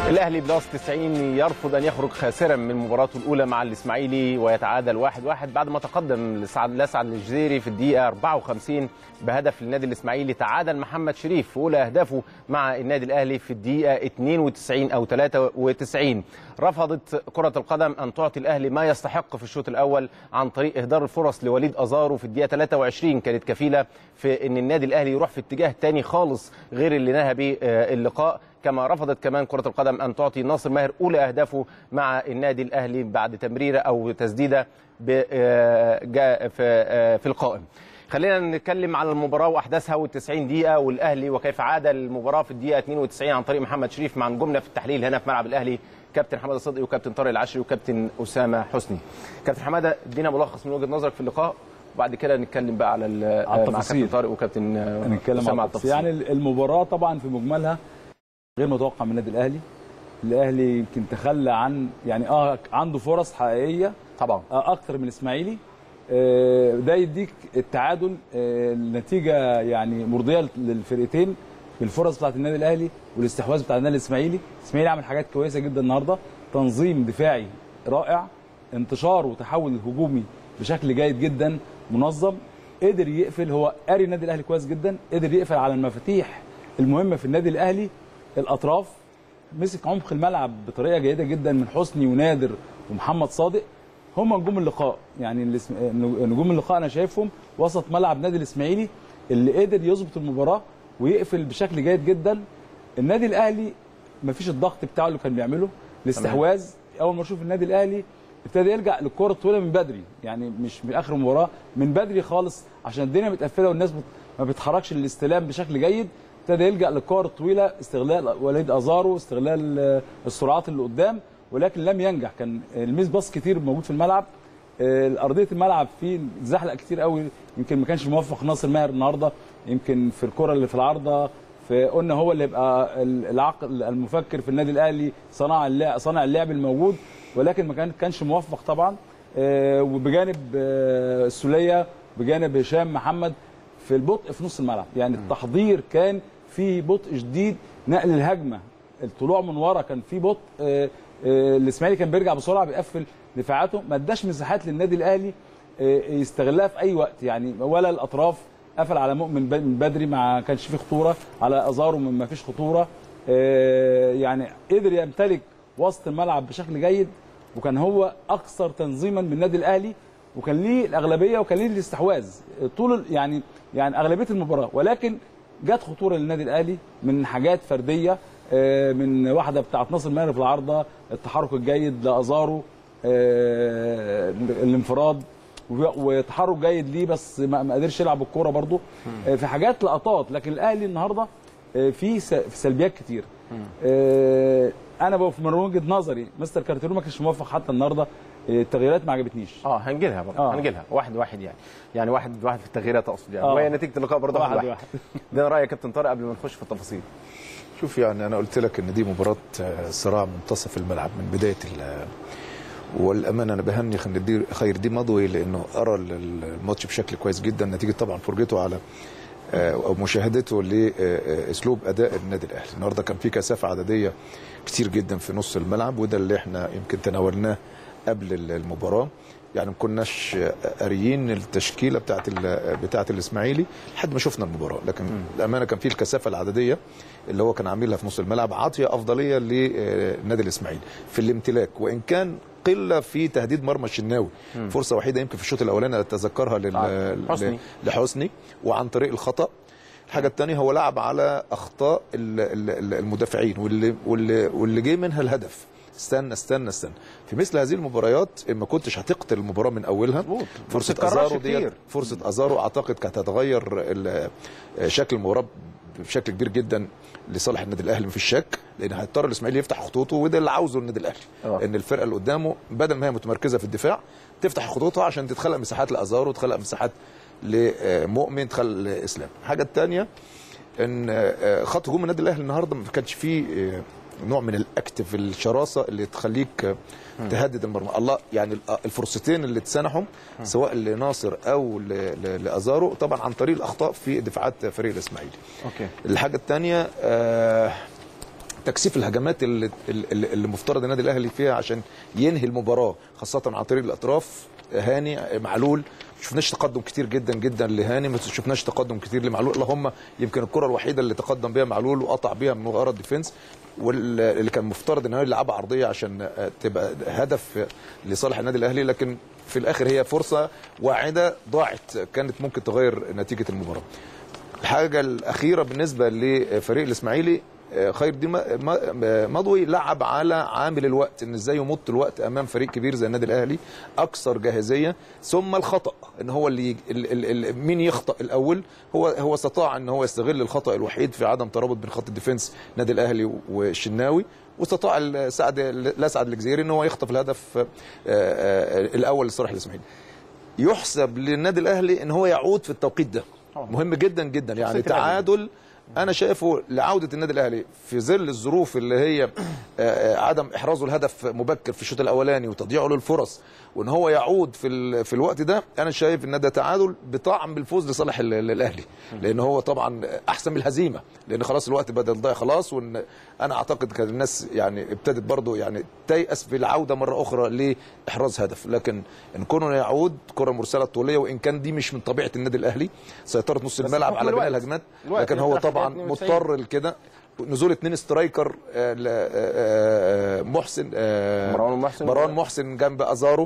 الاهلي بلس 90 يرفض ان يخرج خاسرا من مباراته الاولى مع الاسماعيلي ويتعادل 1-1 واحد واحد بعد ما تقدم لسعد لسعد الجزيري في الدقيقه 54 بهدف للنادي الاسماعيلي تعادل محمد شريف في اولى اهدافه مع النادي الاهلي في الدقيقه 92 او 93 رفضت كره القدم ان تعطي الاهلي ما يستحق في الشوط الاول عن طريق اهدار الفرص لوليد ازارو في الدقيقه 23 كانت كفيله في ان النادي الاهلي يروح في اتجاه تاني خالص غير اللي نهى به اللقاء كما رفضت كمان كرة القدم أن تعطي ناصر ماهر أولى أهدافه مع النادي الأهلي بعد تمريرة أو تسديدة في القائم خلينا نتكلم على المباراة وأحداثها وال90 دقيقة والأهلي وكيف عاد المباراة في الدقيقة 92 عن طريق محمد شريف مع نجومنا في التحليل هنا في ملعب الأهلي كابتن حماده صدقي وكابتن طارق العشري وكابتن أسامة حسني كابتن حماده ادينا ملخص من وجهة نظرك في اللقاء وبعد كده نتكلم بقى على التفاصيل مع كابتن طارق وكابتن نتكلم على التفاصيل يعني المباراة طبعا في مجملها غير متوقع من النادي الاهلي الاهلي يمكن تخلى عن يعني اه عنده فرص حقيقيه طبعا آه اكتر من الاسماعيلي آه ده يديك التعادل آه النتيجه يعني مرضيه للفرقتين بالفرص بتاعت النادي الاهلي والاستحواذ بتاع النادي الاسماعيلي الاسماعيلي عمل حاجات كويسه جدا النهارده تنظيم دفاعي رائع انتشار وتحول الهجومي بشكل جيد جدا منظم قدر يقفل هو قاري النادي الاهلي كويس جدا قدر يقفل على المفاتيح المهمه في النادي الاهلي الاطراف مسك عمق الملعب بطريقه جيده جدا من حسني ونادر ومحمد صادق هم نجوم اللقاء يعني نجوم اللقاء انا شايفهم وسط ملعب نادي الاسماعيلي اللي قدر يظبط المباراه ويقفل بشكل جيد جدا النادي الاهلي ما فيش الضغط بتاعه اللي كان بيعمله الاستحواذ اول ما اشوف النادي الاهلي ابتدى يرجع للكره الطويله من بدري يعني مش من اخر المباراه من بدري خالص عشان الدنيا متقفله والناس ما بتحركش الاستلام بشكل جيد ابتدى يلجا للكور الطويله استغلال وليد ازارو استغلال السرعات اللي قدام ولكن لم ينجح كان الميس باص كتير موجود في الملعب ارضيه الملعب فيه زحلق كتير قوي يمكن ما كانش موفق ناصر ماهر النهارده يمكن في الكره اللي في العارضه فقلنا هو اللي يبقى العقل المفكر في النادي الاهلي صنع اللعب صنع اللعب الموجود ولكن ما كانش موفق طبعا وبجانب السوليه بجانب هشام محمد في البطء في نص الملعب يعني التحضير كان في بطء شديد نقل الهجمه الطلوع من ورا كان في بطء الاسماعيلي كان بيرجع بسرعه بيقفل دفاعاته ما اداش مساحات للنادي الاهلي يستغلها في اي وقت يعني ولا الاطراف قفل على مؤمن من بدري ما كانش فيه خطوره على ازارو ما فيش خطوره يعني قدر يمتلك وسط الملعب بشكل جيد وكان هو اكثر تنظيما من النادي الاهلي وكان ليه الاغلبيه وكان ليه الاستحواذ طول يعني يعني اغلبيه المباراه ولكن جت خطوره للنادي الاهلي من حاجات فرديه من واحده بتاعت ناصر ماهر في العارضه التحرك الجيد لازارو الانفراد وتحرك جيد ليه بس ما قدرش يلعب الكوره برده في حاجات لقطات لكن الاهلي النهارده في سلبيات كتير انا من وجهه نظري مستر كارتيرو ما كانش موفق حتى النهارده التغييرات ما عجبتنيش اه هنجي لها برضه آه. هنجي لها واحد واحد يعني يعني واحد واحد في التغييرات اقصد يعني آه. وهي نتيجه اللقاء برضه واحد واحد, واحد. ده رايي يا كابتن طارق قبل ما نخش في التفاصيل شوف يعني انا قلت لك ان دي مباراه صراع منتصف الملعب من بدايه والامانه انا بهني خير دي مضوي لانه ارى الماتش بشكل كويس جدا نتيجه طبعا فرجته على او مشاهدته لاسلوب اداء النادي الاهلي النهارده كان في كثافه عدديه كتير جدا في نص الملعب وده اللي احنا يمكن تناولناه قبل المباراه يعني ما كناش قاريين التشكيله بتاعت بتاعت الاسماعيلي لحد ما شفنا المباراه لكن الامانه كان في الكثافه العدديه اللي هو كان عاملها في نص الملعب عاطيه افضليه للنادي الاسماعيلي في الامتلاك وان كان قله في تهديد مرمى الشناوي فرصه وحيده يمكن في الشوط الاولاني اتذكرها لل... حسني. لحسني وعن طريق الخطا الحاجه الثانيه هو لعب على اخطاء المدافعين واللي واللي واللي جه منها الهدف استنى استنى استنى في مثل هذه المباريات ما كنتش هتقتل المباراه من اولها فرصه ازارو ديت فرصه ازارو اعتقد كانت هتغير شكل المباراه بشكل كبير جدا لصالح النادي الاهلي مفيش شك لان هيضطر الاسماعيلي يفتح خطوطه وده اللي عاوزه النادي الاهلي أوه. ان الفرقه اللي قدامه بدل ما هي متمركزه في الدفاع تفتح خطوطها عشان تتخلق مساحات لازارو وتخلق مساحات لمؤمن تخلق لاسلام الحاجه الثانيه ان خط هجوم النادي الاهلي النهارده ما كانش فيه نوع من الاكتف الشراسه اللي تخليك تهدد المرمى الله يعني الفرصتين اللي اتسنحهم سواء لناصر او لازارو طبعا عن طريق الاخطاء في دفاعات فريق الاسماعيلي اوكي الحاجه الثانيه آه تكثيف الهجمات اللي, اللي اللي مفترض النادي الاهلي فيها عشان ينهي المباراه خاصه عن طريق الاطراف هاني معلول ما شفناش تقدم كتير جدا جدا لهاني ما شفناش تقدم كتير لمعلول اللهم يمكن الكره الوحيده اللي تقدم بيها معلول وقطع بيها من ورا الديفنس واللي كان مفترض ان هو يلعبها عرضيه عشان تبقى هدف لصالح النادي الاهلي لكن في الاخر هي فرصه واعده ضاعت كانت ممكن تغير نتيجه المباراه الحاجه الاخيره بالنسبه لفريق الاسماعيلي آه، خير دي مضوي لعب على عامل الوقت ان ازاي يمط الوقت امام فريق كبير زي النادي الاهلي اكثر جاهزيه ثم الخطا ان هو اللي ال ال ال مين يخطا الاول هو هو استطاع ان هو يستغل الخطا الوحيد في عدم ترابط بين خط الديفنس النادي الاهلي والشناوي واستطاع السعد الاسعد الجزيري ان هو يخطف الهدف آه، آه، الاول لصالح الاسماعيلي يحسب للنادي الاهلي ان هو يعود في التوقيت ده مهم جدا جدا يعني شخصية الأهلي. تعادل انا شايفه لعوده النادي الاهلي في ظل الظروف اللي هي آه، آه، عدم احرازه الهدف مبكر في الشوط الاولاني وتضييعه للفرص وان هو يعود في ال- في الوقت ده انا شايف ان ده تعادل بطعم بالفوز لصالح ال- ال- الاهلي لان هو طبعا احسن من الهزيمه لان خلاص الوقت بدا يضيع خلاص وان انا اعتقد كان الناس يعني ابتدت برضه يعني تيأس في العوده مره اخرى لاحراز هدف لكن ان كونه يعود كره مرسله طوليه وان كان دي مش من طبيعه النادي الاهلي سيطره نص الملعب حكم على باقي الوقت. الهجمات الوقت لكن هو يفتح طبعا 92. مضطر لكده نزول اثنين سترايكر آه، ل- آه، آه، محسن آه، مروان محسن. مروان محسن جنب ازارو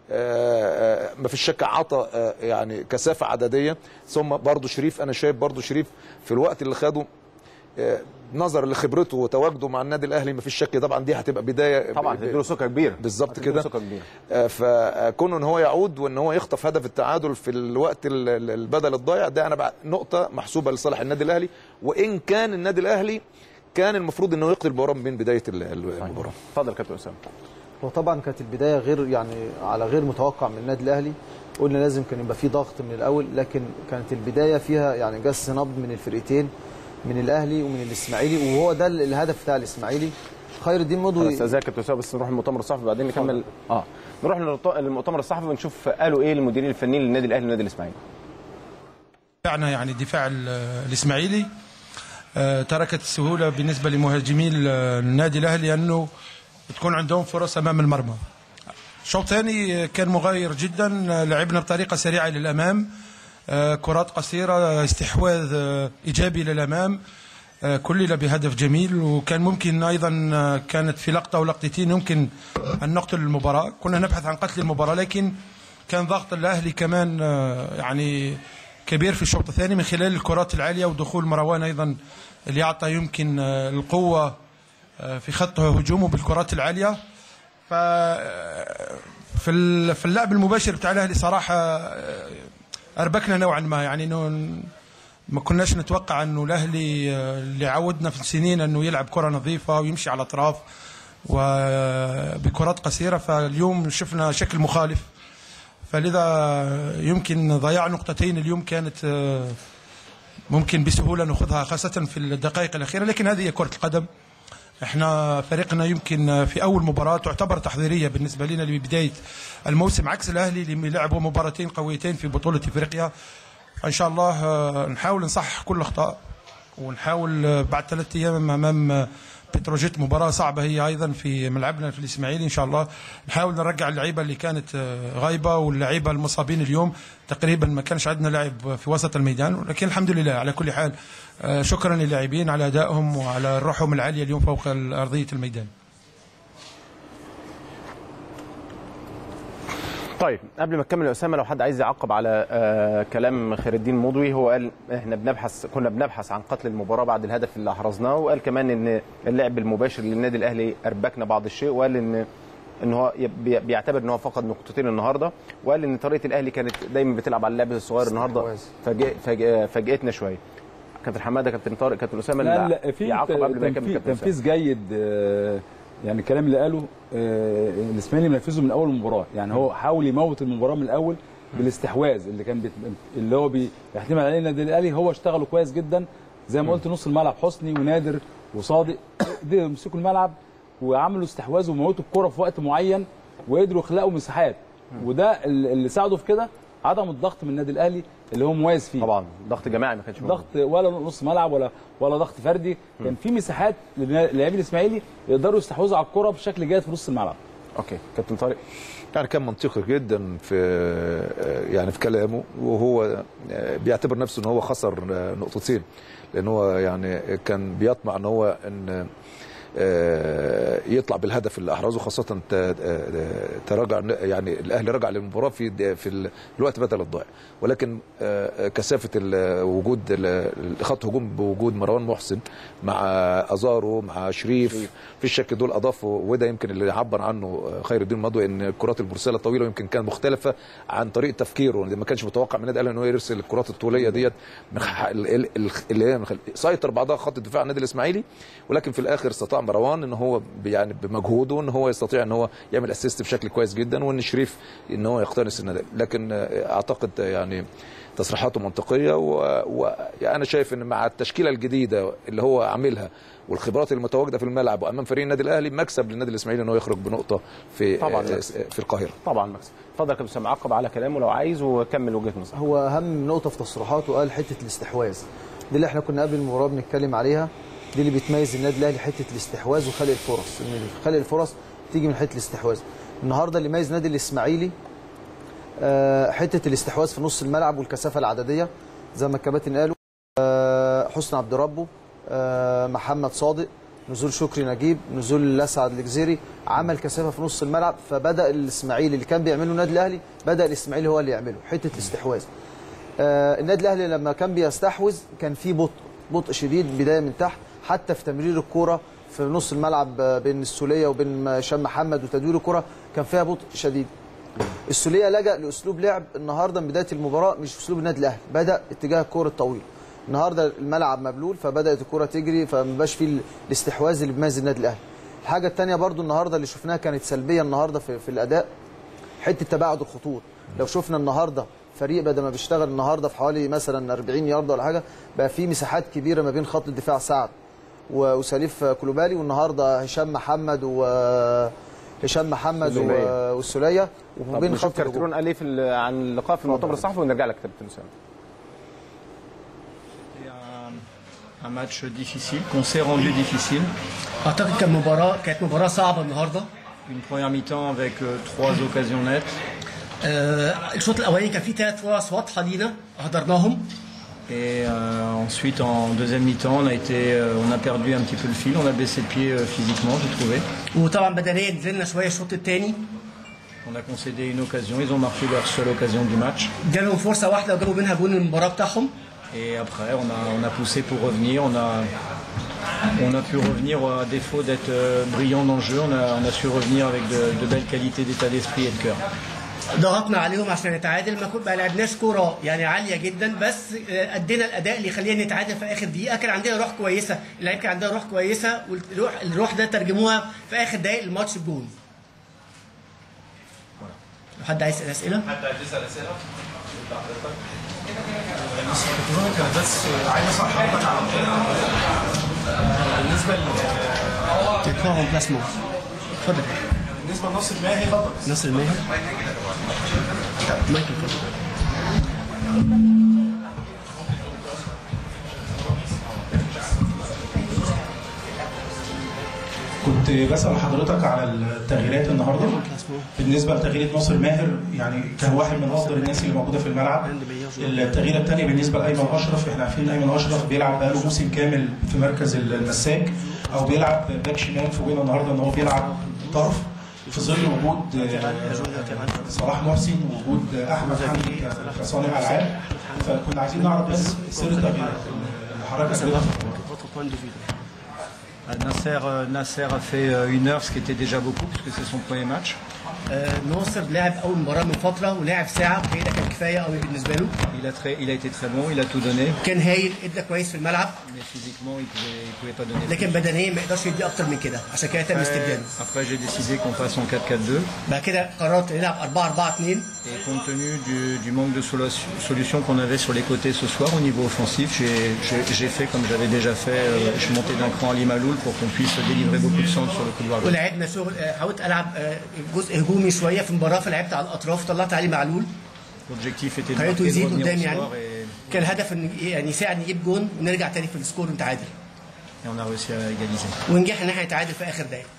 ما فيش شك عطى آه، يعني كثافه عدديه ثم برضو شريف انا شايف برضو شريف في الوقت اللي خده آه، نظرا لخبرته وتواجده مع النادي الاهلي ما فيش شك طبعا دي هتبقى بدايه طبعا ب- تديله ثقه كبيره بالظبط هتديله كده. ثقه كبيره آه، فكونه ان هو يعود وان هو يخطف هدف التعادل في الوقت ال- ال- البدل الضايع ده انا بقى نقطه محسوبه لصالح النادي الاهلي وان كان النادي الاهلي كان المفروض انه يقتل المباراه من بدايه ال- ال- المباراه اتفضل كابتن اسامه وطبعا كانت البدايه غير يعني على غير متوقع من النادي الاهلي قلنا لازم كان يبقى في ضغط من الاول لكن كانت البدايه فيها يعني جس نبض من الفرقتين من الاهلي ومن الاسماعيلي وهو ده الهدف بتاع الاسماعيلي خير الدين مضوي استاذ كابتن اسامه بس نروح المؤتمر الصحفي بعدين نكمل اه نروح للط- للمؤتمر الصحفي ونشوف قالوا ايه المديرين الفنيين للنادي الاهلي والنادي الاسماعيلي دفاعنا يعني دفاع ال- الاسماعيلي آه، تركت السهوله بالنسبه لمهاجمي ال- النادي الاهلي انه تكون عندهم فرص امام المرمى. الشوط الثاني كان مغاير جدا آه، لعبنا بطريقه سريعه للامام آه، كرات قصيره استحواذ آه، ايجابي للامام آه، كلل بهدف جميل وكان ممكن ايضا آه، كانت في لقطه او لقطتين يمكن ان نقتل المباراه كنا نبحث عن قتل المباراه لكن كان ضغط الاهلي كمان آه، يعني كبير في الشوط الثاني من خلال الكرات العاليه ودخول مروان ايضا اللي يعطى يمكن آه، القوه آه، في خط هجومه بالكرات العاليه ف في ال- في اللعب المباشر بتاع الاهلي صراحه آه، اربكنا نوعا ما يعني انه ما كناش نتوقع انه الاهلي آه، اللي عودنا في السنين انه يلعب كره نظيفه ويمشي على الاطراف وبكرات قصيره فاليوم شفنا شكل مخالف فلذا يمكن ضياع نقطتين اليوم كانت آه، ممكن بسهوله ناخذها خاصه في الدقائق الاخيره لكن هذه هي كره القدم احنا فريقنا يمكن في اول مباراه تعتبر تحضيريه بالنسبه لنا لبدايه الموسم عكس الاهلي اللي لعبوا مباراتين قويتين في بطوله افريقيا ان شاء الله آه، نحاول نصحح كل الاخطاء ونحاول آه، بعد ثلاثة ايام امام آه، بتروجيت مباراه صعبه هي ايضا في ملعبنا في الاسماعيلي ان شاء الله نحاول نرجع اللعيبه اللي كانت آه، غايبه واللعيبه المصابين اليوم تقريبا ما كانش عندنا لاعب في وسط الميدان لكن الحمد لله على كل حال آه، شكرا للاعبين على ادائهم وعلى روحهم العاليه اليوم فوق ارضيه الميدان طيب قبل ما نكمل يا اسامه لو حد عايز يعقب على آه كلام خير الدين مضوي هو قال احنا بنبحث كنا بنبحث عن قتل المباراه بعد الهدف اللي احرزناه وقال كمان ان اللعب المباشر للنادي الاهلي اربكنا بعض الشيء وقال ان ان هو بي- بيعتبر ان هو فقد نقطتين النهارده وقال ان طريقه الاهلي كانت دايما بتلعب على اللعب الصغير النهارده استحواذ. فاجئ- فاجئ- فاجئتنا شويه كابتن حماده كابتن طارق كابتن اسامه لا اللي لا في يعقب قبل ما يكمل تنفيذ, كابتن أسامة. تنفيذ جيد آه، يعني الكلام اللي قاله آه، الاسماعيلي منفذه من اول المباراه يعني هو حاول يموت المباراه من الاول بالاستحواذ اللي كان بيت... اللي هو بيعتمد عليه النادي الاهلي هو اشتغلوا كويس جدا زي ما قلت نص الملعب حسني ونادر وصادق دي مسكوا الملعب وعملوا استحواذ وموتوا الكره في وقت معين وقدروا يخلقوا مساحات وده اللي اللي ساعده في كده عدم الضغط من النادي الاهلي اللي هو مميز فيه طبعا ضغط جماعي ما كانش موجود. ضغط ولا نص ملعب ولا ولا ضغط فردي كان في مساحات للاعبين الاسماعيلي يقدروا يستحوذوا على الكره بشكل جيد في نص الملعب اوكي كابتن طارق يعني كان منطقي جدا في يعني في كلامه وهو بيعتبر نفسه ان هو خسر نقطتين لان هو يعني كان بيطمع ان هو ان يطلع بالهدف اللي احرزه خاصه تراجع يعني الاهلي رجع للمباراه في في الوقت بدل الضائع ولكن كثافه وجود خط هجوم بوجود مروان محسن مع ازارو مع شريف في الشك دول اضافوا وده يمكن اللي عبر عنه خير الدين مضوي ان الكرات البرسله الطويله يمكن كانت مختلفه عن طريقه تفكيره ما كانش متوقع من النادي الاهلي ان هو يرسل الكرات الطوليه ديت اللي هي سيطر بعضها خط الدفاع النادي الاسماعيلي ولكن في الاخر استطاع مروان ان هو يعني بمجهوده ان هو يستطيع ان هو يعمل اسيست بشكل كويس جدا وان شريف ان هو يقتنص النادي لكن اعتقد يعني تصريحاته منطقيه وانا شايف ان مع التشكيله الجديده اللي هو عاملها والخبرات المتواجده في الملعب وامام فريق النادي الاهلي مكسب للنادي الاسماعيلي ان هو يخرج بنقطه في طبعا في القاهره طبعا مكسب اتفضل يا كابتن اسامه عقب على كلامه لو عايز وكمل وجهه نظرك هو اهم نقطه في تصريحاته قال حته الاستحواذ دي اللي احنا كنا قبل المباراه بنتكلم عليها دي اللي بتميز النادي الاهلي حته الاستحواذ وخلق الفرص ان خلق الفرص تيجي من حته الاستحواذ النهارده اللي يميز النادي الاسماعيلي حته الاستحواذ في نص الملعب والكثافه العدديه زي ما الكباتن قالوا حسن عبد ربه محمد صادق نزول شكري نجيب نزول الاسعد الجزيري عمل كثافه في نص الملعب فبدا الاسماعيلي اللي كان بيعمله النادي الاهلي بدا الاسماعيلي هو اللي يعمله حته الاستحواذ النادي الاهلي لما كان بيستحوذ كان في بطء بطء شديد بدايه من تحت حتى في تمرير الكوره في نص الملعب بين السوليه وبين هشام محمد وتدوير الكوره كان فيها بطء شديد السوليه لجا لاسلوب لعب النهارده من بدايه المباراه مش اسلوب النادي الاهلي بدا اتجاه الكوره الطويل النهارده الملعب مبلول فبدات الكوره تجري فما بقاش فيه الاستحواذ اللي بيميز النادي الاهلي الحاجه الثانيه برضو النهارده اللي شفناها كانت سلبيه النهارده في, في الاداء حته تباعد الخطوط لو شفنا النهارده فريق بدل ما بيشتغل النهارده في حوالي مثلا 40 يارد ولا حاجه بقى في مساحات كبيره ما بين خط الدفاع سعد وسليف كلوبالي والنهارده هشام محمد و هشام محمد والسوليه وبين خط كارترون قال ايه في عن اللقاء في المؤتمر الصحفي ونرجع لك كابتن اسامه un match difficile, qu'on s'est rendu difficile. اعتقد كان مباراه كانت مباراه صعبه النهارده Une première mi-temps avec euh, trois occasions nettes. آه، الشوط الاولاني كان فيه ثلاث فرص واضحه لينا هدرناهم Et euh, ensuite, en deuxième mi-temps, on a été, euh, on a perdu un petit peu le fil, on a baissé le pied euh, physiquement, j'ai trouvé. وطبعا بدنيا نزلنا شويه الشوط الثاني On a concédé une occasion, ils ont marqué leur seule occasion du match. جالهم فرصه واحده وجابوا منها جول المباراه بتاعهم Et après, on a, on a poussé pour revenir, on a, on a pu revenir à défaut d'être euh, brillant dans le jeu, on a, on a su revenir avec de, de belles qualités d'état d'esprit et de cœur. ضغطنا عليهم عشان نتعادل ما كنا ما لعبناش كوره يعني عاليه جدا بس آه، ادينا الاداء اللي يخلينا نتعادل في اخر دقيقه كان عندنا روح كويسه اللعيبه كان عندها روح كويسه والروح الروح ده ترجموها في اخر دقائق الماتش بجول لو حد عايز يسال اسئله كان بس عايز اسال حضرتك على بالنسبه ل تكون ريمبلاسمون اتفضل بالنسبه لناصر ماهر ناصر ماهر مايكل اتفضل كنت بسال حضرتك على التغييرات النهارده بالنسبه لتغيير ناصر ماهر يعني كان واحد من افضل الناس اللي موجوده في الملعب التغييره الثانيه بالنسبه لايمن اشرف احنا عارفين ايمن اشرف بيلعب بقاله موسم كامل في مركز المساك او بيلعب باك شمال فوجئنا النهارده ان هو بيلعب طرف في ظل وجود آه، صلاح محسن ووجود احمد حمدي ك- كصانع العاب فكنا عايزين نعرف بس سر التغييرات اللي حضرتك قدمتها. votre point de vue Euh, Nasser, euh, Nasser a fait euh, une heure, ce qui était déjà beaucoup, puisque c'est son premier match. آه، ناصر لعب اول مباراه من فتره ولعب ساعه وهي ده كان كفايه قوي بالنسبه له Il a, très, il a été très bon, il a tout donné, كان هايل ادى كويس في الملعب mais physiquement, il pouvait, il pouvait pas donner. لكن بدنيا ما يقدرش يدي اكتر من كده عشان كده تم استبداله Après, après, j'ai décidé qu'on passe en 4-4-2. بعد كده قررت نلعب 4 4 2 Et compte tenu du, du manque de solu- solutions qu'on avait sur les côtés ce soir au niveau offensif, j'ai- j'ai j'ai fait comme j'avais déjà fait, euh, je suis monté d'un cran Ali Maloul pour qu'on puisse délivrer beaucoup de centres sur le couloir gauche. ولعبنا شغل آه، حاولت العب آه، جزء هجومي شويه في المباراه فلعبت على الاطراف طلعت علي معلول L'objectif était de طريقته marquer, de يزيد revenir au قدام يعني score et, كان الهدف ان يعني يساعد نجيب جون ونرجع تاني في السكور ونتعادل et on a réussi à égaliser. ونجح ان احنا نتعادل في اخر دقيقه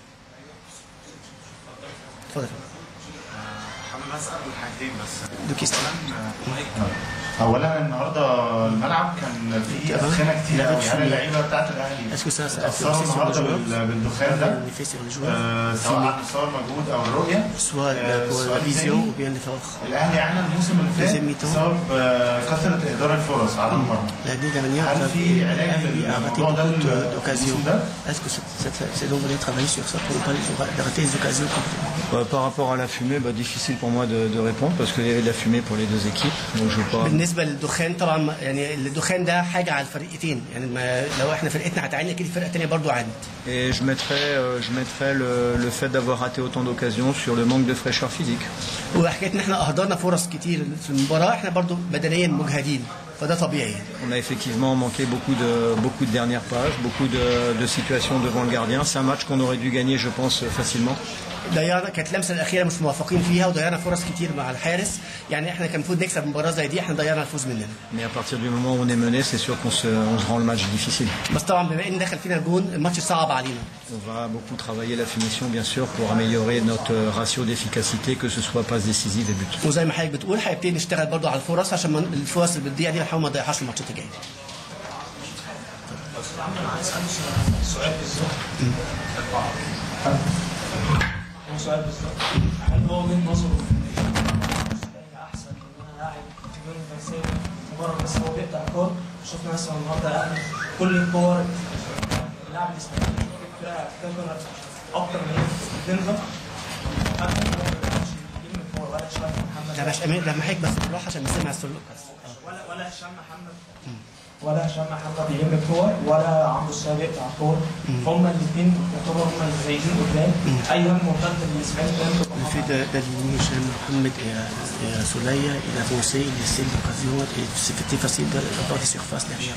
اتفضل حابب اسال حاجتين بس دو كيستيون اولا النهارده الملعب كان فيه ادخنه كتير قوي هل اللعيبه بتاعت الاهلي Est-ce que ça, ça a اثروا influencé sur النهارده les joueurs بال- بالدخان ده En effet, sur les joueurs, آه، سواء على مستوى المجهود او الرؤيه soit آه، pour la السؤال vision الثاني، ou bien l'effort. الاهلي عانى الموسم اللي Deuxième فات mi-temps. بسبب آه، كثره اهدار الفرص على المرمى L'année dernière, هل في علاج l'Ahli a raté للموضوع ده beaucoup de- الموسم d'occasions. ده؟ Est-ce que cette, cette saison, vous allez travailler sur ça pour ne pas les- rater les occasions complètement Bah, par rapport à la fumée, bah, difficile pour moi de, de répondre parce qu'il y avait de la fumée pour les deux équipes. Donc je veux pas. بالنسبه للدخان طبعا ما- يعني الدخان ده حاجه على الفريقين يعني ما لو احنا فرقتنا هتعاني اكيد الفرقه الثانيه برضو عانت Et je mettrais, euh, je mettrais le, le fait d'avoir raté autant d'occasions sur le manque de fraîcheur physique. وحكايه ان احنا اهدرنا فرص كتير في المباراه احنا برضو بدنيا مجهدين فده طبيعي يعني. On a effectivement manqué beaucoup de, beaucoup de dernières pages, beaucoup de, de situations devant le gardien. C'est un match qu'on aurait dû gagner, je pense, facilement. ضيعنا كانت اللمسه الاخيره مش موافقين فيها وضيعنا فرص كتير مع الحارس يعني احنا كان المفروض نكسب مباراه زي دي احنا ضيعنا الفوز مننا Mais à partir du moment où on est mené, c'est sûr qu'on se, on se rend le match difficile. بس طبعا بما ان دخل فينا الجون الماتش صعب علينا On va beaucoup travailler la finition, bien sûr, pour améliorer notre ratio d'efficacité, que ce soit passe décisive et but. وزي ما حضرتك بتقول هيبتدي نشتغل برضو على الفرص عشان ما- الفرص اللي بتضيع دي نحاول ما نضيعهاش الماتشات الجايه سؤال بالظبط هل هو وجهه نظره في احسن ان انا لاعب تجربه نفسيه مجرد بس هو بيقطع كور شفنا مثلا النهارده الاهلي كل الكور اللاعب الاسماعيلي فرقه تقدر اكتر من دنفر حتى هو ما بيعرفش يلم الكور ولا هشام محمد لا باش امين لما حضرتك بس بالراحه عشان نسمع السلوك بس ولا ولا هشام محمد ولا هشام محمد بيلم الكور ولا عمرو السوليه بيقطع الكور هما الاثنين يعتبروا هما اللي زايدين قدام اي هم مرتد للاسماعيلي كان بتبقى Le fait de- d'aligner Hicham Mohamed et, euh, et euh, Soleil, il avançait, il laissait l'occasion et c'était facile de- d'avoir des surfaces derrière.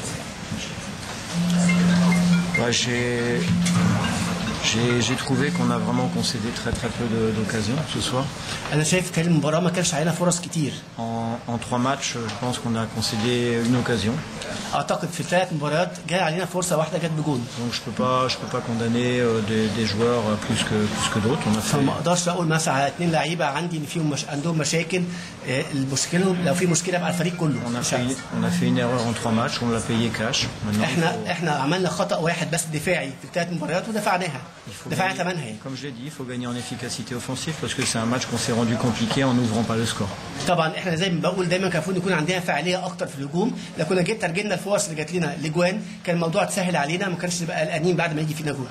Ouais, j'ai, j'ai, j'ai trouvé qu'on a vraiment concédé très très peu de- d'occasions ce soir. انا شايف كان المباراه ما كانش علينا فرص كتير En, en trois matchs, je pense qu'on a concédé une occasion. اعتقد في ثلاث مباريات جاي علينا فرصه واحده جت بجون Donc je peux pas, je peux pas condamner euh, des, des joueurs euh, plus que plus que d'autres. On a fait, فما اقدرش اقول مثلا على اثنين لعيبه عندي ان فيهم مش عندهم مشاكل آه، المشكله لو في مشكله يبقى الفريق كله on a مش fait, أنا. on a fait une erreur en trois matchs. On l'a payé cash. Maintenant, il احنا faut- احنا عملنا خطا واحد بس دفاعي في ثلاث مباريات ودفعناها il faut دفعنا gagner- ثمنها يعني. Comme je l'ai dit, il faut gagner en efficacité offensive parce que c'est un match qu'on s'est rendu compliqué en n'ouvrant pas le score. طبعا احنا زي ما بقول دايما كان المفروض يكون عندنا فعاليه اكتر في الهجوم لو كنا جيت ترجمنا الفرص اللي جات لنا لجوان كان الموضوع اتسهل علينا ما كانش نبقى قلقانين بعد ما يجي فينا جول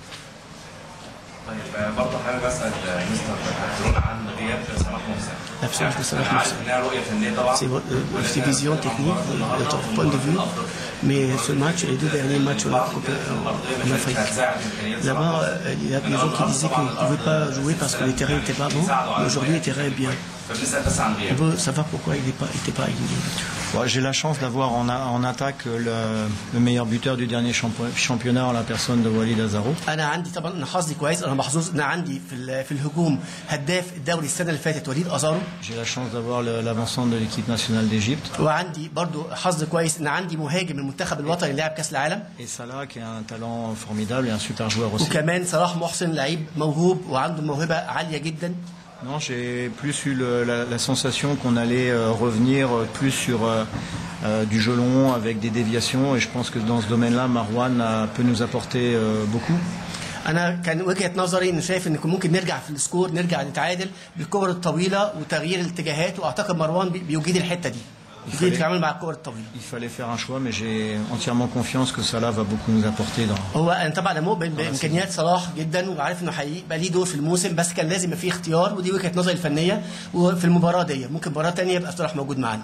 طيب برضه حابب اسال مستر كاترون عن غياب صلاح محسن نفس الشيء صلاح أنا عارف محسن. انها رؤيه فنيه طبعا C'est votre euh, c'est vision technique, de votre point de vue. Mais ce match, les deux derniers matchs en, en Afrique, d'abord, euh, il y a des gens qui disaient qu'on ne pouvait pas jouer parce que les terrains n'étaient pas bons. Mais aujourd'hui, les terrains est bien. فبنسال بس عن On غياب veut savoir pourquoi il n'était pas, il était pas aligné. Ouais, J'ai la chance d'avoir en, a- en attaque le, le meilleur buteur du dernier champion- championnat en la personne de Walid Azaro. انا عندي طبعا انا حظي كويس انا محظوظ ان عندي في ال- في الهجوم هداف الدوري السنه اللي فاتت وليد ازارو J'ai la chance d'avoir le- l'avancante de l'équipe nationale d'Égypte. وعندي برضو حظ كويس ان عندي مهاجم المنتخب الوطني لاعب كاس العالم Et Salah qui est un talent formidable et un super joueur aussi. وكمان صلاح محسن لعيب موهوب وعنده موهبه عاليه جدا Non, j'ai plus eu le- la, la sensation qu'on allait euh, revenir euh, plus sur euh, euh, du jeu long avec des déviations et je pense que dans ce domaine-là, Marwan a- peut nous apporter euh, beaucoup. انا كان وجهه نظري ان شايف ان ممكن نرجع في السكور نرجع نتعادل بالكور الطويله وتغيير الاتجاهات واعتقد مروان بي- بيجيد الحته دي بيجيد يتعامل مع الكور الطويله Il fallait faire un choix, mais j'ai entièrement confiance que Salah va beaucoup nous apporter dans, هو انا طبعا أنا مؤمن بامكانيات صلاح جدا وعارف انه هيبقى ليه دور في الموسم بس كان لازم يبقى فيه اختيار ودي وجهه نظري الفنيه وفي المباراه دي ممكن مباراه ثانيه يبقى صلاح موجود معانا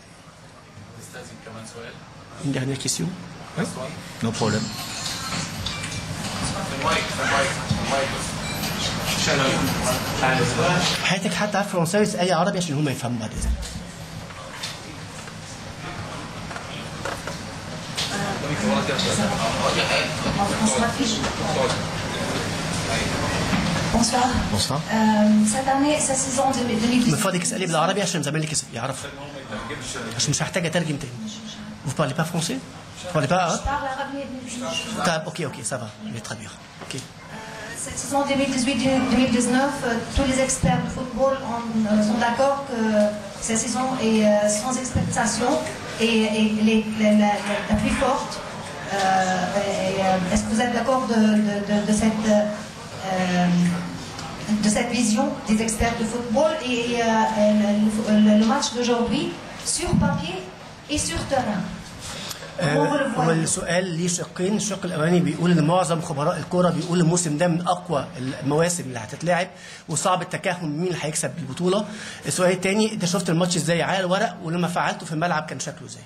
كمان سؤال Une dernière question nos problèmes. في المايك في المايك في المايك بس عشان ال- حياتك حتى عارف فرنساوي اي عربي عشان هم يفهموا بعد اذنك Bonsoir. Bonsoir. Euh, cette année, cette saison 2018. من فضلك اسالي بالعربي عشان زمايلك يس- يعرف عشان مش هحتاج اترجم تاني Vous parlez pas français Vous parlez pas Je hein parle arabe et je- T'as- Ok, ok, ça va. Mais très bien. Ok. Cette saison 2018-2019, euh, tous les experts de football ont- euh, sont d'accord que cette saison est euh, sans expectation et, et les- la, la- la- la plus forte. Euh, et, euh, Est-ce que vous êtes d'accord de, de- de- de cette, euh, de cette vision des experts de football et euh, le, le- le match d'aujourd'hui sur papier et sur terrain Comment vous le هو voyez السؤال ليه شقين الشق الاولاني بيقول ان معظم خبراء الكوره بيقول الموسم ده من اقوى المواسم اللي هتتلعب وصعب التكهن مين اللي هيكسب البطوله السؤال الثاني انت شفت الماتش ازاي على الورق ولما فعلته في الملعب كان شكله ازاي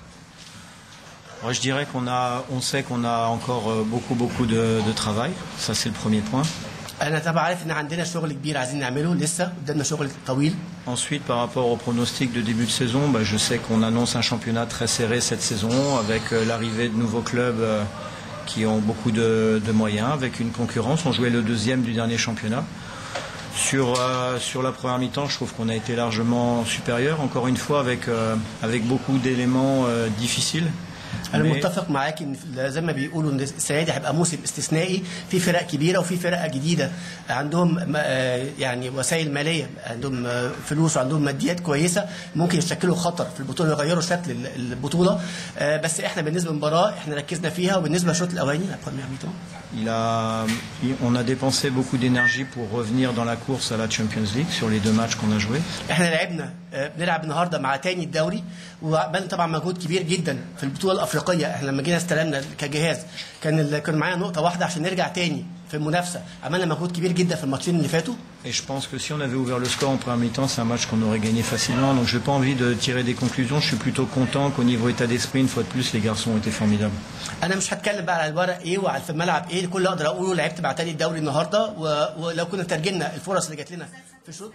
Moi, je dirais qu'on a, on sait qu'on a encore euh, beaucoup, beaucoup de, de travail. Ça, c'est le premier point. انا طبعا عارف ان عندنا شغل كبير عايزين نعمله لسه قدامنا شغل طويل Ensuite, par rapport au pronostic de début de saison, bah, je sais qu'on annonce un championnat très serré cette saison, avec euh, l'arrivée de nouveaux clubs euh, qui ont beaucoup de, de moyens, avec une concurrence. On jouait le deuxième du dernier championnat. Sur, euh, sur la première mi-temps, je trouve qu'on a été largement supérieur, encore une fois, avec, euh, avec beaucoup d'éléments euh, difficiles. انا Mais- متفق معاك ان في- زي ما بيقولوا ان السنه دي هيبقى موسم استثنائي في فرق كبيره وفي فرق جديده عندهم م- آه، يعني وسائل ماليه عندهم آه، فلوس وعندهم ماديات كويسه ممكن يشكلوا خطر في البطوله يغيروا شكل ال- البطوله آه، بس احنا بالنسبه للمباراه احنا ركزنا فيها وبالنسبه للشوط الاولاني la première mi-temps Il a, il- on a dépensé beaucoup d'énergie pour revenir dans la course à la Champions League sur les deux matchs qu'on a joués. احنا لعبنا آه، بنلعب النهارده مع تاني الدوري وعملنا طبعا مجهود كبير جدا في البطوله الافريقيه احنا لما جينا استلمنا كجهاز كان ال- كان معانا نقطه واحده عشان نرجع تاني في المنافسه عملنا مجهود كبير جدا في الماتشين اللي فاتوا Et je pense que si on avait ouvert le score en première mi-temps, c'est un match qu'on aurait gagné facilement. Donc je n'ai pas envie de tirer des conclusions. Je suis plutôt content qu'au niveau état d'esprit, une fois de plus, les garçons ont été formidables. انا مش هتكلم بقى على الورق ايه وعلى في الملعب ايه كل اللي اقدر اقوله لعبت مع تاني الدوري النهارده و... ولو كنا ترجمنا الفرص اللي جات لنا في الشوط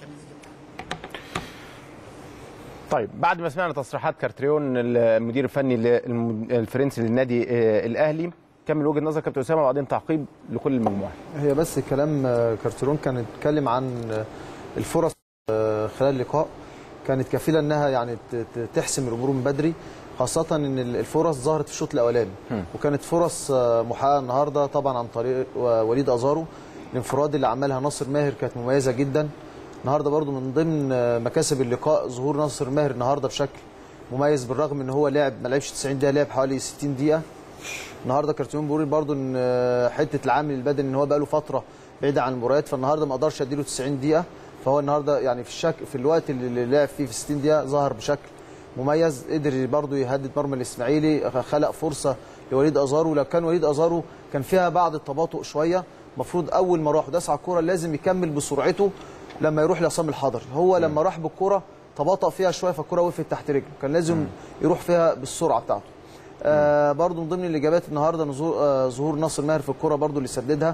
طيب بعد ما سمعنا تصريحات كارتريون المدير الفني للم- الفرنسي للنادي آه، الاهلي كمل وجهه نظر كابتن اسامه وبعدين تعقيب لكل المجموعه هي بس كلام آه، كارتيرون كان اتكلم عن آه، الفرص آه، خلال اللقاء كانت كفيله انها يعني ت- ت- تحسم الامور من بدري خاصه ان ال- الفرص ظهرت في الشوط الاولاني وكانت فرص آه، محققه النهارده طبعا عن طريق و- وليد ازارو الانفراد اللي عملها ناصر ماهر كانت مميزه جدا النهارده برضو من ضمن آه، مكاسب اللقاء ظهور ناصر ماهر النهارده بشكل مميز بالرغم ان هو لعب ما لعبش 90 دقيقه لعب حوالي 60 دقيقه النهارده كارتيون بيقول برضو ان آه، حته العامل البدني ان هو بقى له فتره بعيد عن المباريات فالنهارده ما اقدرش اديله 90 دقيقه فهو النهارده يعني في الشك في الوقت اللي لعب فيه في 60 دقيقه ظهر بشكل مميز قدر برضو يهدد مرمى الاسماعيلي خلق فرصه لوليد ازارو لو كان وليد ازارو كان فيها بعض التباطؤ شويه المفروض اول ما راح وداس على الكوره لازم يكمل بسرعته لما يروح لعصام الحضري هو لما راح بالكوره تباطأ فيها شويه فالكوره وقفت تحت رجله كان لازم يروح فيها بالسرعه بتاعته آه برضو من ضمن الاجابات النهارده نزو- آه ظهور ناصر ماهر في الكره برضو اللي سددها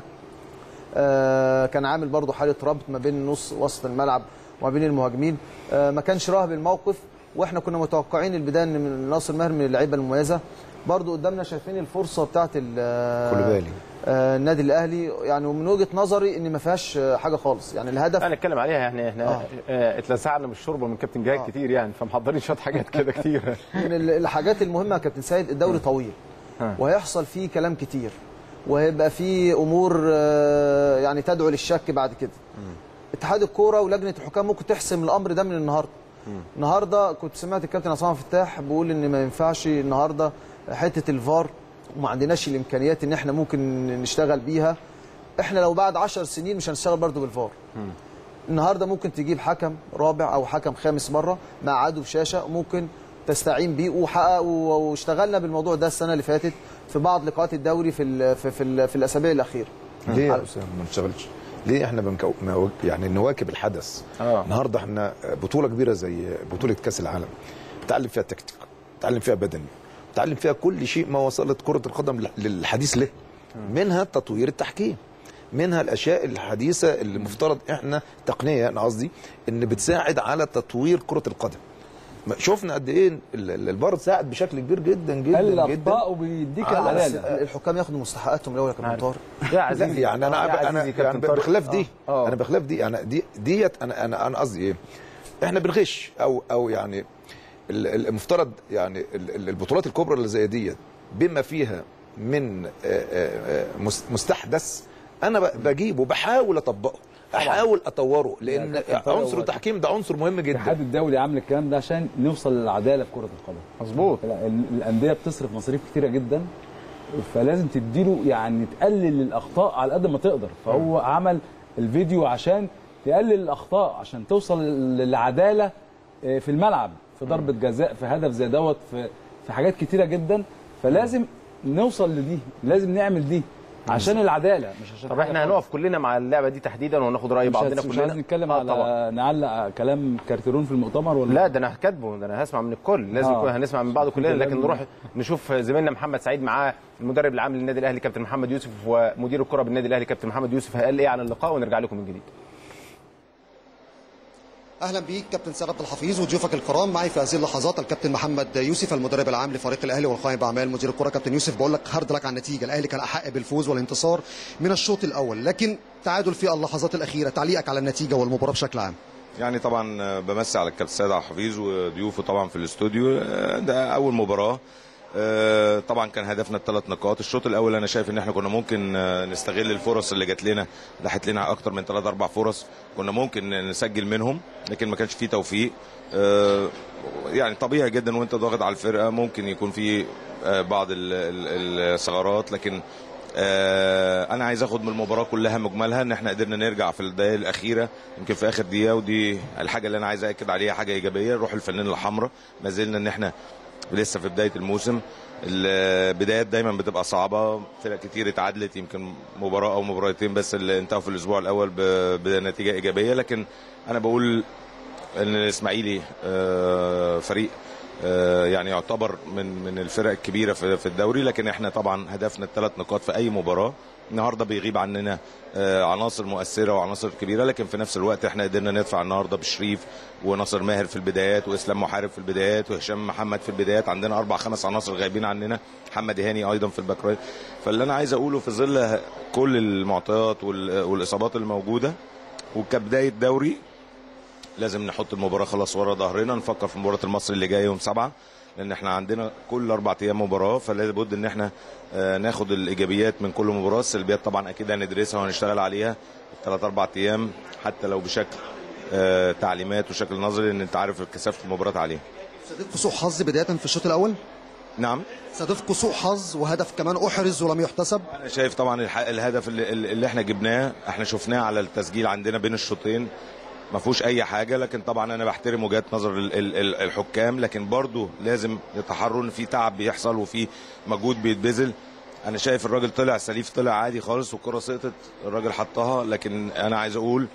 آه كان عامل برضو حاله ربط ما بين نص وسط الملعب وما بين المهاجمين آه ما كانش راهب الموقف واحنا كنا متوقعين البدايه ان من ناصر ماهر من اللعيبه المميزه برضو قدامنا شايفين الفرصه بتاعت ال- آه، كولوبالي. آه النادي الاهلي يعني ومن وجهه نظري ان ما فيهاش آه، حاجه خالص يعني الهدف هنتكلم عليها يعني احنا آه. آه. اتلسعنا من الشوربه من كابتن جهاد كتير يعني فمحضرين شويه حاجات كده كتير من ال- الحاجات المهمه يا كابتن سيد الدوري طويل ها. وهيحصل فيه كلام كتير وهيبقى فيه امور آه، يعني تدعو للشك بعد كده اتحاد الكوره ولجنه الحكام ممكن تحسم الامر ده من النهارده النهارده كنت سمعت الكابتن عصام فتاح بيقول ان ما ينفعش النهارده حته الفار وما عندناش الامكانيات ان احنا ممكن نشتغل بيها احنا لو بعد 10 سنين مش هنشتغل برضو بالفار النهارده ممكن تجيب حكم رابع او حكم خامس مره مع عدو بشاشه ممكن تستعين بيه وحقق و- واشتغلنا بالموضوع ده السنه اللي فاتت في بعض لقاءات الدوري في ال في, في, ال في الاسابيع الاخيره ليه يا اسامه ما نشتغلش؟ ليه احنا بنكو... ما- يعني نواكب الحدث؟ آه. النهارده احنا بطوله كبيره زي بطوله كاس العالم بتعلم فيها تكتيك بتعلم فيها بدني بتعلم فيها كل شيء ما وصلت كره القدم ل- للحديث له منها تطوير التحكيم منها الاشياء الحديثه اللي مفترض احنا تقنيه انا قصدي ان بتساعد على تطوير كره القدم شفنا قد ايه ال- ال- الفار ساعد بشكل كبير جدا جدا قل جدا اخطاء وبيديك آه، بس العداله الحكام ياخدوا مستحقاتهم الاول يا كابتن طارق يا لا عزيزي يعني انا يا انا عزيزي كابتن يعني طارق. بخلاف دي آه. انا بخلاف دي انا دي ديت انا انا انا قصدي ايه احنا بنغش او او يعني ال- ال- المفترض يعني ال- ال- البطولات الكبرى اللي زي ديت بما فيها من آه، آه، آه، مس- مستحدث انا ب- بجيبه بحاول اطبقه احاول اطوره لان كابتن طارق عنصر هو- التحكيم ده عنصر مهم جدا الاتحاد الدولي عامل الكلام ده عشان نوصل للعداله في كره القدم مظبوط لا، ال- الانديه بتصرف مصاريف كتيره جدا فلازم تديله يعني تقلل الاخطاء على قد ما تقدر فهو عمل الفيديو عشان تقلل الاخطاء عشان توصل للعداله آه، في الملعب في ضربه جزاء في هدف زي دوت في في حاجات كتيره جدا فلازم نوصل لدي لازم نعمل دي عشان العداله مش عشان طب حاجة احنا خالص. هنقف كلنا مع اللعبه دي تحديدا وناخد راي مش بعضنا عايز- مش كلنا عايز نتكلم آه على طبعا نعلق كلام كارتيرون في المؤتمر ولا لا ده انا هكتبه ده انا هسمع من الكل لازم آه. يكون هنسمع من بعض كلنا كلام- لكن نروح نشوف زميلنا محمد سعيد معاه المدرب العام للنادي الاهلي كابتن محمد يوسف ومدير الكره بالنادي الاهلي كابتن محمد يوسف قال ايه عن اللقاء ونرجع لكم من جديد اهلا بيك كابتن سيد عبد الحفيظ وضيوفك الكرام معي في هذه اللحظات الكابتن محمد يوسف المدرب العام لفريق الاهلي والقائم باعمال مدير الكره كابتن يوسف بقول لك هارد لك على النتيجه الاهلي كان احق بالفوز والانتصار من الشوط الاول لكن تعادل في اللحظات الاخيره تعليقك على النتيجه والمباراه بشكل عام يعني طبعا بمسي على الكابتن سيد عبد الحفيظ وضيوفه طبعا في الاستوديو ده اول مباراه آه، طبعا كان هدفنا الثلاث نقاط الشوط الاول انا شايف ان احنا كنا ممكن آه، نستغل الفرص اللي جات لنا لحت لنا اكتر من ثلاث اربع فرص كنا ممكن نسجل منهم لكن ما كانش فيه توفيق آه، يعني طبيعي جدا وانت ضاغط على الفرقه ممكن يكون في آه، بعض ال- ال- الثغرات لكن آه، انا عايز اخد من المباراه كلها مجملها ان احنا قدرنا نرجع في الدقائق الاخيره يمكن في اخر دقيقه ودي الحاجه اللي انا عايز اكد عليها حاجه ايجابيه روح الفنانه الحمراء ما زلنا ان احنا لسه في بدايه الموسم البدايات دايما بتبقى صعبه فرق كتير اتعادلت يمكن مباراه او مباراتين بس اللي انتهوا في الاسبوع الاول ب- بنتيجه ايجابيه لكن انا بقول ان الاسماعيلي آه، فريق آه، يعني يعتبر من من الفرق الكبيره في في الدوري لكن احنا طبعا هدفنا الثلاث نقاط في اي مباراه النهارده بيغيب عننا آه، عناصر مؤثره وعناصر كبيره لكن في نفس الوقت احنا قدرنا ندفع النهارده بشريف وناصر ماهر في البدايات واسلام محارب في البدايات وهشام محمد في البدايات عندنا اربع خمس عناصر غايبين عننا محمد هاني ايضا في الباك رايت فاللي انا عايز اقوله في ظل كل المعطيات وال- والاصابات الموجوده وكبدايه دوري لازم نحط المباراه خلاص ورا ظهرنا نفكر في مباراه المصري اللي جايه يوم سبعة لان احنا عندنا كل اربع ايام مباراه فلا بد ان احنا آه، ناخد الايجابيات من كل مباراه السلبيات طبعا اكيد هندرسها وهنشتغل عليها الثلاث اربع ايام حتى لو بشكل آه، تعليمات وشكل نظري لان انت عارف كثافه المباراه عليها صادفكم سوء حظ بدايه في الشوط الاول نعم صادفكم سوء حظ وهدف كمان احرز ولم يحتسب انا شايف طبعا الح- الهدف اللي, اللي احنا جبناه احنا شفناه على التسجيل عندنا بين الشوطين ما فيهوش اي حاجه لكن طبعا انا بحترم وجهات نظر ال- ال- ال- الحكام لكن برضو لازم يتحروا ان في تعب بيحصل وفي مجهود بيتبذل انا شايف الراجل طلع سليف طلع عادي خالص والكره سقطت الراجل حطها لكن انا عايز اقول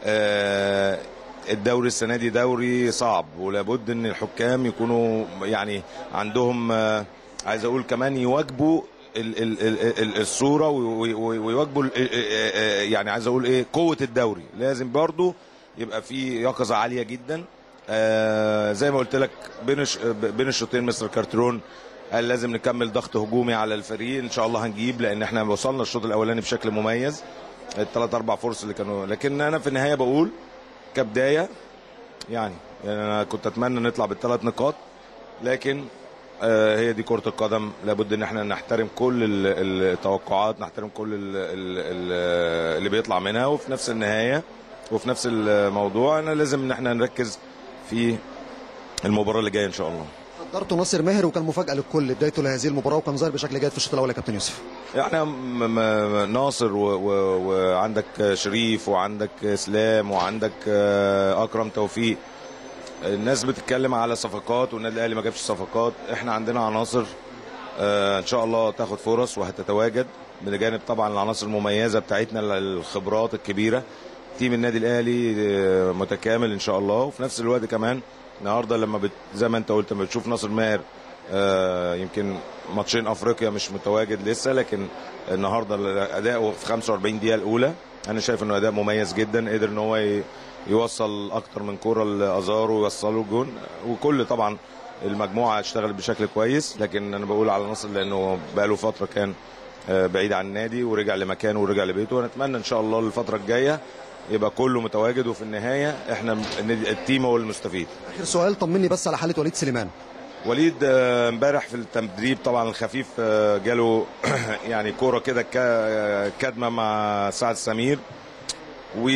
آه الدوري السنه دي دوري صعب ولابد ان الحكام يكونوا يعني عندهم آه عايز اقول كمان يواجبوا ال- ال- ال- ال- الصوره وي- وي- ويواجبوا ال- ال- ال- يعني عايز اقول ايه قوه الدوري لازم برضو يبقى في يقظه عاليه جدا آه زي ما قلت لك بين الش- بين الشوطين مستر كارترون قال لازم نكمل ضغط هجومي على الفريق ان شاء الله هنجيب لان احنا وصلنا الشوط الاولاني بشكل مميز الثلاث اربع فرص اللي كانوا لكن انا في النهايه بقول كبدايه يعني, يعني انا كنت اتمنى نطلع بالثلاث نقاط لكن آه، هي دي كرة القدم لابد ان احنا نحترم كل ال- التوقعات نحترم كل ال- ال- ال- اللي بيطلع منها وفي نفس النهاية وفي نفس الموضوع انا لازم ان احنا نركز في المباراة اللي جاية ان شاء الله قدرته ناصر ماهر وكان مفاجاه للكل بدايته لهذه المباراه وكان ظاهر بشكل جيد في الشوط الاول يا كابتن يوسف احنا م- م- ناصر و- و- وعندك شريف وعندك اسلام وعندك آه، اكرم توفيق الناس بتتكلم على صفقات والنادي الاهلي ما جابش صفقات احنا عندنا عناصر آه، ان شاء الله تاخد فرص وهتتواجد بجانب طبعا العناصر المميزه بتاعتنا الخبرات الكبيره تيم النادي الاهلي آه، متكامل ان شاء الله وفي نفس الوقت كمان النهارده لما بت... زي ما انت قلت لما بتشوف ناصر ماهر آه، يمكن ماتشين افريقيا مش متواجد لسه لكن النهارده اداؤه في 45 دقيقه الاولى انا شايف انه اداء مميز جدا قدر ان هو ي- يوصل اكتر من كوره لازارو ويوصلوا الجون وكل طبعا المجموعه اشتغلت بشكل كويس لكن انا بقول على ناصر لانه بقاله فتره كان آه، بعيد عن النادي ورجع لمكانه ورجع لبيته ونتمنى ان شاء الله الفتره الجايه يبقى كله متواجد وفي النهايه احنا النادي- التيم هو المستفيد اخر سؤال طمني بس على حاله وليد سليمان وليد آه، امبارح في التدريب طبعا الخفيف آه، جاله يعني كوره كده كا- كدمه مع سعد سمير و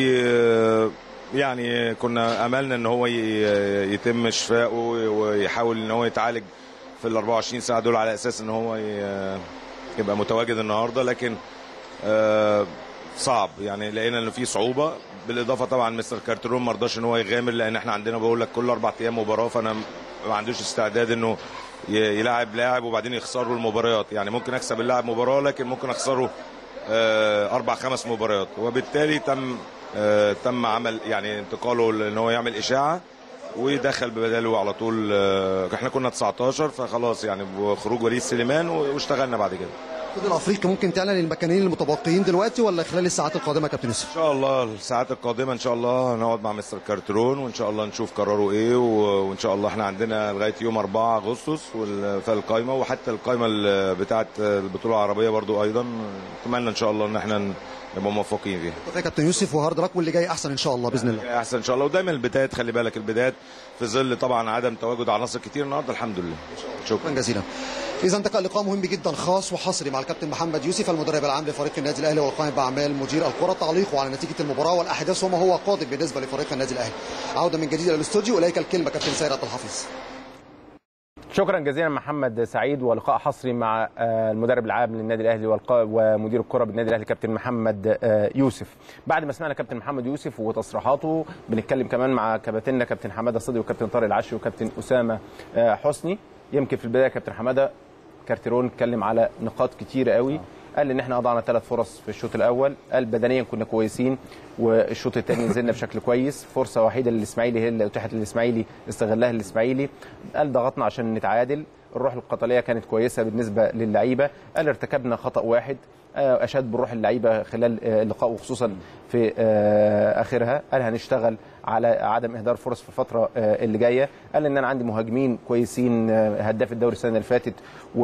يعني كنا املنا ان هو ي- يتم شفائه ويحاول ان هو يتعالج في ال 24 ساعه دول على اساس ان هو ي- يبقى متواجد النهارده لكن آه، صعب يعني لقينا ان في صعوبه بالاضافه طبعا مستر كارترون ما رضاش ان هو يغامر لان احنا عندنا بقول لك كل اربع ايام مباراه فانا ما عندوش استعداد انه ي- يلاعب لاعب وبعدين يخسروا المباريات يعني ممكن اكسب اللاعب مباراه لكن ممكن اخسره آه، اربع خمس مباريات وبالتالي تم آه، تم عمل يعني انتقاله ان هو يعمل اشاعه ودخل ببداله على طول آه، احنا كنا 19 فخلاص يعني بخروج وليد سليمان واشتغلنا بعد كده الاتحاد الافريقي ممكن تعلن المكانين المتبقيين دلوقتي ولا خلال الساعات القادمه يا كابتن يوسف ان شاء الله الساعات القادمه ان شاء الله هنقعد مع مستر كارترون وان شاء الله نشوف قراره ايه و- وان شاء الله احنا عندنا لغايه يوم 4 اغسطس وال- في القايمه وحتى القايمه ال- بتاعه البطوله العربيه برضو ايضا اتمنى ان شاء الله ان احنا نبقى موفقين فيها يا كابتن يوسف وهارد لك واللي جاي احسن ان شاء الله باذن الله احسن ان شاء الله ودايما البدايات خلي بالك البدايات في ظل طبعا عدم تواجد عناصر كتير النهارده الحمد لله شكرا جزيلا اذا انتقل لقاء مهم جدا خاص وحصري مع الكابتن محمد يوسف المدرب العام لفريق النادي الاهلي والقائم باعمال مدير الكره تعليقه على نتيجه المباراه والاحداث وما هو قادم بالنسبه لفريق النادي الاهلي عوده من جديد الى الاستوديو اليك الكلمه كابتن سيد عبد الحفيظ شكرا جزيلا محمد سعيد ولقاء حصري مع آه، المدرب العام للنادي الاهلي والقا- ومدير الكره بالنادي الاهلي كابتن محمد آه، يوسف بعد ما سمعنا كابتن محمد يوسف وتصريحاته بنتكلم كمان مع كباتننا كابتن حماده صدقي وكابتن طارق العشري وكابتن اسامه آه، حسني يمكن في البدايه كابتن حماده كارتيرون اتكلم على نقاط كتيره قوي قال ان احنا اضعنا ثلاث فرص في الشوط الاول قال بدنيا كنا كويسين والشوط الثاني نزلنا بشكل كويس فرصه وحيده للاسماعيلي هي اللي اتاحت للاسماعيلي استغلها الاسماعيلي قال ضغطنا عشان نتعادل الروح القتاليه كانت كويسه بالنسبه للعيبه قال ارتكبنا خطا واحد آه، اشاد بروح اللعيبه خلال آه، اللقاء وخصوصا في آه، اخرها قال هنشتغل على عدم اهدار فرص في الفتره آه، اللي جايه قال ان انا عندي مهاجمين كويسين آه، هداف الدوري السنه اللي فاتت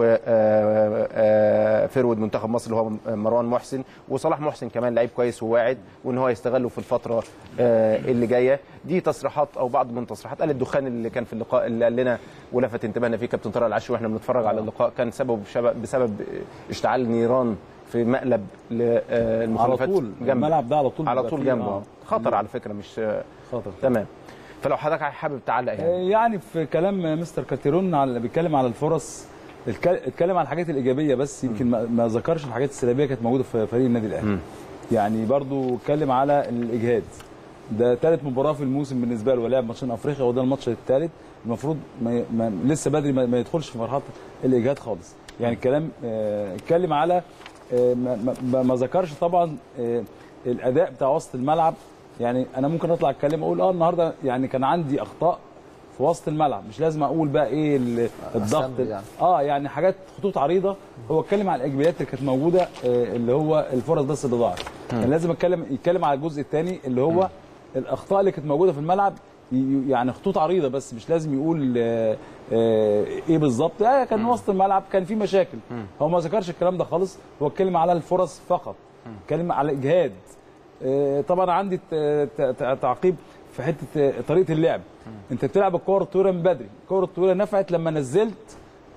وفرود منتخب مصر اللي هو مروان محسن وصلاح محسن كمان لعيب كويس وواعد وان هو يستغله في الفتره آه، اللي جايه دي تصريحات او بعض من تصريحات قال الدخان اللي كان في اللقاء اللي قال لنا ولفت انتباهنا فيه كابتن طارق العشري واحنا بنتفرج على اللقاء كان سبب شب- بسبب اشتعال نيران في مقلب للمخالفات على طول الملعب ده على طول على بيبقى طول فيه- جنبه آه. خطر على فكره مش خطر تمام فلو حضرتك حابب تعلق يعني يعني في كلام مستر كاتيرون على بيتكلم على الفرص الك- اتكلم على الحاجات الايجابيه بس يمكن ما- ما ذكرش الحاجات السلبيه كانت موجوده في فريق النادي الاهلي يعني برضو اتكلم على الاجهاد ده ثالث مباراه في الموسم بالنسبه له ولعب ماتشين افريقيا وده الماتش الثالث المفروض ما ما لسه بدري ما, ما يدخلش في مرحله الاجهاد خالص يعني الكلام آه، اتكلم على آه، ما, ما, ما ذكرش طبعا آه، الاداء بتاع وسط الملعب يعني انا ممكن اطلع اتكلم اقول اه النهارده يعني كان عندي اخطاء في وسط الملعب مش لازم اقول بقى ايه ال- الضغط أسامي يعني. اه يعني حاجات خطوط عريضه هو اتكلم على الايجابيات اللي كانت موجوده آه، اللي هو الفرص بس اللي ضاعت مم. يعني لازم اتكلم يتكلم على الجزء الثاني اللي هو الاخطاء اللي كانت موجوده في الملعب ي- يعني خطوط عريضه بس مش لازم يقول آه، آه، ايه بالظبط لا كان وسط الملعب كان في مشاكل هو ما ذكرش الكلام ده خالص هو اتكلم على الفرص فقط اتكلم على الاجهاد آه، طبعا عندي ت- ت- ت- تعقيب في حته آه، طريقه اللعب انت بتلعب الكور الطويله من بدري الكور الطويله نفعت لما نزلت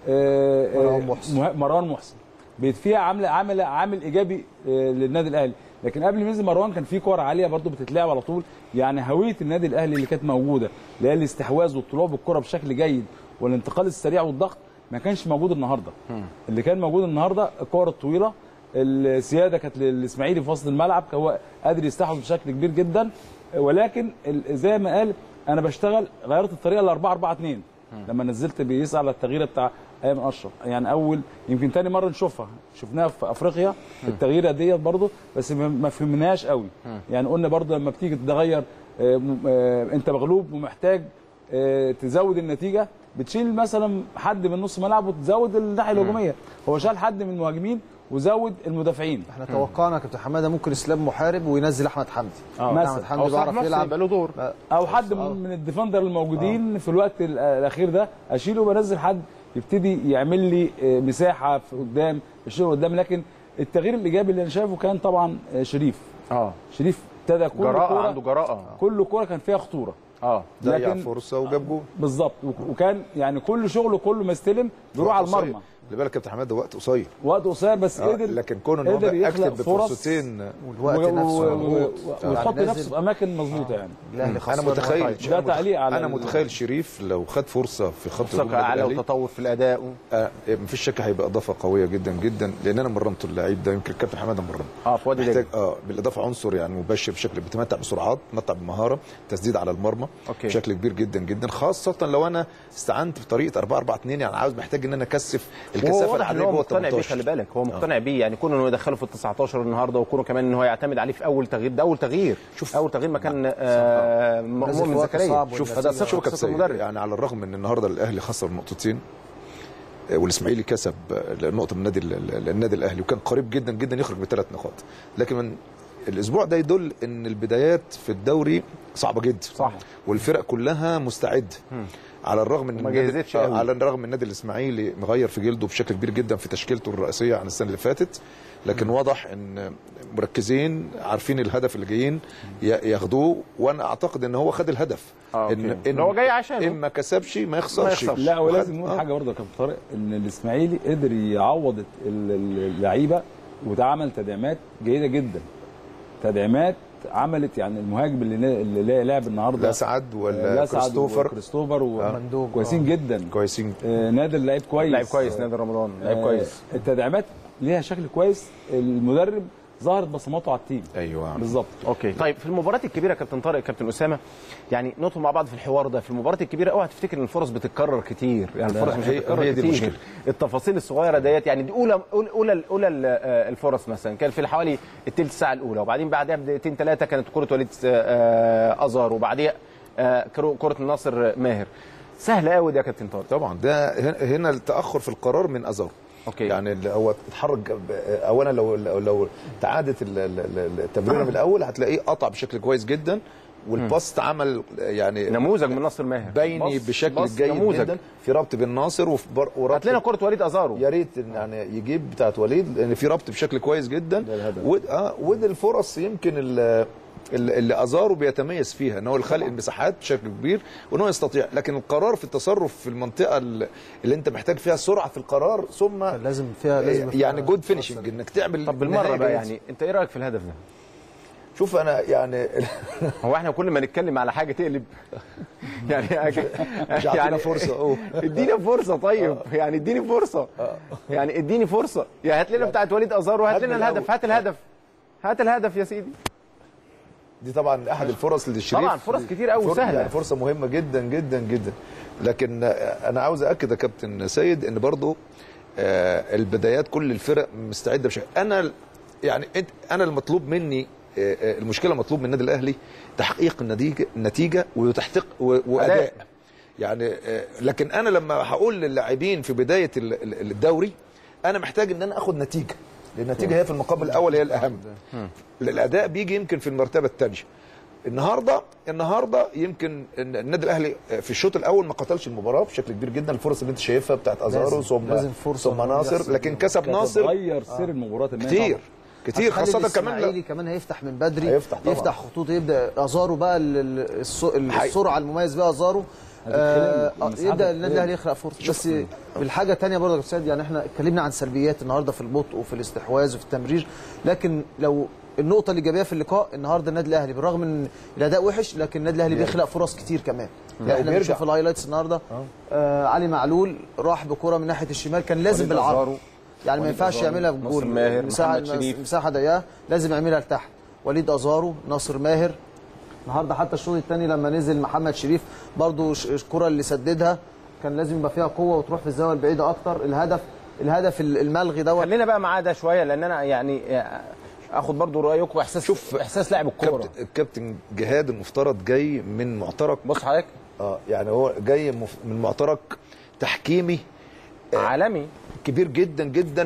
آه، آه، مروان محسن. مه- مروان محسن بقت فيها عامله عامل عامل ايجابي آه، للنادي الاهلي لكن قبل ما ينزل مروان كان في كور عاليه برضو بتتلعب على طول يعني هويه النادي الاهلي اللي كانت موجوده اللي هي الاستحواذ والطلوع بالكره بشكل جيد والانتقال السريع والضغط ما كانش موجود النهارده اللي كان موجود النهارده الكور الطويله السياده كانت للاسماعيلي في وسط الملعب هو قادر يستحوذ بشكل كبير جدا ولكن ال- زي ما قال انا بشتغل غيرت الطريقه ل 4 4 2 لما نزلت بيسعى على التغيير بتاع ايمن اشرف يعني اول يمكن تاني مره نشوفها شفناها في افريقيا التغييره ديت برضو بس ما- ما فهمناهاش قوي يعني قلنا برضو لما بتيجي تغير آه، م- آه، انت مغلوب ومحتاج آه، تزود النتيجه بتشيل مثلا حد من نص ملعب وتزود الناحيه الهجوميه هو شال حد من المهاجمين وزود المدافعين احنا توقعنا كابتن حماده ممكن اسلام محارب وينزل احمد حمدي آه. مثلا مثلا. احمد حمدي بيعرف يلعب له دور او حد من من الديفندر الموجودين في الوقت ال- الاخير ده اشيله وبنزل حد يبتدي يعمل لي آه، مساحه في قدام الشغل قدام لكن التغيير الايجابي اللي انا شايفه كان طبعا آه، شريف اه شريف ابتدى كل جراءه كورة عنده جراءه كل كوره كان فيها خطوره اه ضيع فرصه وجاب جول بالظبط وك- وكان يعني كل شغله كل ما استلم بيروح على المرمى خلي بالك يا كابتن حماد ده وقت قصير وقت قصير بس آه، قدر لكن كون ان هو قدر بقى يخلق اكتب فرص بفرصتين والوقت و- نفسه و- و- مظبوط. ويحط يعني نفسه نازل- في اماكن مظبوطه يعني الاهلي خاصة انا متخيل ده تعليق على انا ال- متخيل شريف لو خد فرصه في خط ثقه الهجوم اعلى الأهلي، وتطور في الاداء آه مفيش شك هيبقى اضافه قويه جدا جدا لان انا مرنته اللعيب ده يمكن الكابتن حماده مرنه اه في وادي محتاج دجله اه بالاضافه عنصر يعني مباشر بشكل بيتمتع بسرعات بيتمتع بمهاره تسديد على المرمى أوكي. بشكل كبير جدا جدا خاصه لو انا استعنت بطريقه 4 4 2 يعني عاوز محتاج ان انا اكثف وهو الكثافه واضح ان العدديه هو جوه مقتنع بيه 18 خلي بالك هو مقتنع بيه يعني كونه انه يدخله في ال 19 النهارده وكونه كمان ان هو يعتمد عليه في اول تغيير ده اول تغيير شوف اول تغيير مكان آه نازل في مؤمن وقت زكريا صعب شوف والنتيجة- هذا شوف ثقه كابتن ثقه سيد المدرب يعني على الرغم من النهارده الاهلي خسر نقطتين آه، والاسماعيلي كسب آه، نقطه من النادي ال- النادي الاهلي وكان قريب جدا جدا يخرج بثلاث نقاط لكن من الاسبوع ده يدل ان البدايات في الدوري صعبه جدا صح. والفرق كلها مستعده على الرغم من ما النادي- جهزتش آه، قوي. على الرغم من النادي الاسماعيلي مغير في جلده بشكل كبير جدا في تشكيلته الرئيسيه عن السنه اللي فاتت لكن واضح ان مركزين عارفين الهدف اللي جايين ي- ياخدوه وانا اعتقد ان هو خد الهدف آه، أوكي. ان إن هو جاي عشانه. ان ما كسبش ما يخسرش يخسرش. لا ولازم وخد- نقول آه. حاجه برضه يا كابتن طارق ان الاسماعيلي قدر يعوض ال- ال- اللعيبه وتعمل تدعيمات جيده جدا تدعيمات عملت يعني المهاجم اللي نا- اللي لعب النهارده لا سعد ولا لا سعد كريستوفر كريستوفر مندوب. كويسين جدا كويسين آه، نادر لعيب كويس لعيب كويس نادر رمضان لعيب آه، كويس التدعيمات ليها شكل كويس المدرب ظهرت بصماته على التيم ايوه بالظبط اوكي طيب في المباريات الكبيره كابتن طارق كابتن اسامه يعني ندخل مع بعض في الحوار ده في المباريات الكبيره اوعى تفتكر ان الفرص بتتكرر كتير يعني لا، الفرص مش هي- بتتكرر هي دي كتير المشكلة. التفاصيل الصغيره ديت يعني دي اولى اولى اولى ال- الفرص مثلا كان في حوالي الثلث ساعه الاولى وبعدين بعدها بدقيقتين ثلاثه كانت كره وليد آه، ازار وبعديها آه، كرو- كره الناصر ماهر سهله قوي ده يا كابتن طارق طبعا ده هن- هنا التاخر في القرار من ازار اوكي يعني اللي هو اتحرك ب- اولا لو لو, لو تعادت ال- ال- ال- التمريره من الاول هتلاقيه قطع بشكل كويس جدا والباست عمل يعني نموذج من ناصر ماهر بيني باص- بشكل باص جيد نموذج. جدا في ربط بين ناصر وفي بر... وربط هات لنا كره وليد ازارو يا ريت إن يعني يجيب بتاعت وليد لان في ربط بشكل كويس جدا ود... اه ودي الفرص يمكن ال- اللي اللي ازارو بيتميز فيها ان هو الخلق المساحات بشكل كبير وان هو يستطيع لكن القرار في التصرف في المنطقه اللي اللي انت محتاج فيها سرعه في القرار ثم لازم فيها لازم فيها يعني جود فينشنج انك تعمل طب بالمره نهاية بقى جيد. يعني انت ايه رايك في الهدف ده؟ شوف انا يعني هو احنا كل ما نتكلم على حاجه تقلب يعني مش عاطينا فرصة، أوه. ادينا فرصه طيب يعني اديني فرصه يعني اديني فرصه يا هات لنا بتاعت وليد ازار وهات هات لنا من الهدف الأول. هات الهدف هات الهدف يا سيدي دي طبعا احد الفرص للشريف طبعا فرص كتير قوي فر- سهله يعني فرصه مهمه جدا جدا جدا لكن آه، انا عاوز اكد يا كابتن سيد ان برضو آه، البدايات كل الفرق مستعده بشكل انا يعني أنت- انا المطلوب مني آه، آه، المشكله مطلوب من النادي الاهلي تحقيق النتيجه النتيجه وتحقيق و- واداء يعني آه، لكن انا لما هقول للاعبين في بدايه ال- ال- الدوري انا محتاج ان انا اخد نتيجه لان النتيجه هي في المقام الاول هي الاهم الاداء بيجي يمكن في المرتبه الثانيه النهارده النهارده يمكن إن النادي الاهلي في الشوط الاول ما قتلش المباراه بشكل كبير جدا الفرص اللي انت شايفها بتاعت ازارو لازم- ثم لازم فرصة ثم إنه ناصر يحصل. لكن كسب كانت ناصر هتغير سير المباراه المية كتير طبعاً. كتير هتخلي خاصه كمان الاسماعيلي لا كمان هيفتح من بدري هيفتح طبعاً. يفتح خطوط يبدا ازارو بقى ال- ال- الس- حقيقي. السرعه المميز بيها ازارو آه هتتخلق آه، المساحات يبدا النادي هتتخلق. الاهلي يخلق فرصه بس بالحاجه تانية برضه يا كابتن سيد يعني احنا اتكلمنا عن سلبيات النهارده في البطء وفي الاستحواذ وفي التمرير لكن لو النقطة الإيجابية في اللقاء النهارده النادي الأهلي بالرغم من الأداء وحش لكن النادي الأهلي بيخلق فرص كتير كمان لا، احنا وبيرجع. بنشوف الهايلايتس النهارده آه علي معلول راح بكرة من ناحية الشمال كان لازم وليد بالعرض أزارو. يعني ما وليد ينفعش أزارو، يعملها في ناصر جول ماهر، مساحة محمد شريف. مساحة ضيقة لازم يعملها لتحت وليد أزارو ناصر ماهر النهارده حتى الشوط الثاني لما نزل محمد شريف برضو ش- الكرة اللي سددها كان لازم يبقى فيها قوة وتروح في الزاوية البعيدة أكتر الهدف الهدف الملغي دوت خلينا بقى معاه ده شويه لان انا يعني آه، اخد برضو رايكم احساس شوف احساس لاعب الكوره كابتن الكابتن جهاد المفترض جاي من معترك بص حضرتك اه يعني هو جاي مف- من معترك تحكيمي عالمي كبير جدا جدا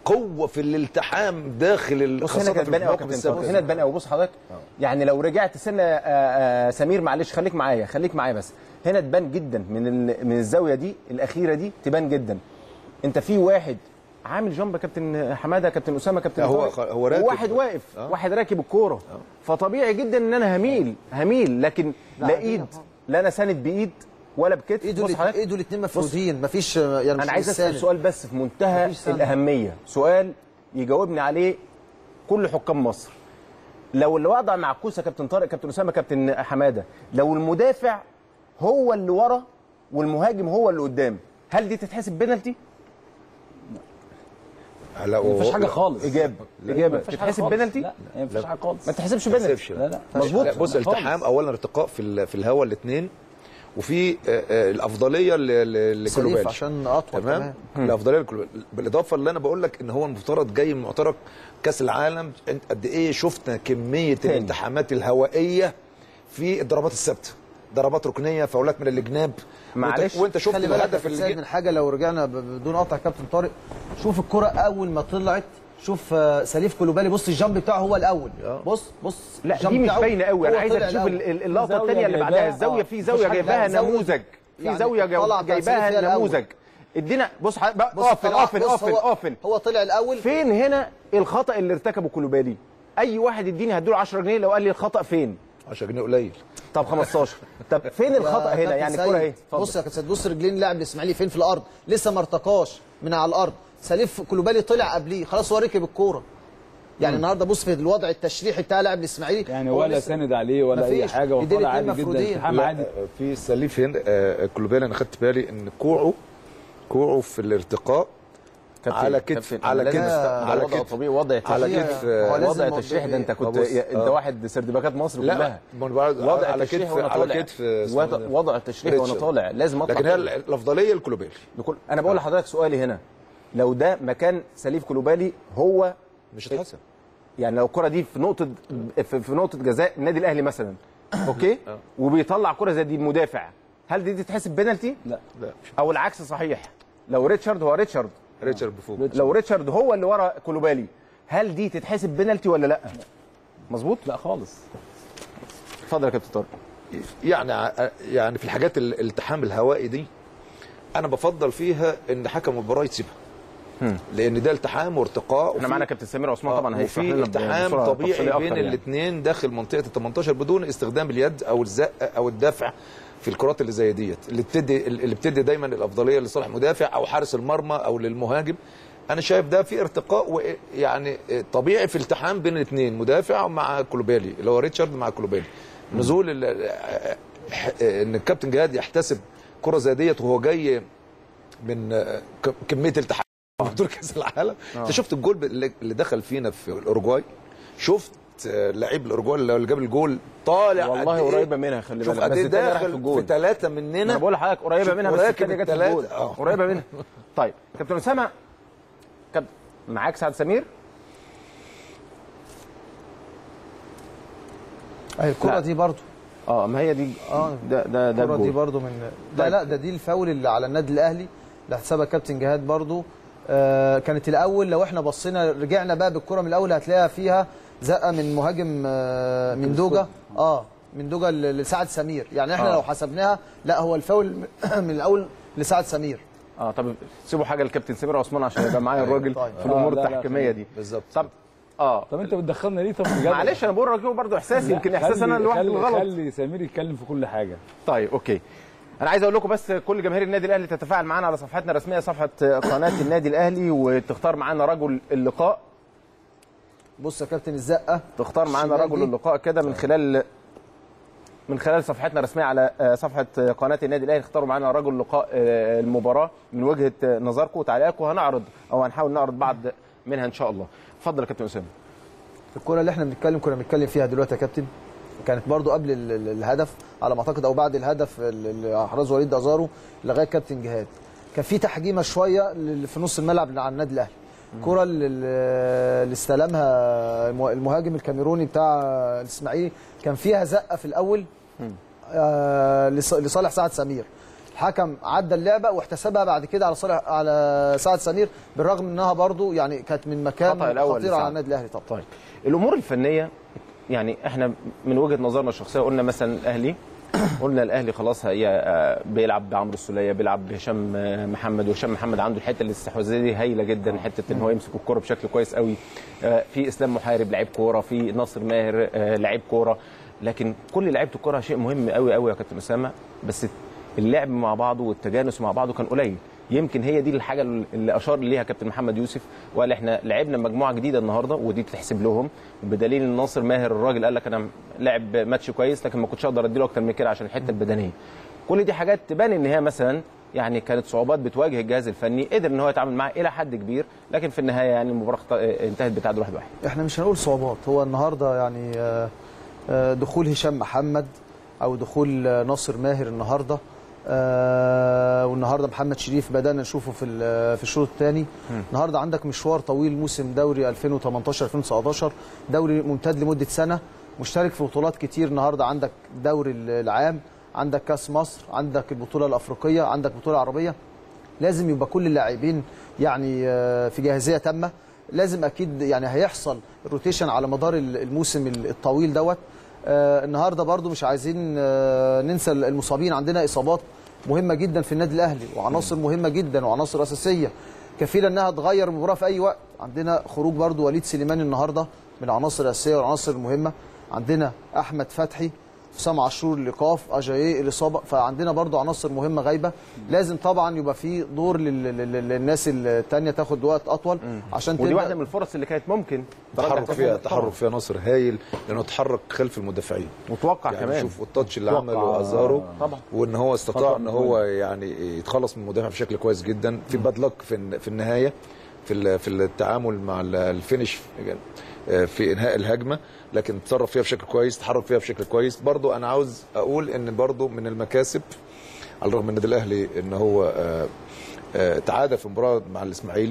قوه في الالتحام داخل ال- بص هنا خاصة كانت في تبان قوي المواقف كابتن طارق. الثابتة. هنا تبان قوي بص حضرتك يعني لو رجعت سنه آه، آه، سمير معلش خليك معايا خليك معايا بس هنا تبان جدا من ال- من الزاويه دي الاخيره دي تبان جدا انت في واحد عامل جنب كابتن حماده كابتن اسامه كابتن هو- طارق، هو راكب. وواحد واقف واحد راكب الكوره فطبيعي جدا ان انا هميل هميل لكن لا، لا عادية ايد لا انا ساند بايد ولا بكتف ايده بص الات- حضرتك ايده الاثنين مفرودين مفيش يعني مش انا عايز مش اسال ساند. سؤال بس في منتهى مفيش سند. الاهميه سؤال يجاوبني عليه كل حكام مصر لو اللي وضع معكوسه كابتن طارق كابتن اسامه كابتن حماده لو المدافع هو اللي ورا والمهاجم هو اللي قدام هل دي تتحسب بينالتي لا مفيش حاجه خالص اجابه لا، اجابه مفيش حاجة تتحسب خالص. بينالتي لا لا مفيش حاجه خالص ما تتحسبش ما بينالتي تحسبش، لا لا مظبوط لا بص خالص. التحام اولا ارتقاء في ال- في الهواء الاثنين وفي آه، آه، الافضليه ل- ل- سليف لكلوبالي عشان اطول تمام الافضليه لكلوبالي بالاضافه اللي انا بقول لك ان هو المفترض جاي من معترك كاس العالم انت قد ايه شفنا كميه تاني. الالتحامات الهوائيه في الضربات الثابته ضربات ركنيه فاولات من الجناب معلش. وانت, وانت شفت خلي بالك الهدف يا اللي سيد جه- من حاجه لو رجعنا ب- بدون قطع كابتن طارق شوف الكره اول ما طلعت شوف آه، سليف كلوبالي بص الجامب بتاعه هو الاول بص بص لا الجامب دي مش بتاعه باينه قوي هو انا عايزك طلع تشوف الأول. ال- ال- اللقطه زاوية الثانيه اللي بعدها جايباها، الزاويه آه. في مفيش زاويه حاجة، جايباها لا، زاوية- نموذج في يعني زاويه طلع جايباها بتاع سليف فيها جايباها الأول. نموذج ادينا بص ح- بقى بص قافل طلع- قافل بص قافل هو- قافل هو طلع الاول فين هنا الخطا اللي ارتكبه كلوبالي اي واحد يديني هديله 10 جنيه لو قال لي الخطا فين 10 جنيه قليل طب 15 طب فين الخطا يا هنا كابتن يعني سيد، الكوره اهي بص يا كابتن سيد، بص رجلين اللاعب الاسماعيلي فين في الارض لسه ما ارتقاش من على الارض سليف كلوبالي طلع قبليه خلاص هو ركب الكوره يعني النهارده بص في الوضع التشريحي بتاع لاعب الاسماعيلي يعني هو ولا لسه- ساند عليه ولا اي مفيش. حاجه إيديه وطالع الاتنين عادي جدا مفرودين. التحام لا، عادي آه، في سليف هنا آه، كلوبالي انا خدت بالي ان كوعه كوعه في الارتقاء كابتن- على كتف كابتن، على لازم كتف أست- على وضع كتف طبيعي وضع على تشريحي. كتف هو آه، لازم وضع تشريحي ده انت كنت بص، يا- انت آه. واحد سردباكات مصر لا كلها ما أنا بقول- وضع على تشريحي كتف وانا على طالع كتف اسمه وضع- ده. وضع تشريحي وانا ريتشارد. طالع لازم اطلع لكن هي كده. الافضليه لكلوبالي بكل انا بقول لحضرتك سؤالي هنا لو ده مكان سليف كلوبالي هو مش هتحسب يعني لو الكره دي في نقطه في, في نقطه جزاء النادي الاهلي مثلا اوكي وبيطلع كره زي دي المدافع هل دي تتحسب بينالتي لا لا مش او العكس صحيح لو ريتشارد هو ريتشارد ريتشارد بفوق لو ريتشارد هو اللي ورا كلوبالي هل دي تتحسب بينالتي ولا لا مظبوط لا خالص اتفضل يا كابتن طارق يعني ع- يعني في الحاجات ال- الالتحام الهوائي دي انا بفضل فيها ان حكم المباراه يسيبها لان ده التحام وارتقاء احنا وفي- معانا كابتن سمير عثمان طبعا آه، هيشرح وفي لنا التحام بصورة تفصيلية طبيعي أكتر بين يعني. الاثنين داخل منطقه ال 18 بدون استخدام اليد او الزق او الدفع في الكرات اللي زي ديت اللي بتدي اللي بتدي دايما الافضليه لصالح مدافع او حارس المرمى او للمهاجم انا شايف ده في ارتقاء و- يعني طبيعي في التحام بين الاثنين مدافع مع كلوبالي اللي هو ريتشارد مع كلوبالي نزول ال- ان الكابتن جهاد يحتسب كره زي ديت وهو جاي من ك- كميه التحام في بطوله كاس العالم انت شفت الجول اللي اللي دخل فينا في الاورجواي شفت آه، لعيب الاورجواي اللي جاب الجول طالع والله قد إيه؟ قريبه منها خلي شوف بالك قد بس ايه التانية راحت في داخل الجول في ثلاثه مننا انا بقول لحضرتك قريبه شوف منها بس راكب الثانيه جت في التلاتة. الجول آه. قريبه منها طيب كابتن اسامه كابتن معاك سعد سمير اهي الكره لا. دي برضو اه ما هي دي اه ده ده ده الكره دي الجول. برضو من لا طيب. لا ده دي الفاول اللي على النادي الاهلي اللي حسبها كابتن جهاد برضو آه كانت الاول لو احنا بصينا رجعنا بقى بالكره من الاول هتلاقيها فيها زقه من مهاجم آه من دوجا اه من دوجا ل- لسعد سمير يعني احنا آه. لو حسبناها لا هو الفاول من الاول لسعد سمير اه طب سيبوا حاجه للكابتن سمير عثمان عشان يبقى معايا الراجل طيب. في الامور آه، لا، لا، التحكيميه دي بالظبط طب اه طب انت بتدخلنا ليه طب بجد معلش انا بقول لك برضه احساسي لا، يمكن احساس انا خلي- لوحدي خلي- الغلط خلي سمير يتكلم في كل حاجه طيب اوكي انا عايز اقول لكم بس كل جماهير النادي الاهلي تتفاعل معانا على صفحتنا الرسميه صفحه قناه النادي الاهلي وتختار معانا رجل اللقاء بص يا كابتن الزقه تختار معانا الشمال رجل دي. اللقاء كده من خلال من خلال صفحتنا الرسميه على آه، صفحه آه، قناه النادي الاهلي اختاروا معانا رجل لقاء آه، المباراه من وجهه آه، نظركم وتعليقاتكم هنعرض او هنحاول نعرض بعض منها ان شاء الله اتفضل يا كابتن اسامه الكره اللي احنا بنتكلم كنا بنتكلم فيها دلوقتي يا كابتن كانت برضو قبل ال- ال- الهدف على ما اعتقد او بعد الهدف اللي احرزه وليد ازارو لغايه كابتن جهاد كان في تحجيمه شويه لل- في نص الملعب على النادي الاهلي الكره اللي اللي استلمها المه- المهاجم الكاميروني بتاع الاسماعيلي كان فيها زقه في الاول آه، لص- لصالح سعد سمير الحكم عدى اللعبه واحتسبها بعد كده على صالح على سعد سمير بالرغم انها برضو يعني كانت من مكان الخطأ الأول خطير على لسعد. النادي الاهلي طبعا طيب الامور الفنيه يعني احنا من وجهه نظرنا الشخصيه قلنا مثلا الاهلي قلنا الاهلي خلاص هي آه، بيلعب بعمرو السوليه بيلعب بهشام آه، محمد وهشام محمد عنده الحته الاستحواذيه دي هايله جدا حته ان هو يمسك الكوره بشكل كويس قوي آه، في اسلام محارب لعيب كوره في ناصر ماهر آه، لعيب كوره لكن كل لعيبه الكوره شيء مهم قوي قوي يا كابتن اسامه بس اللعب مع بعضه والتجانس مع بعضه كان قليل يمكن هي دي الحاجه اللي اشار ليها كابتن محمد يوسف وقال احنا لعبنا مجموعه جديده النهارده ودي تحسب لهم بدليل ان ناصر ماهر الراجل قال لك انا لعب ماتش كويس لكن ما كنتش اقدر اديله اكتر من كده عشان الحته البدنيه كل دي حاجات تبان ان هي مثلا يعني كانت صعوبات بتواجه الجهاز الفني قدر ان هو يتعامل معاها الى حد كبير لكن في النهايه يعني المباراه اخت- انتهت بتعادل واحد واحد احنا مش هنقول صعوبات هو النهارده يعني آه، آه، دخول هشام محمد او دخول آه، ناصر ماهر النهارده آه، والنهارده محمد شريف بدانا نشوفه في ال- في الشوط الثاني النهارده عندك مشوار طويل موسم دوري 2018 2019 دوري ممتد لمده سنه مشترك في بطولات كتير النهارده عندك دوري العام عندك كاس مصر عندك البطوله الافريقيه عندك بطوله عربيه لازم يبقى كل اللاعبين يعني آه، في جاهزيه تامه لازم اكيد يعني هيحصل روتيشن على مدار الموسم الطويل دوت آه، النهارده برضو مش عايزين آه، ننسى المصابين عندنا اصابات مهمه جدا في النادي الاهلي وعناصر مهمه جدا وعناصر اساسيه كفيله انها تغير المباراه في اي وقت عندنا خروج برضو وليد سليمان النهارده من العناصر الاساسيه والعناصر المهمه عندنا احمد فتحي حسام عاشور الايقاف اجاييه الاصابه فعندنا برضو عناصر مهمه غايبه لازم طبعا يبقى في دور لل- لل- للناس الثانيه تاخد وقت اطول عشان ودي تبدأ- واحده من الفرص اللي كانت ممكن تحرك فيها تحرك فيها ناصر هايل لانه تحرك خلف المدافعين متوقع يعني كمان شوف التاتش اللي متوقع. عمله ازارو طبعا وان هو استطاع خطأ ان هو يعني يتخلص من المدافع بشكل كويس جدا في باد لك في الن- في النهايه في ال- في التعامل مع ال- الفينش في انهاء الهجمه لكن تصرف فيها بشكل كويس تحرك فيها بشكل كويس برضو انا عاوز اقول ان برضو من المكاسب على الرغم من النادي الاهلي ان هو آه، آه، تعادل في مباراه مع الاسماعيلي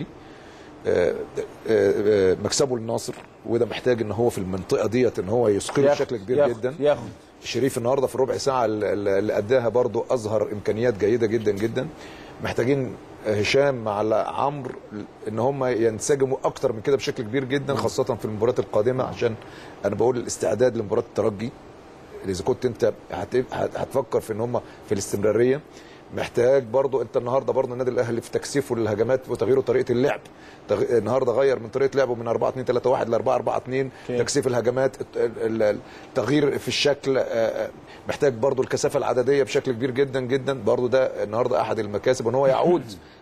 آه، آه، آه، مكسبه للناصر وده محتاج ان هو في المنطقه ديت ان هو يثقله ياخد- بشكل كبير ياخد- جدا ياخد شريف النهارده في الربع ساعه اللي اللي اداها برضو اظهر امكانيات جيده جدا جدا محتاجين هشام مع عمرو ان هم ينسجموا اكتر من كده بشكل كبير جدا خاصه في المباريات القادمه عشان انا بقول الاستعداد لمباراه الترجي اذا كنت انت هت- هت- هتفكر في ان هم في الاستمراريه محتاج برضو انت النهارده برضو النادي الاهلي في تكثيفه للهجمات وتغييره طريقه اللعب تغ... النهارده غير من طريقه لعبه من 4 2 3 1 ل 4 4 2 اوكي. تكثيف الهجمات الت- ال- ال- التغيير في الشكل آه، آه، محتاج برضو الكثافه العدديه بشكل كبير جدا جدا برضو ده النهارده احد المكاسب ان هو يعود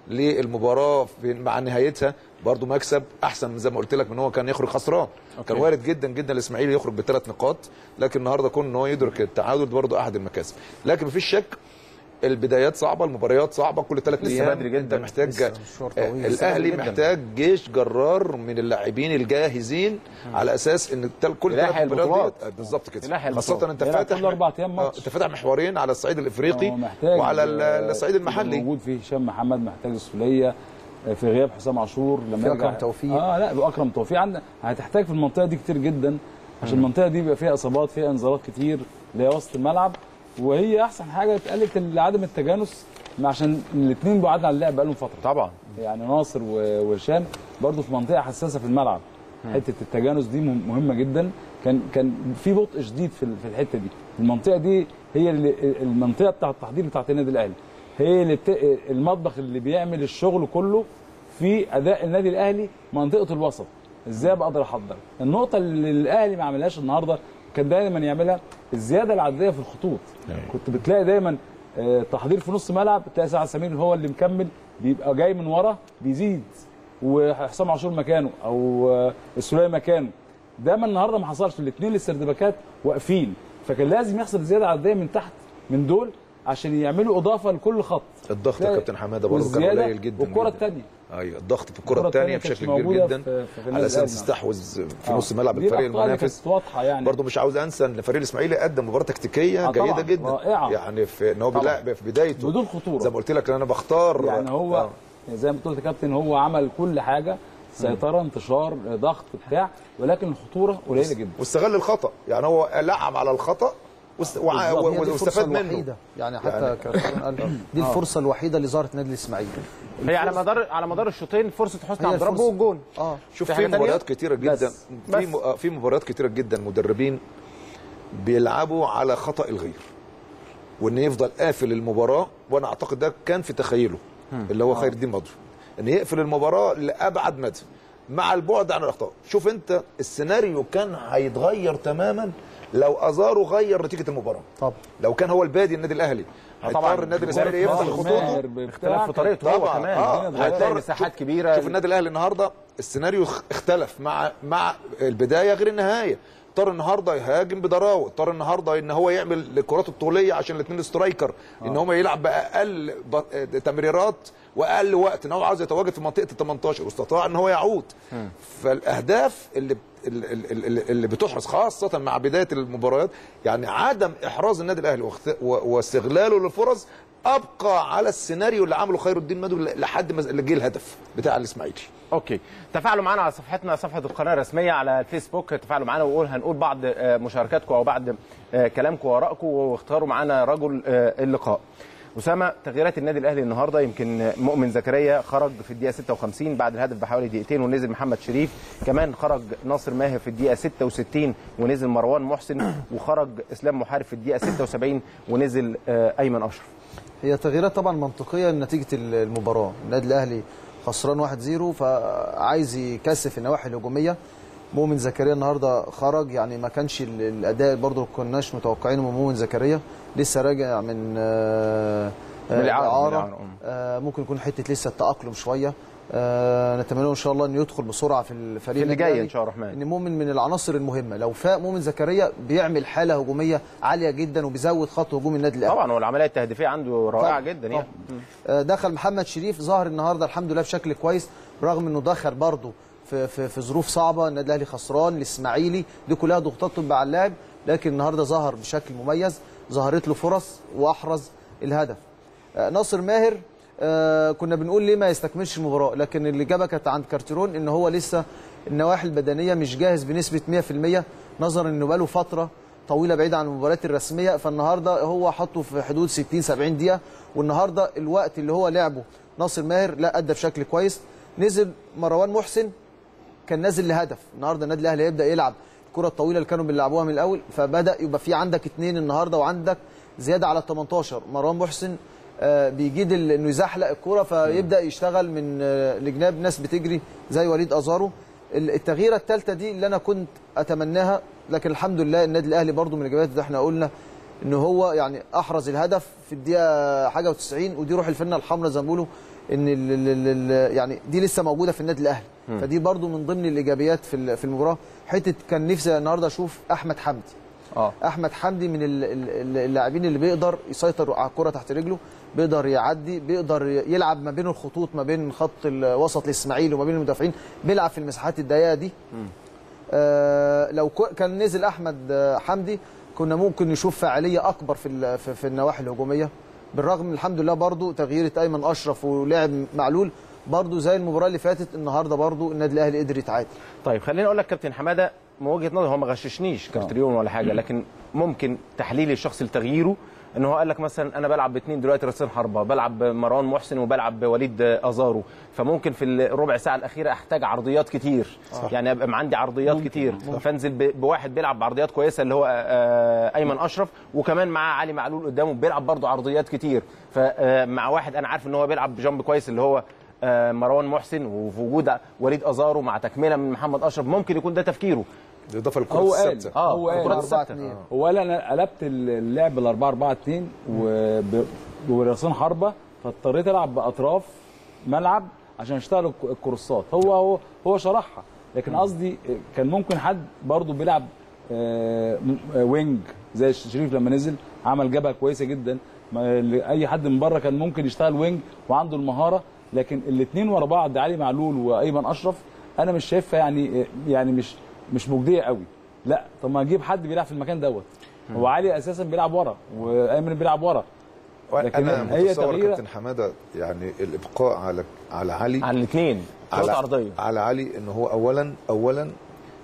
للمباراه في- مع نهايتها برضو مكسب احسن من زي ما قلت لك من هو كان يخرج خسران كان وارد جدا جدا الاسماعيلي يخرج بثلاث نقاط لكن النهارده كون ان هو يدرك التعادل برضو احد المكاسب لكن مفيش شك البدايات صعبه المباريات صعبه كل ثلاث لسه ايام بدري جدا. انت محتاج لسه مشوار طويل. آه، لسه الاهلي بدري جدا. محتاج جيش جرار من اللاعبين الجاهزين على اساس ان التل- كل يلاحق ثلاث مباريات البطولات. ديت- آه، بالظبط كده يلاحق خاصه البطولات. انت يلعب فاتح كل أربع أيام آه، ماتش. انت فاتح محورين على الصعيد الافريقي هو محتاج وعلى ال- آه، الصعيد يبقى المحلي موجود فيه هشام محمد محتاج السوليه آه، في غياب حسام عاشور لما في يرجع أكرم توفيق. اه لا يبقى اكرم توفيق عندنا هتحتاج في المنطقه دي كتير جدا عشان المنطقه دي بيبقى فيها اصابات فيها انذارات كتير اللي هي وسط الملعب وهي احسن حاجه اتقالت عدم التجانس عشان الاثنين بعاد عن اللعب بقالهم فتره طبعا يعني ناصر و- وهشام برضو في منطقه حساسه في الملعب حته التجانس دي مهم- مهمه جدا كان كان في بطء شديد في ال- في الحته دي المنطقه دي هي اللي المنطقه بتاع التحضير بتاعت النادي الاهلي هي اللي بت... المطبخ اللي بيعمل الشغل كله في اداء النادي الاهلي منطقه الوسط ازاي بقدر احضر النقطه اللي الاهلي ما عملهاش النهارده كان دايما يعملها الزياده العدديه في الخطوط كنت بتلاقي دايما آه، تحضير في نص ملعب تلاقي سعد سمير هو اللي مكمل بيبقى جاي من ورا بيزيد وحسام عاشور مكانه او آه، السوليه مكانه ده ما النهارده ما حصلش الاثنين الاستردباكات واقفين فكان لازم يحصل زياده عدديه من تحت من دول عشان يعملوا اضافه لكل خط الضغط يا تلاقي- كابتن حماده برضه كان والزيادة قليل جدا والكره جداً. الثانيه ايوه الضغط في الكرة الكره الثانيه التانية كانتش بشكل كبير موجودة جدا في- في النادي على اساس الأهلي. تستحوذ في آه. نص ملعب دي الفريق الأخطاء اللي المنافس كانت واضحه يعني برضه مش عاوز انسى ان فريق الاسماعيلي قدم مباراه تكتيكيه آه طبعاً، جيده جدا رائعة. يعني في ان هو طبعاً. بيلعب في بدايته بدون خطوره زي ما قلت لك انا بختار يعني هو آه. زي ما قلت يا كابتن هو عمل كل حاجه سيطره انتشار ضغط بتاع ولكن الخطوره قليله جدا واستغل الخطا يعني هو لعب على الخطا واست- وع- بالظبط. هي دي واستفاد الفرصة منه الوحيدة. يعني حتى يعني- كابتن قال دي آه. الفرصه الوحيده اللي ظهرت نادي الاسماعيلي هي على مدار على مدار الشوطين فرصه حسني هي عبد ربه الفرصة. والجون اه شوف في في حاجة تانية؟ مباريات كتيره جدا بس. في م- آه، في مباريات كتيره جدا مدربين بيلعبوا على خطا الغير وان يفضل قافل المباراه وانا اعتقد ده كان في تخيله اللي هو خير الدين مضر ان يقفل المباراه لابعد مدى مع البعد عن الاخطاء شوف انت السيناريو كان هيتغير تماما لو ازارو غير نتيجه المباراه طب لو كان هو البادي النادي الاهلي طبعاً. هيضطر النادي الاسماعيلي يفتح خطوطه اختلاف في طريقته هو طبعاً. كمان آه. هتلاقي هيضطر- مساحات شوف- كبيره شوف النادي الاهلي النهارده السيناريو اخ- اختلف مع مع البدايه غير النهايه اضطر النهارده يهاجم بضراوه اضطر النهارده ان هو يعمل الكرات الطوليه عشان الاثنين سترايكر ان هم يلعب باقل ب- تمريرات واقل وقت ان هو عاوز يتواجد في منطقه ال 18 واستطاع ان هو يعود فالاهداف اللي اللي, اللي, اللي بتحرز خاصه مع بدايه المباريات يعني عدم احراز النادي الاهلي واخت- و- واستغلاله للفرص ابقى على السيناريو اللي عمله خير الدين مدو لحد ما جه الهدف بتاع الاسماعيلي اوكي تفاعلوا معنا على صفحتنا صفحه القناه الرسميه على الفيسبوك تفاعلوا معنا وقول هنقول بعض آه، مشاركاتكم او بعض آه، كلامكم وارائكم واختاروا معنا رجل آه، اللقاء اسامه تغييرات النادي الاهلي النهارده يمكن مؤمن زكريا خرج في الدقيقه 56 بعد الهدف بحوالي دقيقتين ونزل محمد شريف كمان خرج ناصر ماهر في الدقيقه 66 ونزل مروان محسن وخرج اسلام محارب في الدقيقه 76 ونزل آه، ايمن اشرف هي تغييرات طبعا منطقيه نتيجه المباراه النادي الاهلي خسران 1-0 فعايز يكثف النواحي الهجوميه مؤمن زكريا النهارده خرج يعني ما كانش ال- الاداء برضه ما كناش متوقعينه من مؤمن زكريا لسه راجع من آه، من الإعارة، من الإعارة. الإعارة، آه، ممكن يكون حته لسه التاقلم شويه آه، نتمنى له ان شاء الله انه يدخل بسرعه في الفريق في اللي النادي جاي الأهلي. إن شاء الله الرحمن. ان مؤمن من العناصر المهمه لو فاق مؤمن زكريا بيعمل حاله هجوميه عاليه جدا وبيزود خط هجوم النادي الاهلي طبعا والعمليه التهديفيه عنده رائعه طبعاً، جدا يعني آه، دخل محمد شريف ظهر النهارده الحمد لله بشكل كويس رغم انه دخل برضه في في في ظروف صعبه النادي الاهلي خسران الاسماعيلي دي كلها ضغوطات تبقى على اللاعب لكن النهارده ظهر بشكل مميز ظهرت له فرص واحرز الهدف آه، ناصر ماهر آه، كنا بنقول ليه ما يستكملش المباراه لكن الاجابه كانت عند كارتيرون ان هو لسه النواحي البدنيه مش جاهز بنسبه 100% نظرا انه بقاله فتره طويله بعيده عن المباريات الرسميه فالنهارده هو حطه في حدود 60 70 دقيقه والنهارده الوقت اللي هو لعبه ناصر ماهر لا ادى بشكل كويس نزل مروان محسن كان نازل لهدف النهارده النادي الاهلي هيبدا يلعب الكره الطويله اللي كانوا بيلعبوها من الاول فبدا يبقى في عندك اثنين النهارده وعندك زياده على ال 18 مروان محسن آه، بيجيد ال- انه يزحلق الكره فيبدا يشتغل من آه، الجناب ناس بتجري زي وليد ازارو ال- التغييره الثالثه دي اللي انا كنت اتمناها لكن الحمد لله النادي الاهلي برضو من الاجابات اللي احنا قلنا ان هو يعني احرز الهدف في الدقيقه حاجه و90 ودي روح الفنه الحمراء زي ما بيقولوا ان ال ال ال يعني دي لسه موجوده في النادي الاهلي مم. فدي برضو من ضمن الايجابيات في ال- في المباراه حته كان نفسي النهارده اشوف احمد حمدي اه احمد حمدي من ال- ال- اللاعبين اللي بيقدر يسيطر على الكره تحت رجله بيقدر يعدي بيقدر يلعب ما بين الخطوط ما بين خط الوسط الاسماعيلي وما بين المدافعين بيلعب في المساحات الضيقه دي آه لو كو- كان نزل احمد آه، حمدي كنا ممكن نشوف فاعليه اكبر في ال- في, في النواحي الهجوميه بالرغم من الحمد لله برضو تغييره ايمن اشرف ولعب معلول برضو زي المباراه اللي فاتت النهارده برضو النادي الاهلي قدر يتعادل طيب خليني اقول لك كابتن حماده من وجهه نظري هو ما غششنيش كارتريون ولا حاجه لكن ممكن تحليلي الشخصي لتغييره ان هو قال لك مثلا انا بلعب باثنين دلوقتي راسين حربه بلعب بمروان محسن وبلعب بوليد ازارو فممكن في الربع ساعه الاخيره احتاج عرضيات كتير صح. يعني ابقى عندي عرضيات ممكن. كتير ممكن. فانزل ب- بواحد بيلعب بعرضيات كويسه اللي هو آه، ايمن اشرف وكمان معاه علي معلول قدامه بيلعب برضه عرضيات كتير فمع واحد انا عارف ان هو بيلعب بجنب كويس اللي هو آه، مروان محسن وفي وجود وليد ازارو مع تكمله من محمد اشرف ممكن يكون ده تفكيره بالاضافه للكره هو قال الثابته اه هو قال الكرات الثابته هو قال انا قلبت اللعب ال 4 4 2 وب- وراسين حربه فاضطريت العب باطراف ملعب عشان اشتغل الك- الكروسات هو هو هو شرحها لكن قصدي كان ممكن حد برضه بيلعب آه، م- آه، وينج زي شريف لما نزل عمل جبهه كويسه جدا ما- اللي- اي حد من بره كان ممكن يشتغل وينج وعنده المهاره لكن الاثنين ورا بعض علي معلول وايمن اشرف انا مش شايفها يعني يعني مش مش مجديه قوي لا طب ما اجيب حد بيلعب في المكان دوت هو علي اساسا بيلعب ورا وايمن بيلعب ورا لكن انا هي متصور تغيير كابتن حماده يعني الابقاء على على علي على الاثنين كرات على عرضيه على علي ان هو اولا اولا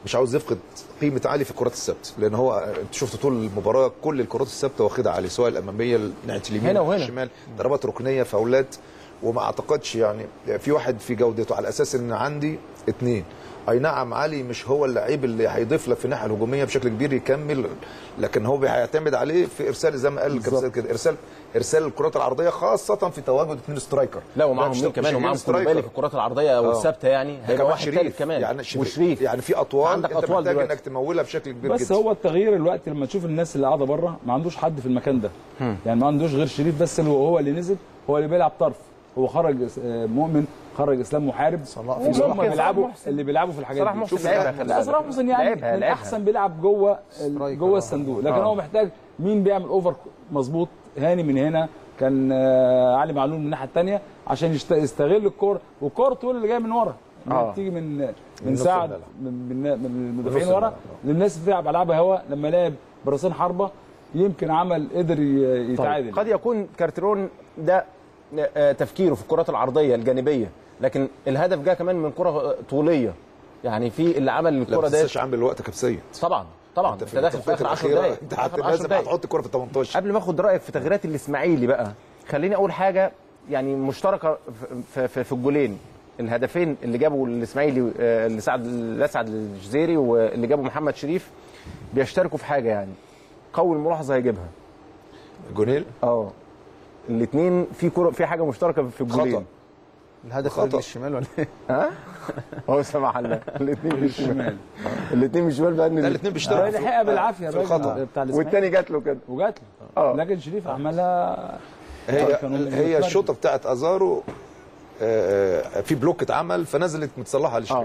مش عاوز يفقد قيمه علي في الكرات الثابته لان هو انت شفت طول المباراه كل الكرات الثابته واخدها علي سواء الاماميه ناحيه اليمين هنا أو وهنا. الشمال ضربات ركنيه فاولات وما اعتقدش يعني في واحد في جودته على اساس ان عندي اثنين اي نعم علي مش هو اللعيب اللي هيضيف لك في الناحيه الهجوميه بشكل كبير يكمل لكن هو هيعتمد عليه في ارسال زي ما قال كابتن كده ارسال ارسال الكرات العرضيه خاصه في تواجد اثنين سترايكر لا ومعاهم مش- مين مش كمان هجوم ومعاهم سترايكر. كولوبالي في الكرات العرضيه او آه. الثابته يعني ده هيبقى كمان واحد شريف. ثالث كمان يعني شريف. وشريف يعني في اطوال عندك انت أطوال محتاج دلوقتي. انك تمولها بشكل كبير بس جدا هو التغيير الوقت لما تشوف الناس اللي قاعده بره ما عندوش حد في المكان ده يعني ما عندوش غير شريف بس اللي هو هو اللي نزل هو اللي بيلعب طرف هو خرج آه، مؤمن خرج اسلام محارب في اللي هم صلاح بيلعبوا محسن. اللي بيلعبوا في الحاجات صلاح دي محسن شوف لعبها، لا، خلي لا بالك. صلاح محسن يعني لعبها، من لعبها. احسن بيلعب جوه جوه الصندوق لكن آه. هو محتاج مين بيعمل اوفر مظبوط هاني من هنا كان آه، علي معلول من الناحيه الثانيه عشان يشت- يستغل الكوره والكوره طول اللي جايه من ورا آه. بتيجي من من نص سعد الملعب. من من من المدافعين نص ورا الملعب. للناس اللي بتلعب العابها هوا لما لعب براسين حربه يمكن عمل قدر ي- يتعادل قد يكون كارترون ده آه، تفكيره في الكرات العرضيه الجانبيه لكن الهدف جاء كمان من كره طوليه يعني في اللي عمل لا الكره ما ديت تنساش عامل الوقت كابسيه طبعا طبعا انت انت داخل في اخر 10 الأخيرة دقائق انت آخر هت- 10 لازم دقايق. هتحط الكره في ال 18 قبل ما اخد رايك في تغييرات الاسماعيلي بقى خليني اقول حاجه يعني مشتركه في, في, في الجولين الهدفين اللي جابوا الاسماعيلي آه، اللي سعد اللي اسعد الجزيري واللي جابوا محمد شريف بيشتركوا في حاجه يعني قوي الملاحظه هيجيبها جونيل اه الاثنين في كرة في حاجه مشتركه في الجولين خطأ. الهدف خطأ. رجل الشمال ولا ايه؟ ها هو سمح الله الاثنين بالشمال الاثنين بالشمال بقى لا الاثنين بيشتغلوا ده لحقها بالعافيه في الخطأ. الراجل بتاع الإسماعيلي. والتاني جات له كده وجات له لكن شريف عملها هي كانوا هي متفرج. الشوطه بتاعت ازارو آه، آه، في بلوك اتعمل فنزلت متصلحه لشريف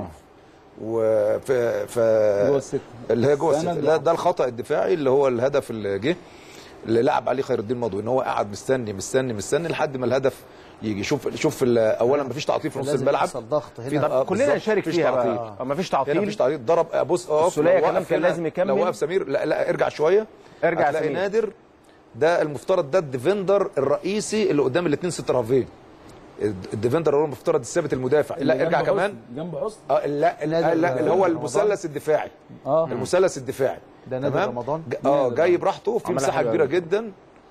وف ف جوه الست اللي هي جوه سند الست لا واحد. ده الخطا الدفاعي اللي هو الهدف اللي جه اللي لعب عليه خير الدين مضوي ان هو قعد مستني مستني مستني لحد ما الهدف يجي شوف شوف ال- اولا مفيش تعطيل في نص لازم الملعب يحصل ضغط في هنا ضغط- كلنا بالظبط، نشارك مفيش فيها تعطيل. بقى آه، مفيش هنا تعطيل مفيش تعطيل ضرب ابص اقف السولية لو كمان وقف كان هنا- لازم يكمل. لو وقف سمير لا لا ارجع شويه ارجع هتلاقي سمير. نادر ده المفترض ده الديفندر الرئيسي اللي قدام الاثنين ستر هافين الديفندر هو المفترض الثابت المدافع لا ارجع جنب كمان حسن- جنب حسن اه لا لا, لا اللي هو المثلث الدفاعي اه المثلث الدفاعي ده نادر تمام؟ رمضان ج- اه جاي براحته في عملها مساحه حلوة كبيره أوي. جدا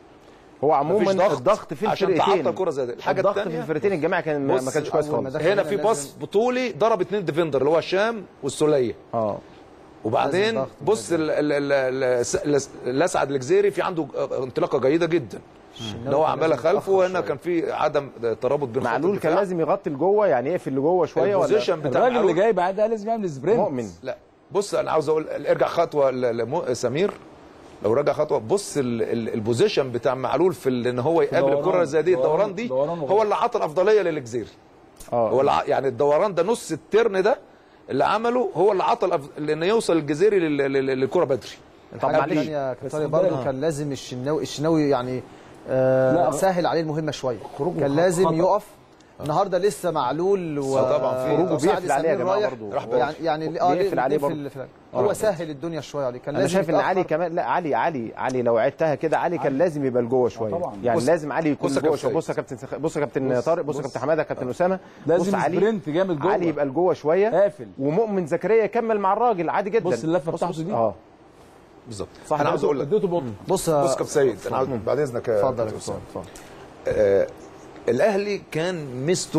هو مفيش عموما ضغط الضغط في عشان الفرقتين تعطل كرة زي دي. الحاجة الضغط في التانية- الفرقتين الجماعه كان ما ما بص، كانش كويس أول ما خالص دخل هنا هنا في لازم- باص بطولي ضرب اثنين ديفندر اللي هو هشام والسوليه اه وبعدين لازم ضغط بص ال- ال- ال- ال- الاسعد الجزيري في عنده انطلاقه جيده جدا اللي هو عمالها خلفه وهنا كان في عدم ترابط بين خط معلول كان الدفاع. لازم يغطي لجوه يعني يقفل لجوه شويه ولا البوزيشن بتاع الراجل اللي معلول جاي بعدها لازم يعمل سبرنت مؤمن لا بص انا عاوز اقول ارجع خطوه ل- لسمير لو رجع خطوه بص ال- ال- البوزيشن بتاع معلول في ال- ان هو يقابل دوران. الكره زي دي دوران- الدوران دي دوران وغلط. هو اللي عطى الافضليه للجزيري اه هو اللي ع- يعني الدوران ده نص الترن ده اللي عمله هو اللي عطى الأف- لان يوصل الجزيري لل- لل- للكره بدري طب الحاجه معلش الثانيه كابتن بس برضه خد بالك. كان لازم الشناوي الشناوي يعني آه لا، سهل عليه المهمه شويه خروجه كان خط- لازم خطأ. يقف النهارده لسه معلول و آه، طبعا في- خروجه وسعد بيقفل عليه يا سمير جماعة رايح. برضه. راح بدري. يعني يعني اه بيقفل ليه عليه الاتنين برضه. في ال- في ال- هو سهل الدنيا شويه عليه كان انا لازم شايف ان علي يتأخر. كمان لا علي علي علي لو عدتها كده علي كان لازم يبقى لجوه شويه طبعا. يعني بص- لازم علي يكون بص يا جوه كابتن شويه سيد. بص يا كابتن سخ... بص يا كابتن بص- طارق بص يا بص. كابتن حماده كابتن اسامه لازم بص علي سبرنت جامد جوه علي يبقى لجوه شويه قافل ومؤمن زكريا يكمل مع الراجل عادي جدا بص اللفة بص- بتاعته بص- دي. اه بالظبط صح انا عاوز اقول لك اديته بطء بص بص كابتن سيد انا عاوز بعد اذنك يا اتفضل يا كابتن أسامة. كابتن اتفضل آه، الاهلي كان ميزته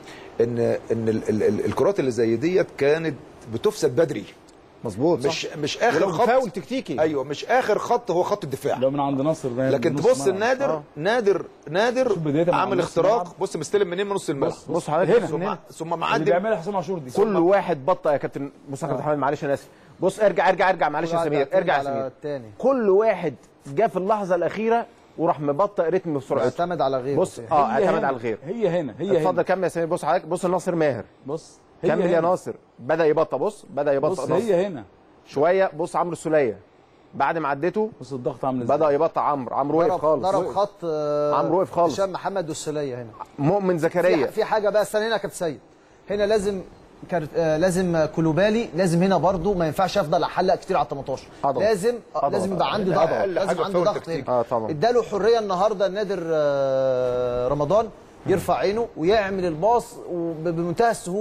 ان ان ال- ال- ال- الكرات اللي زي ديت كانت بتفسد بدري مظبوط مش مش اخر ولو خط فاول تكتيكي ايوه مش اخر خط هو خط الدفاع لو من عند نصر باين لكن نص تبص ملعب. النادر آه. نادر نادر شوف بدايتها من عامل نص اختراق الملعب. بص مستلم منين من نص الملعب بص بص حضرتك هنا. ثم ثم اللي معدي بيعملها حسام عاشور دي كل واحد بطأ يا كابتن بص يا كابتن حماد معلش انا اسف بص ارجع ارجع ارجع معلش يا كل واحد سمير بيعتمد ارجع يا على سمير التاني. كل واحد جه في اللحظه الاخيره وراح مبطئ رتم بسرعته اعتمد على غيره بص فيها. اه هي اعتمد هنا. على الغير هي هنا هي اتفضل هنا كمل يا سمير بص حضرتك بص ناصر ماهر بص هي كمل يا هنا. ناصر بدا يبطأ بص بدا يبطأ بص ناصر هي هنا شويه بص عمرو السوليه بعد ما عدته بص الضغط عامل ازاي بدا يبطأ عمرو عمرو وقف ضرب خالص ضرب خط آه، عمرو وقف خالص. هشام محمد والسليه هنا مؤمن في, زكريا في حاجه بقى استنى هنا يا كابتن سيد هنا لازم كارت آه لازم كولوبالي لازم هنا برضو ما ينفعش افضل احلق كتير على ال 18 أضغط. لازم آه أضغط. لازم يبقى عندي أضغط. ضغط أقل لازم حاجة عندي فاول ضغط تكتيك. هنا اه طبعا اداله حريه النهارده نادر آه، رمضان يرفع عينه ويعمل الباص وب- بمنتهى السهوله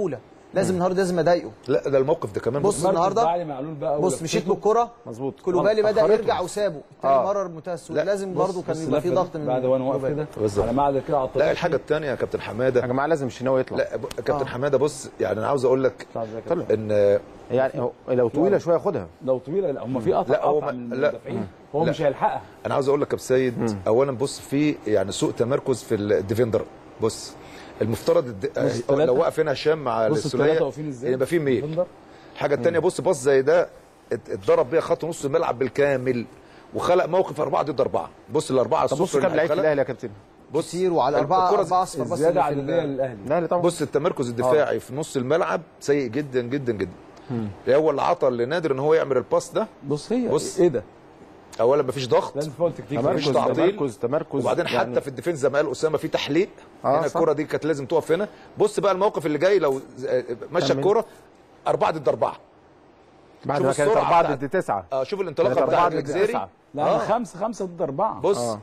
لازم النهارده لازم اضايقه لا ده الموقف ده كمان بص النهارده بعد معلول بقى بص ولفته. مشيت بالكره مظبوط كلوبالي بدا أخرته. يرجع وسابه تاني آه. مره منتهى السهوله لا، لازم بص- برضه كان بص يبقى في اللفة ضغط دي من بعد وانا واقف كلوبالي. كده بالظبط. على معدل كده على الطريق لا الحاجه الثانيه يا كابتن يا حماده جماعه لازم الشناوي يطلع لا ب- كابتن حماده بص يعني انا عاوز اقول لك طلع. ان يعني هو- لو طويله شويه خدها لو طويله لا هم في قطع لا، هو قطع ما- من لا. المدافعين هو لا. مش هيلحقها انا عاوز اقول لك يا كابتن سيد اولا بص في يعني سوء تمركز في الديفندر بص المفترض الد... بص التلاتة. لو واقف هنا هشام مع بص السوليه الثلاثه واقفين ازاي يبقى في ميل ديفندر. الحاجه الثانيه بص باص زي ده ات- اتضرب بيها خط نص الملعب بالكامل وخلق موقف أربعة ضد أربعة بص الأربعة طب بص الصفر كام اللي لعيب في خلق. الاهلي يا كابتن بص كتير وعلى أربعة الكرة أربعة أصفر بس الزياده اللي في عدديه ال- للاهلي الاهلي طبعا بص التمركز الدفاعي في نص الملعب سيء جدا جدا جدا هو اللي عطى لنادر ان هو يعمل الباس ده بص هي بص. ايه ده اولا مفيش ضغط لازم فاول تكتيك مفيش تمركز تعطيل. تمركز تمركز وبعدين حتى يعني في الديفنس زي ما قال اسامه في تحليق آه، هنا صح. الكره دي كانت لازم تقف هنا بص بقى الموقف اللي جاي لو ز- مشى كمل. الكره أربعة ضد أربعة بعد شوف ما كانت السرعة 4 بتاعت- ضد 9 اه شوف كانت الانطلاقه أربعة بتاع ضد الجزيري تسعة. لا آه. آه. خمسه خمسه ضد اربعه بص آه.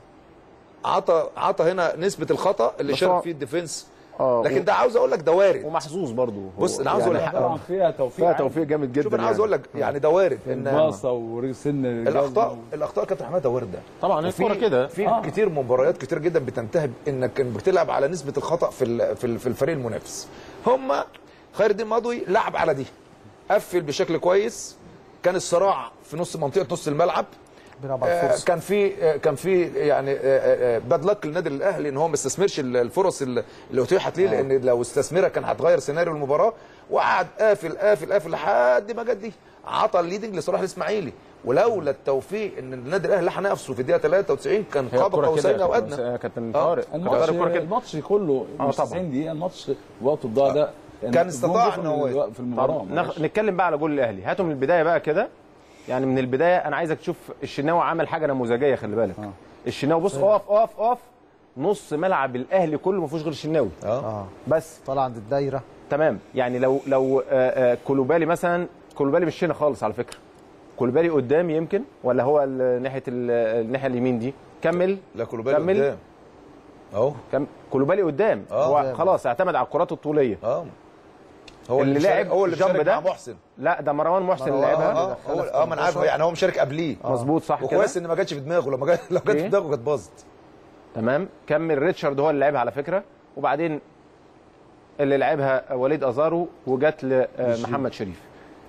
عطى عطى هنا نسبه الخطا اللي بس شارك هو- فيه الديفنس اه لكن ده عاوز اقول لك ده وارد ومحظوظ برضو بص، أنا عاوز أقول لك طبعا فيها توفيق فيها عالي. توفيق جامد جدا شوف انا عاوز يعني. اقول لك يعني ده وارد ان الباصه وسن الرجال الاخطاء الاخطاء كابتن حماده وارده طبعا هي وفي- الكوره كده في آه. كتير مباريات كتير جدا بتنتهي انك بتلعب على نسبه الخطا في ال- في ال- في الفريق المنافس هم خير الدين مضوي لعب على دي قفل بشكل كويس كان الصراع في نص منطقه نص الملعب بيلعب على آه، الفرصه كان في آه، كان في يعني باد لك للنادي الاهلي ان هو ما استثمرش ال- الفرص اللي اللي اتيحت ليه لان لو استثمرها كان هتغير سيناريو المباراه وقعد قافل قافل قافل لحد ما جت دي عطى الليدنج لصلاح الاسماعيلي ولولا التوفيق ان النادي الاهلي لحق نفسه في الدقيقه 93 كان هي قاب الكرة قوسين كده او يا ادنى كابتن آه. طارق كابتن الماتش طارق الكرة كده الماتش كله آه، مش طبعا. 90 دقيقه الماتش وقت الضاع ده يعني كان الجون استطاع دخل إن هو الوقت في المباراه طب نخ... نتكلم بقى على جول الاهلي هاتوا من البدايه بقى كده يعني من البدايه انا عايزك تشوف الشناوي عمل حاجه نموذجيه خلي بالك آه. الشناوي بص اقف اقف اقف نص ملعب الاهلي كله ما فيهوش غير الشناوي اه بس طالع عند الدايره تمام يعني لو لو آه، آه، كولوبالي مثلا كولوبالي مش هنا خالص على فكره كولوبالي قدام يمكن ولا هو ال- ناحيه ال- الناحيه اليمين دي كمل لا كولوبالي كمل. قدام اهو كم كولوبالي قدام آه. هو قدام. خلاص اعتمد على الكرات الطوليه اه هو اللي اللي لعب لعب هو اللي الجنب مشارك ده مع محسن لا ده مروان محسن اللي مروان، لعبها اه هو اه ما انا عارف يعني هو مشارك قبليه مظبوط صح كده وكويس ان ما جاتش في دماغه لما جت لو جت إيه؟ في دماغه كانت باظت تمام كمل ريتشارد هو اللي لعبها على فكره وبعدين اللي لعبها وليد ازارو وجت لمحمد شريف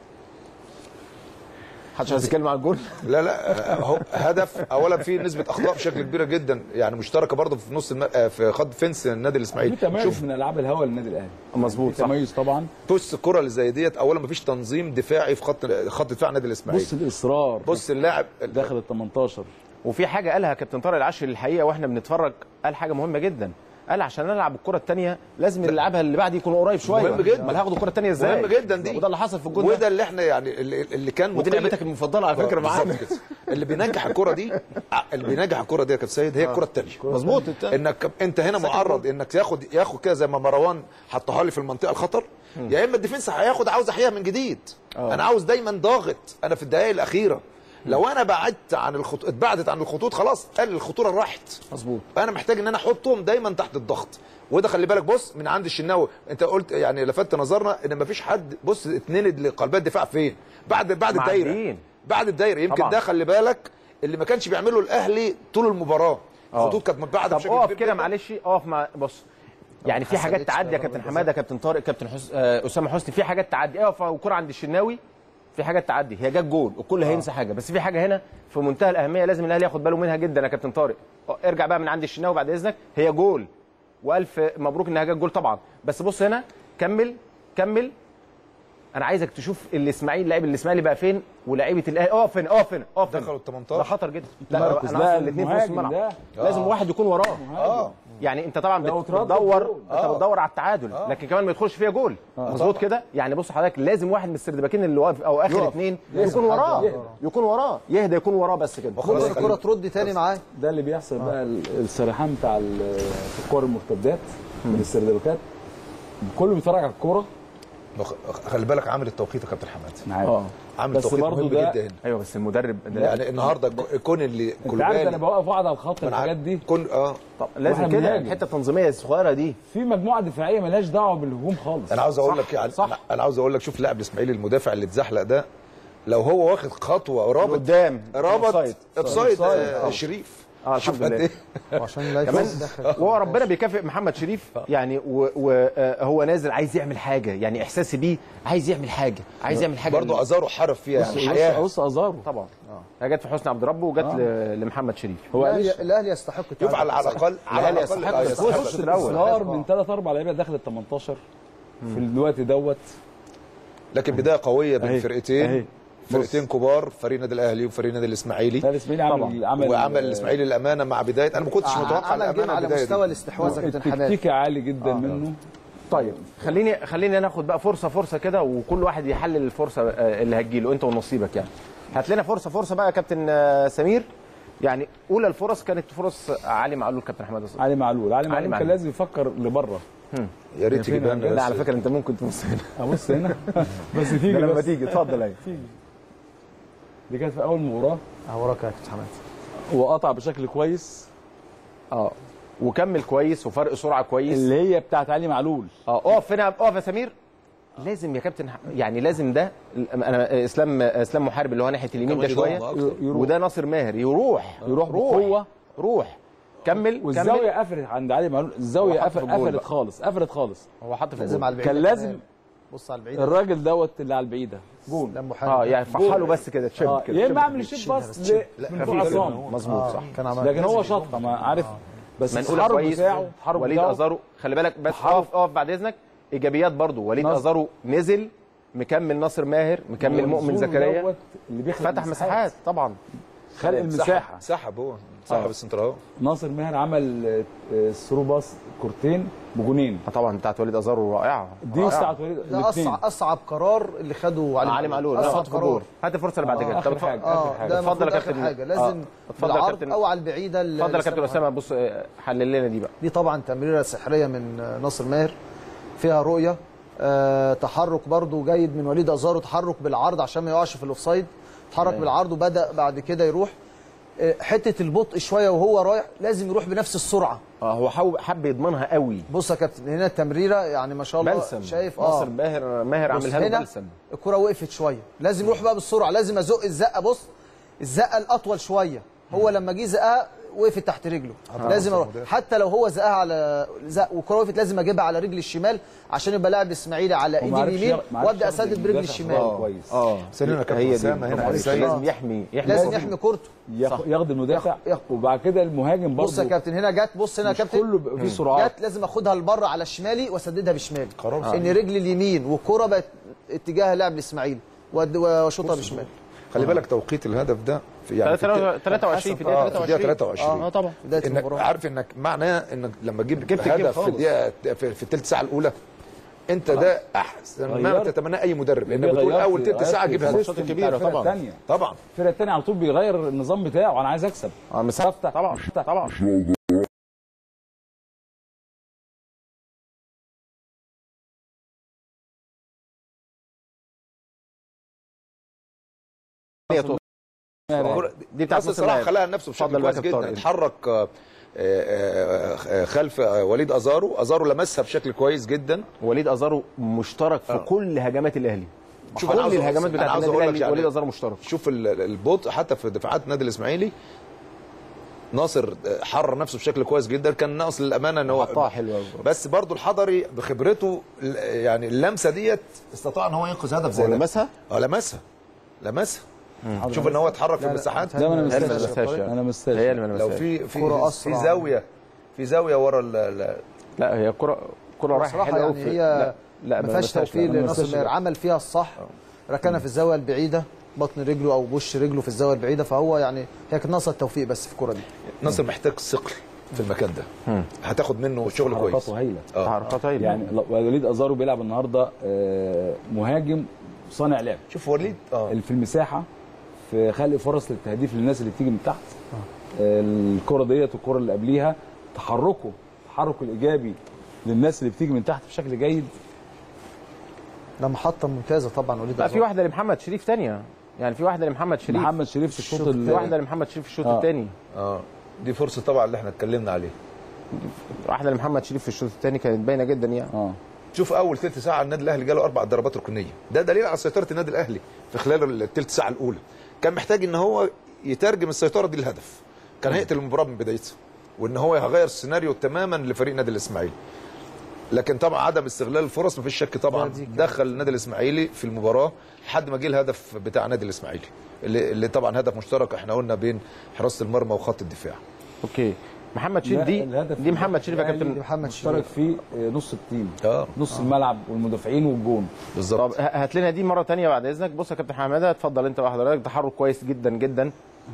محدش عايز يتكلم على الجول لا لا هو هدف اولا في نسبه اخطاء بشكل كبيره جدا يعني مشتركه برضه في نص الم... آه، في خط فنس النادي في الاسماعيلي تميز شوف من العاب الهواء للنادي الاهلي مظبوط في صح تميز طبعا بص الكره اللي زي ديت اولا مفيش تنظيم دفاعي في خط خط دفاع النادي الاسماعيلي بص الاصرار بص اللاعب داخل ال 18 وفي حاجه قالها كابتن طارق العشري الحقيقه واحنا بنتفرج قال حاجه مهمه جدا قال عشان العب الكره الثانيه لازم اللي يلعبها اللي بعدي يكون قريب شويه مهم جدا. امال هاخد الكره الثانيه ازاي مهم جدا دي وده اللي حصل في الجول ده وده اللي احنا يعني اللي, اللي كان ودي مقل- لعبتك المفضله على فكره بالظبط معانا كده. اللي بينجح الكره دي اللي بينجح الكره دي يا كابتن سيد هي الكره الثانيه مظبوط التاني. انك انت هنا معرض انك ياخد ياخد كده زي ما مروان حطها لي في المنطقه الخطر يا اما الديفنس هياخد عاوز احياها من جديد آه. انا عاوز دايما ضاغط انا في الدقائق الاخيره لو انا بعدت عن الخطوط اتبعدت عن الخطوط خلاص قل الخطوره راحت مظبوط فانا محتاج ان انا احطهم دايما تحت الضغط وده خلي بالك بص من عند الشناوي انت قلت يعني لفت نظرنا ان مفيش حد بص اتند لقلبات الدفاع فين بعد بعد الدايره معديين. بعد الدايره يمكن طبعا. ده خلي بالك اللي ما كانش بيعمله الاهلي طول المباراه آه. الخطوط كانت متبعده طب بشكل اقف كبير كده جداً. معلش اقف مع بص يعني في حاجات حسنتش تعدي يا بقى كابتن ضربة حماده كابتن طارق كابتن حس... آه، اسامه حسني في حاجات تعدي اقف والكره عند الشناوي في حاجات تعدي هي جت جول الكل هينسى حاجه بس في حاجه هنا في منتهى الاهميه لازم الاهلي ياخد باله منها جدا يا كابتن طارق آه، ارجع بقى من عند الشناوي بعد اذنك هي جول والف مبروك انها جت جول طبعا بس بص هنا كمل كمل انا عايزك تشوف الاسماعيلي لاعب الاسماعيلي بقى فين ولاعيبه الاهلي اقف هنا اقف هنا اقف هنا دخلوا ال 18 ده خطر جدا لا المركز انا ده اصلا الاثنين في نص المهاجم الملعب ده. لازم واحد يكون وراه اه يعني انت طبعا لو بت- اترد بتدور جول. انت بتدور على التعادل لكن كمان ما يدخلش فيها جول مظبوط كده يعني بص حضرتك لازم واحد من السردباكين اللي واقف او اخر يقف. اثنين لازم يكون حد وراه يهدى. يكون وراه يهدى يكون وراه بس كده خلاص ممكن الكره ترد تاني معاه ده اللي بيحصل بقى ال- السرحان بتاع ال- في الكور المرتدات من السردباكات كله بيتفرج على الكوره مخ- خلي بالك عامل التوقيت يا كابتن حماد اه عامل بس توقيت برضه مهم ده- جدا ايوه بس المدرب ده يعني النهارده كون اللي انت عارف انا بوقف واحد على الخط ما أنا الحاجات عارف. دي كل اه طب لازم واحنا كده بنهاجم. الحته التنظيميه الصغيره دي في مجموعه دفاعيه ملهاش دعوه بالهجوم خالص انا عاوز اقول صح، لك يعني صح. أنا- انا عاوز اول لك شوف لاعب الاسماعيلي المدافع اللي اتزحلق ده لو هو واخد خطوه رابط قدام رابط أوفسايد. اوفسايد أوفسايد. آه، آه. شريف اه شوف الحمد قد لله ايه وعشان لا كمان يفوز داخل وهو ربنا بيكافئ محمد شريف يعني وهو نازل عايز يعمل حاجه يعني احساسي بيه عايز يعمل حاجه عايز يعمل حاجه برضه ازارو حرف فيها بص يعني حياه بص ازارو طبعا هي جت في حسني عبد ربه وجت ل- لمحمد شريف هو الاهلي قالش الاهلي يستحق شوف على على الاقل على الأهلي الاقل يستحق آه، الفوز. يستحق. بص بص الأول. الاصرار من ثلاث اربع لعيبه دخلت 18 في الوقت دوت لكن بدايه قويه بين أهي. فرقتين أهي. فرقتين كبار فريق النادي الاهلي وفريق النادي الاسماعيلي لا الاسماعيلي عمل عمل وعمل الاسماعيلي الامانه مع بدايه انا ما كنتش متوقع عمل جيم الامانه على البدايه مستوى دي. الاستحواذ يا كابتن حماد التكتيك عالي جدا منه طيب خليني خليني ناخد بقى فرصه فرصه كده وكل واحد يحلل الفرصه آه، اللي هتجيله انت ونصيبك يعني هات لنا فرصه فرصه بقى يا كابتن آه، سمير يعني اولى الفرص كانت فرص علي معلول كابتن حماد الصديق علي معلول علي علي معلول كان معلول. لازم يفكر لبره يا ريت تجيب فين لنا لا على بس- فكره انت ممكن تبص هنا ابص هنا بس تيجي ده لما بس. تيجي اتفضل ايوه تيجي دي كانت في اول مباراه وراك يا كابتن حماد وقطع بشكل كويس اه وكمل كويس وفرق سرعه كويس اللي هي بتاعت علي معلول اه اقف هنا اقف يا سمير لازم يا كابتن ح- يعني لازم ده انا اسلام اسلام محارب اللي هو ناحيه اليمين ده كمان شويه يضم أكتر. يروح. وده ناصر ماهر يروح يروح روح بقوه روح كمل كمل والزاويه قفلت عند علي معلول الزاويه هو حط في قفل- الجول قفلت بقى. خالص قفلت خالص هو حط في لازم الجول. على البعيد كان لازم بص على البعيد الراجل دوت اللي على البعيده جول لم محارب اه يعني فحله بس كده تشب اه كده يا تشب اما اعمل كده. شيب باص ل- من فوق عصام مظبوط صح كان عمل لكن هو شاطها ما عارف بس منقوله التحرك كويس بتاعه التحرك وليد بتاعه ازارو خلي بالك بس تحرك. اقف اقف بعد اذنك ايجابيات برضو وليد نصر. ازارو نزل مكمل ناصر ماهر مكمل مؤمن والزول زكريا دوت اللي بيخلق فتح مساحات طبعا خلق المساحه سحب هو سحب السنتر اهو ناصر ماهر عمل آه، آه، ثرو باص كورتين بجونين آه طبعا بتاعت وليد ازارو رائعه دي رائعة. بتاعت وليد ده الاثنين اصعب اصعب قرار اللي خده علي علي معلول لا، اصعب حط في الجول قرار هات الفرصه اللي بعد كده آخر طب اتفضل. حاجة. اه حاجة. ده اتفضل يا المفروض اخر كابتن. حاجه آه. لازم اتفضل يا بالعرض كابتن. او على البعيده ال- اتفضل يا كابتن لسام اسامه بص آه، حلل لنا دي بقى دي طبعا تمريره سحريه من آه، ناصر ماهر فيها رؤيه آه تحرك برضو جيد من وليد ازارو تحرك بالعرض عشان ما يقعش في الاوفسايد تحرك بالعرض وبدا بعد كده يروح آه حته البطء شويه وهو رايح لازم يروح بنفس السرعه اه هو حاول حب يضمنها قوي بص يا كابتن هنا التمريره يعني ما شاء الله بلسم شايف ناصر اه ماهر ماهر بص عاملها له هنا بلسم الكره وقفت شويه لازم يروح بقى بالسرعه لازم ازق الزقه بص الزقه الاطول شويه هو لما جه زقها وقفت تحت رجله لازم اروح حتى لو هو زقها على زق والكره وقفت لازم اجيبها على رجل الشمال عشان يبقى لاعب الاسماعيلي على ايدي ومعرفش اليمين ياخ- معرفش وابدا ياخد اسدد برجل المدافع الشمال بره كويس اه سنين يا كابتن هي دي أسامة هنا برافو عليك. حسين. لازم يحمي يحمي لازم كورته. يحمي كورته ياخ- ياخد المدافع ياخ- وبعد كده المهاجم برضه بص يا كابتن هنا جت بص هنا يا مش كابتن كله بيبقى فيه سرعات جت لازم اخدها لبره على شمالي واسددها بشمالي قرار ان رجل اليمين والكره بقت اتجاه لاعب الاسماعيلي وأد- واشوطها بشمالي خلي بالك توقيت الهدف ده في يعني في الت- 23 في آه، الدقيقه في الدقيقه 23 23 اه طبعا بدايه انك المباراه عارف انك معناه انك لما تجيب جبت الجيم هدف في خالص. الدقيقه في, في الثلث ساعه الاولى انت ده احسن ما غيرت. تتمناه اي مدرب لانك غيرت- بتقول اول غيرت تلت ساعه جيب هدف السيستم بتاع كبيرة الفرقة طبعاً. التانية. طبعا الفرقه الثانيه على طول بيغير النظام بتاعه انا عايز اكسب اه مسافه طبعا طبعا دي بتاعت بس نصر الصراحه ماهر. خلاها لنفسه بشكل اتفضل بقى كويس يا كابتن جدا طارق. اتحرك آه، آه، آه، خلف آه، وليد ازارو ازارو لمسها بشكل كويس جدا وليد ازارو مشترك في كل هجمات الاهلي شوف كل أنا عاوز أقول- الهجمات أنا بتاعت عاوز النادي أقول لك الاهلي يعني- وليد ازارو مشترك شوف ال- ال- البطء حتى في دفاعات النادي الاسماعيلي ناصر آه، حرر نفسه بشكل كويس جدا كان ناقص للامانه ان هو حطها حلوه أوي. بس برضو الحضري بخبرته ال- يعني اللمسه ديت استطاع ان هو ينقذ هدف زي هو ده لمسها اه لمسها لمسها شوف ان هو اتحرك في لا، لا، المساحات ده ما انا هي اللي ما مستاهل لمسهاش يعني. انا مستاهل هي اللي ما لو لمسهاش في في كرة في أسرع. زاويه في زاويه ورا ال- ال- لا هي كرة كرة رايحة بصراحه حلوة يعني أوي في- هي لا لا ما فيهاش لمسهاش، توفيق لا، ما لناصر لمسهاش. ماهر عمل فيها الصح ركنها في الزاويه البعيده بطن رجله او بوش رجله في الزاويه البعيده فهو يعني هي كانت ناقصه التوفيق بس في الكره دي ناصر محتاج ثقل في المكان ده هتاخد منه شغل كويس حركاته هايله اه تحركات هايلة. يعني ل- وليد ازارو بيلعب النهارده آه، مهاجم صانع لعب شوف وليد اه في المساحه في خلق فرص للتهديف للناس اللي بتيجي من تحت آه، الكره ديت والكره اللي قبليها تحركه التحرك الايجابي للناس اللي بتيجي من تحت بشكل جيد ده محطه ممتازه طبعا وليد لا أزار. في واحده لمحمد شريف ثانيه يعني في واحده لمحمد شريف محمد شريف في الشوط في ال- واحده لمحمد شريف في الشوط آه. الثاني اه دي فرصه طبعا اللي احنا اتكلمنا عليه واحده لمحمد شريف في الشوط الثاني كانت باينه جدا يعني اه شوف اول ثلث ساعه النادي الاهلي جاله اربع ضربات ركنيه ده دليل على سيطره النادي الاهلي في خلال الثلث ساعه الاولى كان محتاج ان هو يترجم السيطره دي لهدف كان هيقتل المباراه من بدايتها وان هو هيغير السيناريو تماما لفريق النادي الاسماعيلي لكن طبعا عدم استغلال الفرص مفيش شك طبعا دخل النادي الاسماعيلي في المباراه لحد ما جه الهدف بتاع النادي الاسماعيلي اللي, اللي طبعا هدف مشترك احنا قلنا بين حراسه المرمى وخط الدفاع اوكي محمد شريف لا، دي الهدف دي محمد شريف يا الأهلي كابتن محمد مشترك فيه آه، نص التيم اه نص الملعب والمدافعين والجون بالظبط طب ه- هات لنا دي مره ثانيه بعد اذنك بص يا كابتن حماده اتفضل انت وحضرتك تحرك كويس جدا جدا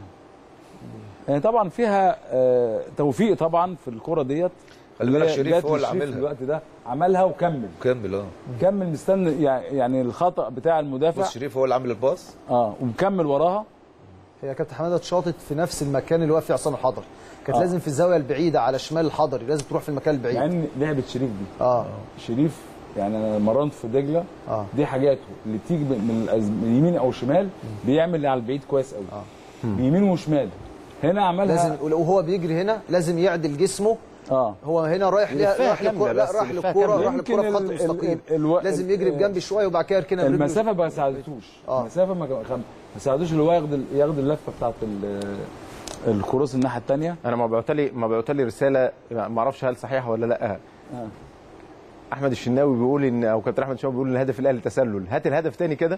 يعني طبعا فيها آه، توفيق طبعا في الكره ديت خلي بالك اللي هي شريف جات هو اللي لشريف في عاملها. الوقت ده عملها وكمل كمل اه كمل مستني يعني- يعني الخطا بتاع المدافع بص شريف هو اللي عامل الباص اه ومكمل وراها هي يا كابتن حماده اتشاطت في نفس المكان اللي واقف فيه عصام الحضري كانت آه. لازم في الزاويه البعيده على شمال الحضري لازم تروح في المكان البعيد مع ان لعبه شريف دي اه شريف يعني انا مرنت في دجله اه دي حاجاته اللي بتيجي من الأز- من اليمين او الشمال بيعمل اللي على البعيد كويس قوي آه. بيمين وشمال هنا عملها لازم وهو بيجري هنا لازم يعدل جسمه اه هو هنا رايح ليها يلفها راح كاملة للكوره لا بس، راح يلفها للكوره كاملة. راح للكوره يمكن بخط ال- ال- مستقيم ال- الو- لازم يجري بجنبي شويه وبعد كده يركنها برجله المسافه ما ساعدتوش آه. المسافه ما ما ساعدوش اللي هو ياخد ال- ياخد اللفه بتاعت ال- الكروس الناحيه الثانيه انا ما بعتلي ما بعتلي رساله ما اعرفش هل صحيحه ولا لا آه. احمد الشناوي بيقول ان او كابتن احمد الشناوي بيقول ان الهدف الاهلي تسلل هات الهدف تاني كده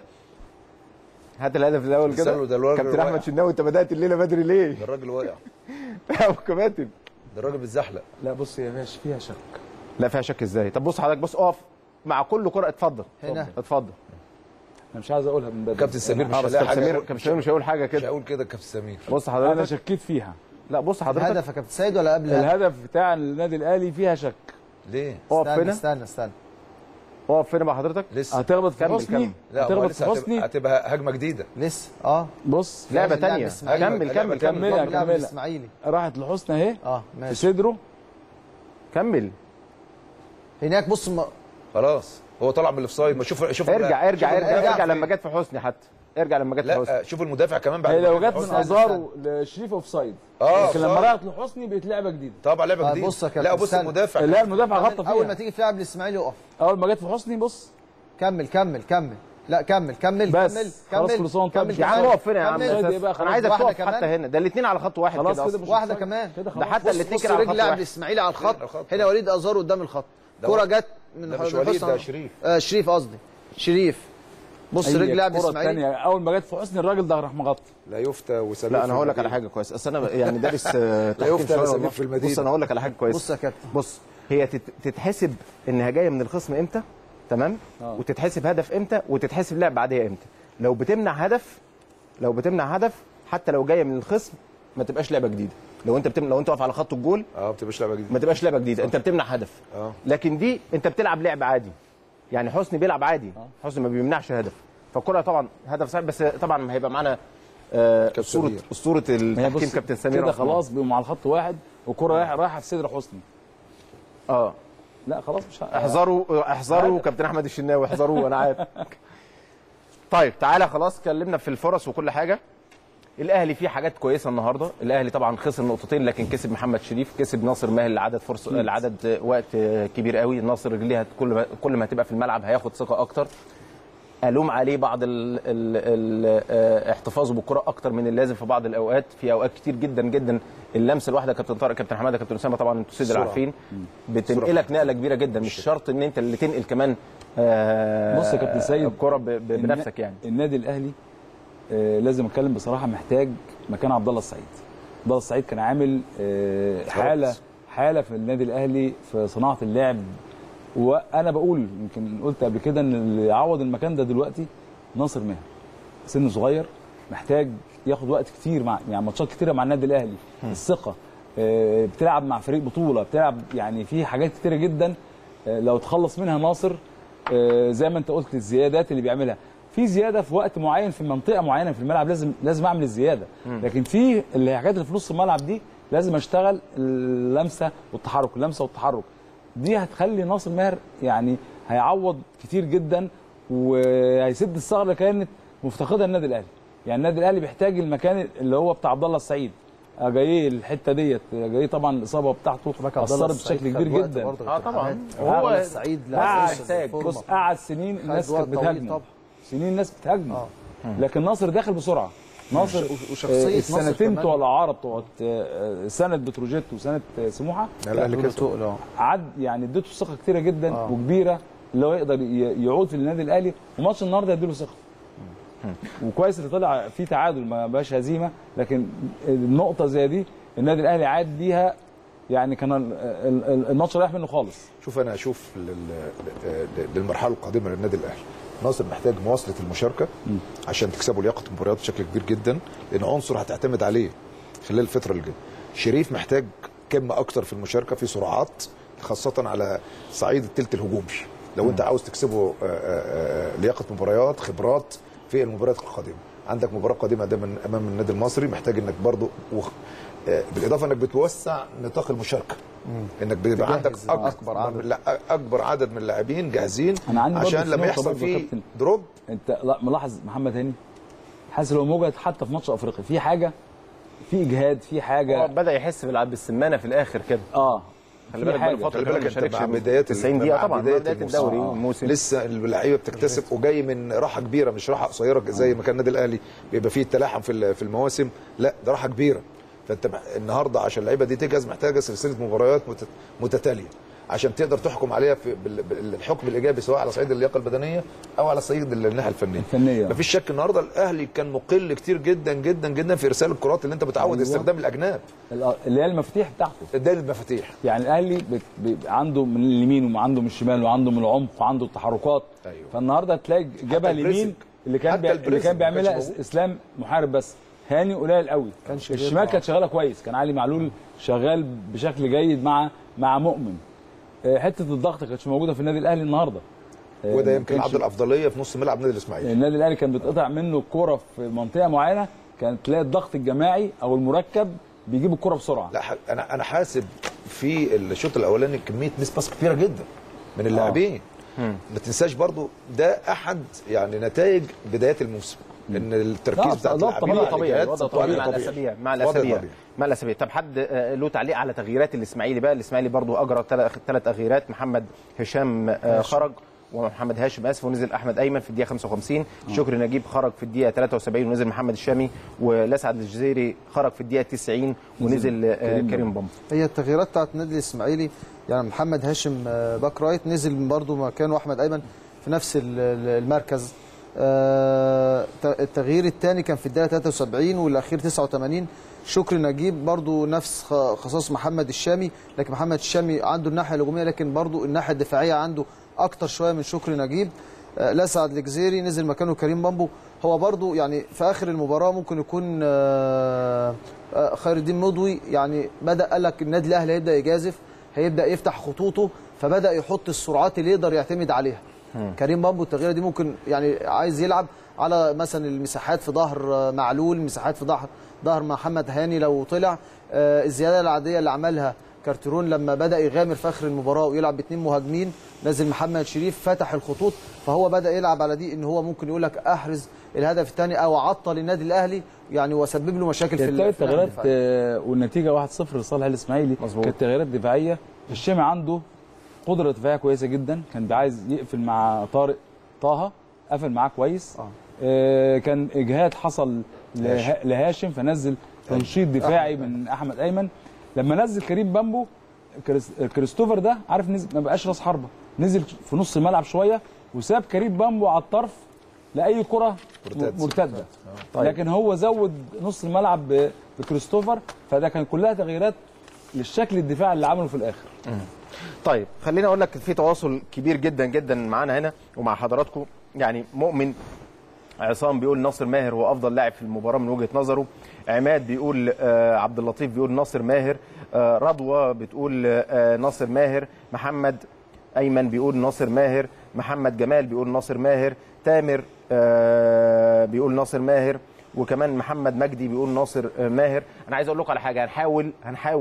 هات الهدف الاول كده تسلل ده الراجل كابتن واقع. احمد شناوي انت بدات الليله بدري ليه ده الراجل واقع يا ابو كباتن ده الراجل بيتزحلق لا بص هي فيها فيها شك لا فيها شك ازاي طب بص حضرتك بص اقف مع كل كره اتفضل هنا. اتفضل انا مش عايز اقولها من بدري كابتن سمير مش اه بس هلاقي كابتن حاجه سمير كابتن سمير مش هيقول حاجه مش كده هقول كده كابتن سمير بص انا حضرتك شكيت فيها لا بص حضرتك الهدف يا كابتن سيد ولا قبل الهدف بتاع النادي الاهلي فيها شك ليه اقف استنى هنا استنى استنى اقف هنا مع حضرتك لسه هتخبط في كمل، حسني كمل. لا هو هتخبط في لسه هتبقى, حسني هتبقى هجمه جديده لسه اه بص لعبه لازم تانية الإسماعيلي. كمل أيوة، كمل لعبة كمل كمل. لاعب كملها. الاسماعيلي راحت لحسني اهي اه في ماشي صدره كمل هناك بص ما خلاص هو طلع من الاوفسايد ما شوف شوف ارجع ارجع شوف ارجع المدافع ارجع فين. لما جت في حسني حتى ارجع لما جت في حسني لا شوف المدافع كمان بعد هي لو ما جت من حسني. ازارو لشريف اوف سايد اه لكن لما صح. راحت لحسني بقت لعبه جديده طبعا لعبه آه، جديده بص يا كابتن، لا بص استنى. المدافع لا المدافع غطى اول ما فيها تيجي تلعب الاسماعيلي اقف اول ما جت في حسني بص كمل كمل كمل لا كمل كمل بس. كمل خلاص كمل كل سنة وأنت كمل طيب. يا عم كمل. اقف هنا يا عم كمل. أساس. أساس. بقى انا خلاص. عايزك واحدة تقف كمان. حتى هنا ده الاثنين على خط واحد خلاص كده كده أصلاً. مش واحده offside. كمان كده خلاص ده حتى بص الاثنين بص كده على رجل خط لاعب واحد الاسماعيلي على الخط على الخط. هنا وليد ازار قدام الخط ده كرة هو- جت من ده مش من وليد، حسن- ده شريف. آه شريف قصدي شريف بص هي رجل لاعب الكرة الاسماعيلي الثانيه اول ما جت في حسني الراجل ده راح مغطي لا يفتى وسبيل لا في انا هقول لك على المدينة. حاجه كويس اصل انا يعني دارس آه، تحكيم يفتى شويه ولا والله. سبيل في المدينة. بص انا هقول لك على حاجه كويس بص يا كابتن بص هي تت- تتحسب انها جايه من الخصم امتى تمام آه. وتتحسب هدف امتى وتتحسب لعب عاديه امتى لو بتمنع هدف لو بتمنع هدف حتى لو جايه من الخصم ما تبقاش لعبه جديده لو انت بتمنع لو انت واقف على خط الجول اه ما بتبقاش لعبه جديده ما تبقاش لعبه جديده انت بتمنع هدف اه لكن دي انت بتلعب لعب عادي يعني حسني بيلعب عادي حسني ما بيمنعش هدف فالكره طبعا هدف صعب بس طبعا هيبقى معانا آه، كابتن اسطوره سمير. اسطوره ما هي التحكيم بص كابتن سمير كده عثمان. خلاص بيقوموا على الخط واحد والكره رايحه رايحه في صدر حسني اه لا خلاص مش ه- احذروا احذروا كابتن احمد الشناوي احذروا انا عارف طيب تعالى خلاص اتكلمنا في الفرص وكل حاجه الاهلي فيه حاجات كويسه النهارده الاهلي طبعا خسر نقطتين لكن كسب محمد شريف كسب ناصر ماهر لعدد فرص لعدد وقت كبير قوي ناصر رجليه كل ما كل ما هتبقى في الملعب هياخد ثقه اكتر الوم عليه بعض ال ال ال آه، احتفاظه بالكره اكتر من اللازم في بعض الاوقات في اوقات كتير جدا جدا اللمسه الواحده كابتن طارق كابتن حماده كابتن اسامه طبعا انتوا سيد سرعة. عارفين بتنقلك نقله كبيره جدا مش شرط ان انت اللي تنقل كمان آه، بص يا كابتن سيد، الكره ب- ب- بنفسك يعني النادي الاهلي آه لازم اتكلم بصراحه محتاج مكان عبد الله السعيد عبد الله السعيد كان عامل آه حاله حاله في النادي الاهلي في صناعه اللعب وانا بقول يمكن قلت قبل كده ان اللي يعوض المكان ده دلوقتي ناصر ماهر سن صغير محتاج ياخد وقت كتير مع يعني ماتشات كتيره مع النادي الاهلي الثقه آه، بتلعب مع فريق بطوله بتلعب يعني في حاجات كتيره جدا آه، لو تخلص منها ناصر آه، زي ما انت قلت الزيادات اللي بيعملها في زياده في وقت معين في منطقه معينه في الملعب لازم لازم اعمل الزياده لكن في الحاجات اللي في نص الملعب دي لازم اشتغل اللمسه والتحرك اللمسه والتحرك دي هتخلي ناصر ماهر يعني هيعوض كتير جدا وهيسد الثغره اللي كانت مفتقدها النادي الاهلي يعني النادي الاهلي بيحتاج المكان اللي هو بتاع عبد الله السعيد اجاييه الحته ديت اجاييه طبعا الاصابه بتاعته اثرت بشكل كبير جدا اه طبعا هو السعيد قعد بص قعد سنين الناس وقت كانت طويل بتهاجمه طبعا. سنين الناس بتهاجمه لكن ناصر داخل بسرعه ناصر وش- وشخصية آه، ناصر السنتين كمان. بتوع الاعاره بتوعت آه، آه، سنه بتروجيت وسنه آه، سموحه الاهلي كسب تقل اه عد يعني اديته ثقه كتيره جدا آه. وكبيره اللي هو يقدر ي- يعود في النادي الاهلي وماتش النهارده يديله ثقه وكويس اللي طلع فيه تعادل ما بقاش هزيمه لكن النقطه زي دي النادي الاهلي عاد بيها يعني كان ال- ال- ال- الماتش رايح منه خالص شوف انا اشوف لل- لل- للمرحله القادمه للنادي الاهلي ناصر محتاج مواصله المشاركه عشان تكسبوا لياقه المباريات بشكل كبير جدا لان عنصر هتعتمد عليه خلال الفتره اللي جايه شريف محتاج كم اكتر في المشاركه في سرعات خاصه على صعيد الثلث الهجومي لو انت عاوز تكسبه آه، آه، آه، لياقه مباريات خبرات في المباريات القادمه عندك مباراه قادمه ده من امام النادي المصري محتاج انك برضو وخ... آه، بالاضافه انك بتوسع نطاق المشاركه انك بيبقى عندك تجهز اكبر أكبر عدد. لا اكبر عدد من اللاعبين جاهزين انا عندي برضه عشان في لما نقطة يحصل برضه يا فيه كابتن. دروب انت لا ملاحظ محمد هاني حاسس لو موجود حتى في ماتش افريقيا في حاجه في اجهاد في هو حاجه بدا يحس بالعب بالسمانه في الاخر كده اه خلي في بالك حاجة. بقى فتره خلي كمان بالك ما انت شاركش مع بدايات 90 دقيقه مع طبعا بداية بدايه الموسم. الدوري آه. والموسم لسه اللعيبه بتكتسب وجاي من راحه كبيره مش راحه قصيره زي ما كان النادي الاهلي بيبقى فيه التلاحم في ال- في المواسم لا ده راحه كبيره فانت مح- النهارده عشان اللعيبه دي تجهز محتاجه سلسله مباريات مت- متتاليه عشان تقدر تحكم عليها في بال- بالحكم الايجابي سواء على صعيد اللياقه البدنيه او على صعيد الناحيه الفنيه الفنيه مفيش شك النهارده الاهلي كان مقل كتير جدا جدا جدا في ارسال الكرات اللي انت متعود أيوة. استخدام الاجناب ال- اللي هي المفاتيح بتاعته ده المفاتيح يعني الاهلي بت- بيبقى عنده من اليمين وعنده من الشمال وعنده من العمق وعنده التحركات أيوة. فالنهارده تلاقي جبهه اليمين البريسنج. اللي كان حتى بي... اللي البريسنج كان ما بيعملها كانش إس- موجود. اسلام محارب بس هاني قليل قوي كانش الشمال بيرفع. كانت شغاله كويس كان علي معلول شغال بشكل جيد مع مع مؤمن آه، حته الضغط ما كانتش موجوده في النادي الاهلي النهارده آه، وده ما يمكن كانش- عنده الافضليه في نص ملعب نادي الاسماعيلي النادي الاهلي كان بيتقطع منه الكوره في منطقه معينه كانت تلاقي الضغط الجماعي او المركب بيجيب الكوره بسرعه لا ح- انا انا حاسب في الشوط الاولاني كميه ميس باس كبيره جدا من اللاعبين ما تنساش برضو ده احد يعني نتائج بدايات الموسم ان التركيز لا، بتاع ده اللاعبين طبيعي، على طبيعي الإجهاد وضع طبيعي طبيعي مع طبيعي. الاسابيع مع وضع الاسابيع طبيعي. مع الاسابيع طب حد آه، له تعليق على تغييرات الاسماعيلي بقى الاسماعيلي برضو اجرى ثلاث تغييرات محمد هشام آه، خرج ومحمد هاشم اسف ونزل احمد ايمن في الدقيقه 55 شكري نجيب خرج في الدقيقه 73 ونزل محمد الشامي ولسعد الجزيري خرج في الدقيقه 90 ونزل آه، كريم كريم بامب هي التغييرات بتاعت النادي الاسماعيلي يعني محمد هاشم آه، باك رايت نزل برضه مكانه احمد ايمن في نفس ال- ال- المركز آه، ت- التغيير الثاني كان في الدقيقه 73 والاخير 89 شكري نجيب برضه نفس خ- خصائص محمد الشامي لكن محمد الشامي عنده الناحيه الهجوميه لكن برضه الناحيه الدفاعيه عنده اكتر شويه من شكري نجيب آه، لسعد الجزيري نزل مكانه كريم بامبو هو برضو يعني في اخر المباراه ممكن يكون آه، آه، خير الدين مضوي يعني بدا قال لك النادي الاهلي هيبدا يجازف هيبدا يفتح خطوطه فبدا يحط السرعات اللي يقدر يعتمد عليها كريم بامبو التغييره دي ممكن يعني عايز يلعب على مثلا المساحات في ظهر آه، معلول مساحات في ظهر ظهر محمد هاني لو طلع آه، الزياده العاديه اللي عملها كارتيرون لما بدا يغامر في اخر المباراه ويلعب باثنين مهاجمين نزل محمد شريف فتح الخطوط فهو بدا يلعب على دي ان هو ممكن يقول لك احرز الهدف الثاني او عطل النادي الاهلي يعني وسبب له مشاكل في ال- الثلاث في الناحية تغييرات الدفاعية. آه، والنتيجه 1-0 لصالح الاسماعيلي مظبوط. كانت تغييرات دفاعيه الشامي عنده قدره دفاعيه كويسه جدا كان عايز يقفل مع طارق طه قفل معاه كويس آه. آه، كان اجهاد حصل له- لهاشم فنزل تنشيط دفاعي من احمد ايمن لما نزل كريم بامبو كريس- كريستوفر ده عارف نزل ما بقاش راس حربه نزل في نص الملعب شويه وساب كريم بامبو على الطرف لاي كره مرتد. مرتده طيب. لكن هو زود نص الملعب ب- بكريستوفر فده كان كلها تغييرات للشكل الدفاعي اللي عمله في الاخر طيب خليني اقول لك في تواصل كبير جدا جدا معانا هنا ومع حضراتكم يعني مؤمن عصام بيقول ناصر ماهر هو افضل لاعب في المباراه من وجهه نظره عماد بيقول آه عبد اللطيف بيقول ناصر ماهر آه رضوى بتقول آه ناصر ماهر محمد ايمن بيقول ناصر ماهر محمد جمال بيقول ناصر ماهر تامر آه بيقول ناصر ماهر وكمان محمد مجدي بيقول ناصر آه، ماهر انا عايز اقول لكم على حاجه هنحاول هنحاول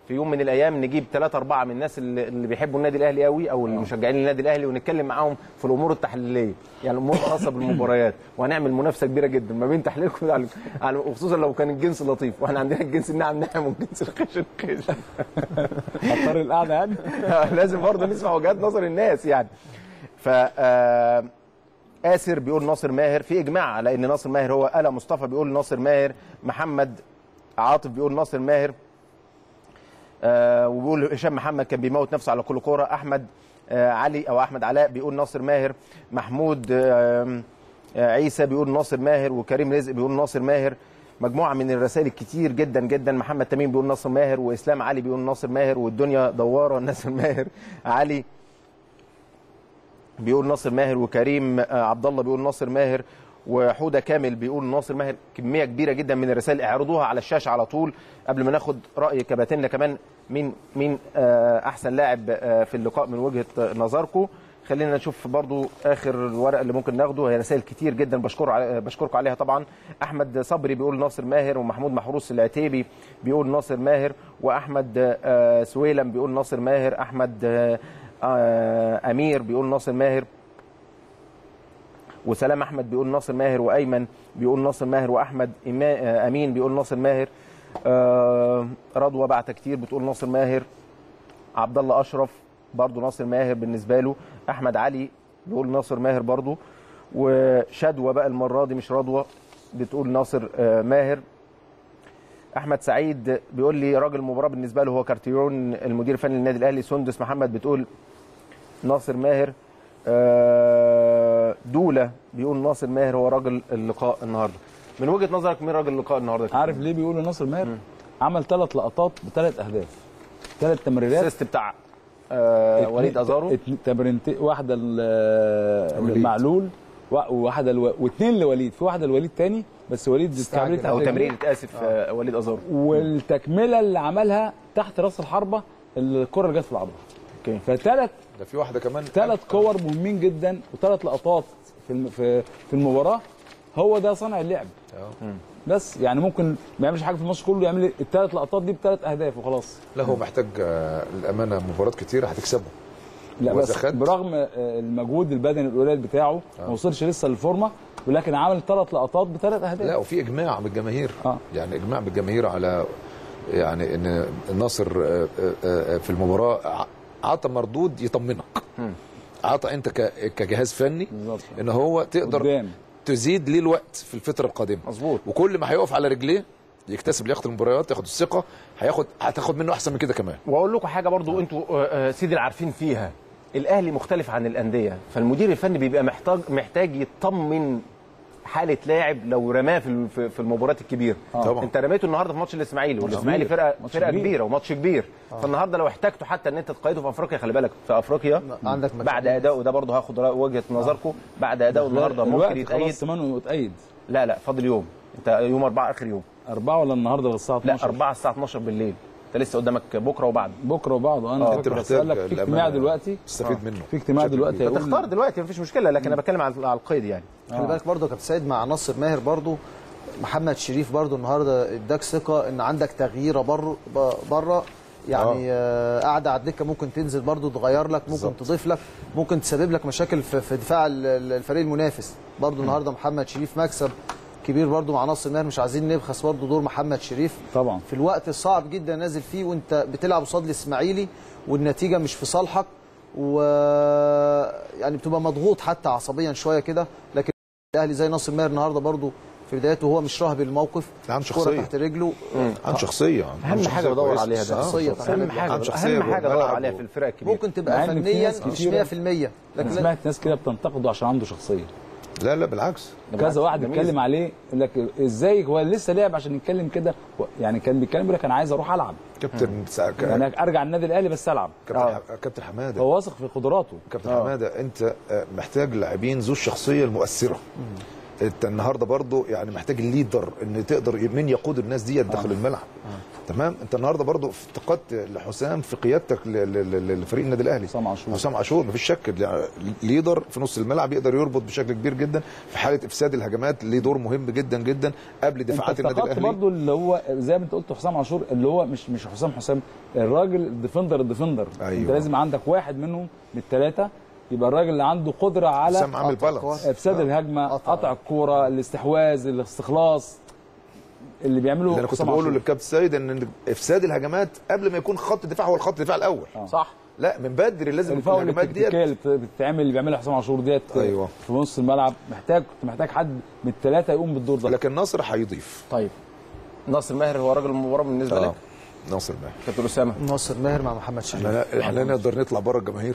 في يوم من الايام نجيب ثلاثة أربعة من الناس اللي, اللي بيحبوا النادي الاهلي قوي او المشجعين للنادي الاهلي ونتكلم معاهم في الامور التحليليه يعني الامور الخاصه بالمباريات وهنعمل منافسه كبيره جدا ما بين تحليلكم على على- وخصوصا لو كان الجنس لطيف واحنا عندنا الجنس الناعم ناعم والجنس الخشن خشن هضطر القعده يعني لازم برضه نسمع وجهات نظر الناس يعني ف آه، آسر بيقول ناصر ماهر في اجماع على ان ناصر ماهر هو الا مصطفى بيقول ناصر ماهر محمد عاطف بيقول ناصر ماهر آه وبيقول هشام محمد كان بيموت نفسه على كل كوره احمد آه علي او احمد علاء بيقول ناصر ماهر محمود آه آه عيسى بيقول ناصر ماهر وكريم رزق بيقول ناصر ماهر مجموعه من الرسائل الكتير جدا جدا محمد تميم بيقول ناصر ماهر واسلام علي بيقول ناصر ماهر والدنيا دواره ناصر ماهر علي بيقول ناصر ماهر وكريم آه، عبد الله بيقول ناصر ماهر وحوده كامل بيقول ناصر ماهر كميه كبيره جدا من الرسائل اعرضوها على الشاشه على طول قبل ما ناخد راي كباتننا كمان مين مين آه، احسن لاعب آه، في اللقاء من وجهه نظركم خلينا نشوف برضو اخر الورق اللي ممكن ناخده هي رسائل كتير جدا بشكر على- بشكركم عليها طبعا احمد صبري بيقول ناصر ماهر ومحمود محروس العتيبي بيقول ناصر ماهر واحمد آه، سويلم بيقول ناصر ماهر احمد آه، آه، امير بيقول ناصر ماهر وسلام احمد بيقول ناصر ماهر وايمن بيقول ناصر ماهر واحمد إما- آه، امين بيقول ناصر ماهر آه، رضوى بعت كتير بتقول ناصر ماهر عبد الله اشرف برضو ناصر ماهر بالنسبه له احمد علي بيقول ناصر ماهر برضو وشدوى بقى المره دي مش رضوى بتقول ناصر آه، ماهر احمد سعيد بيقول لي راجل المباراه بالنسبه له هو كارتيرون المدير الفني للنادي الاهلي سندس محمد بتقول ناصر ماهر آه، دوله بيقول ناصر ماهر هو راجل اللقاء النهارده من وجهه نظرك مين راجل اللقاء النهارده عارف ليه بيقولوا ناصر ماهر عمل ثلاث لقطات بثلاث اهداف ثلاث تمريرات السيست بتاع آه، اتنين- وليد ازارو اتنين- تمرينتين واحده وليد. لمعلول وواحده الو... واثنين لوليد في واحده لوليد تاني بس وليد استعملت او تمرير اسف آه، وليد ازارو والتكمله اللي عملها تحت راس الحربه الكره اللي جت في العرض اوكي فثلاث ده في واحده كمان ثلاث كور مهمين جدا وثلاث لقطات في الم... في في المباراه هو ده صانع اللعب بس يعني ممكن ما يعملش حاجه في الماتش كله يعمل الثلاث لقطات دي بثلاث اهداف وخلاص لا هو محتاج آه، الامانه مباريات كتير هتكسبه لا وإذا بس خد- برغم آه، المجهود البدني القليل بتاعه ما وصلش لسه للفورمه ولكن عمل ثلاث لقطات بثلاث اهداف لا وفي اجماع من الجماهير آه. يعني اجماع من الجماهير على يعني ان الناصر آه، آه، آه، في المباراه ع- عطى مردود يطمنك عطى انت ك- كجهاز فني ان هو تقدر قدام. تزيد ليه الوقت في الفتره القادمه مظبوط وكل ما هيقف على رجليه يكتسب لياقه المباريات ياخد الثقه هياخد هتاخد منه احسن من كده كمان واقول لكم حاجه برضو انتوا آه، آه، سيدي العارفين فيها الاهلي مختلف عن الانديه فالمدير الفني بيبقى محتاج محتاج يطمن حاله لاعب لو رماه في في- في المباريات الكبيره آه. طبعا. انت رميته النهارده في ماتش الاسماعيلي والاسماعيلي كبير. فرقه ماتش فرقه كبير. كبيره وماتش كبير فالنهارده لو احتاجته حتى ان انت تقيده في افريقيا خلي بالك في افريقيا عندك بعد اداؤه ده برضه هاخد رأي- وجهه نظركم بعد اداؤه النهارده الوقت ممكن يتأيد خلاص زمانه متأيد لا لا فاضل يوم انت يوم 4 اخر يوم أربعة ولا النهارده الساعة 12 لا 4 الساعه 12 بالليل انت لسه قدامك بكره وبعد بكره وبعده انا آه. كنت انت بسألك محتاج في اجتماع الأمانة دلوقتي تستفيد آه. منه في اجتماع بشكل دلوقتي كبير. هيقول تختار دلوقتي مفيش مشكله لكن انا بتكلم على على القيد يعني خلي بالك برضه يا كابتن سيد مع ناصر ماهر برضه محمد شريف برضه النهارده اداك ثقه ان عندك تغييره بره بره يعني آه، قاعده على الدكه ممكن تنزل برضه تغير لك ممكن بالظبط. تضيف لك ممكن تسبب لك مشاكل في, في دفاع ال- ال- الفريق المنافس برضه النهارده محمد شريف مكسب كبير برضه مع ناصر ماهر مش عايزين نبخس برضه دور محمد شريف طبعا في الوقت الصعب جدا نازل فيه وانت بتلعب قصاد الاسماعيلي والنتيجه مش في صالحك و يعني بتبقى مضغوط حتى عصبيا شويه كده لكن الاهلي زي ناصر ماهر النهارده برضه في بدايته هو مش راهب الموقف عنده الكرة شخصية. تحت رجله عن شخصيه اهم حاجه بدور كويسة. عليها ده آه، شخصية شخصية. اهم حاجه عن شخصية اهم حاجه جوه بدور الملعب عليها و- في الفرق الكبيره ممكن مع تبقى إن في فنيا ناس مش كتيرة- 100% انا لكن لا- سمعت ناس كده بتنتقده عشان عنده شخصيه لا لا بالعكس كذا واحد جميل. اتكلم عليه يقول لك ازاي هو لسه لعب عشان يتكلم كده يعني كان بيتكلم يقول لك انا عايز اروح العب كابتن سا- ك- يعني ارجع النادي الاهلي بس العب كابتن ح- كابتن حماده هو واثق في قدراته كابتن حماده انت آه، محتاج لاعبين ذو الشخصيه المؤثره انت النهارده برضو يعني محتاج الليدر ان تقدر مين يقود الناس ديت داخل الملعب تمام انت النهارده برضو افتقدت لحسام في قيادتك ل- ل- ل- لفريق النادي الاهلي حسام عاشور حسام عاشور مفيش شك ل- ليدر في نص الملعب يقدر يربط بشكل كبير جدا في حاله افساد الهجمات ليه دور مهم جدا جدا قبل دفاعات انت النادي افتقدت الاهلي برضه اللي هو زي ما انت قلت حسام عاشور اللي هو مش مش حسام حسام الراجل الديفندر الديفندر أيوة. انت لازم عندك واحد منهم من الثلاثه يبقى الراجل اللي عنده قدره على حسام عامل بالانس. افساد آه. الهجمه قطع الكوره الاستحواذ الاستخلاص اللي بيعمله اللي انا كنت حسام بقوله عاشور. للكابتن سيد ان افساد الهجمات قبل ما يكون خط الدفاع هو الخط الدفاع الاول صح لا من بدري لازم الفاول الهجمات ديت التكتيكيه اللي بت- بتتعمل اللي بيعملها حسام عاشور ديت أيوة. في نص الملعب محتاج كنت محتاج حد من الثلاثه يقوم بالدور ده لكن ناصر هيضيف طيب ناصر ماهر هو راجل المباراه بالنسبه آه. لك ناصر ماهر كابتن اسامه ناصر ماهر مع محمد شريف احنا احنا نقدر نطلع بره الجماهير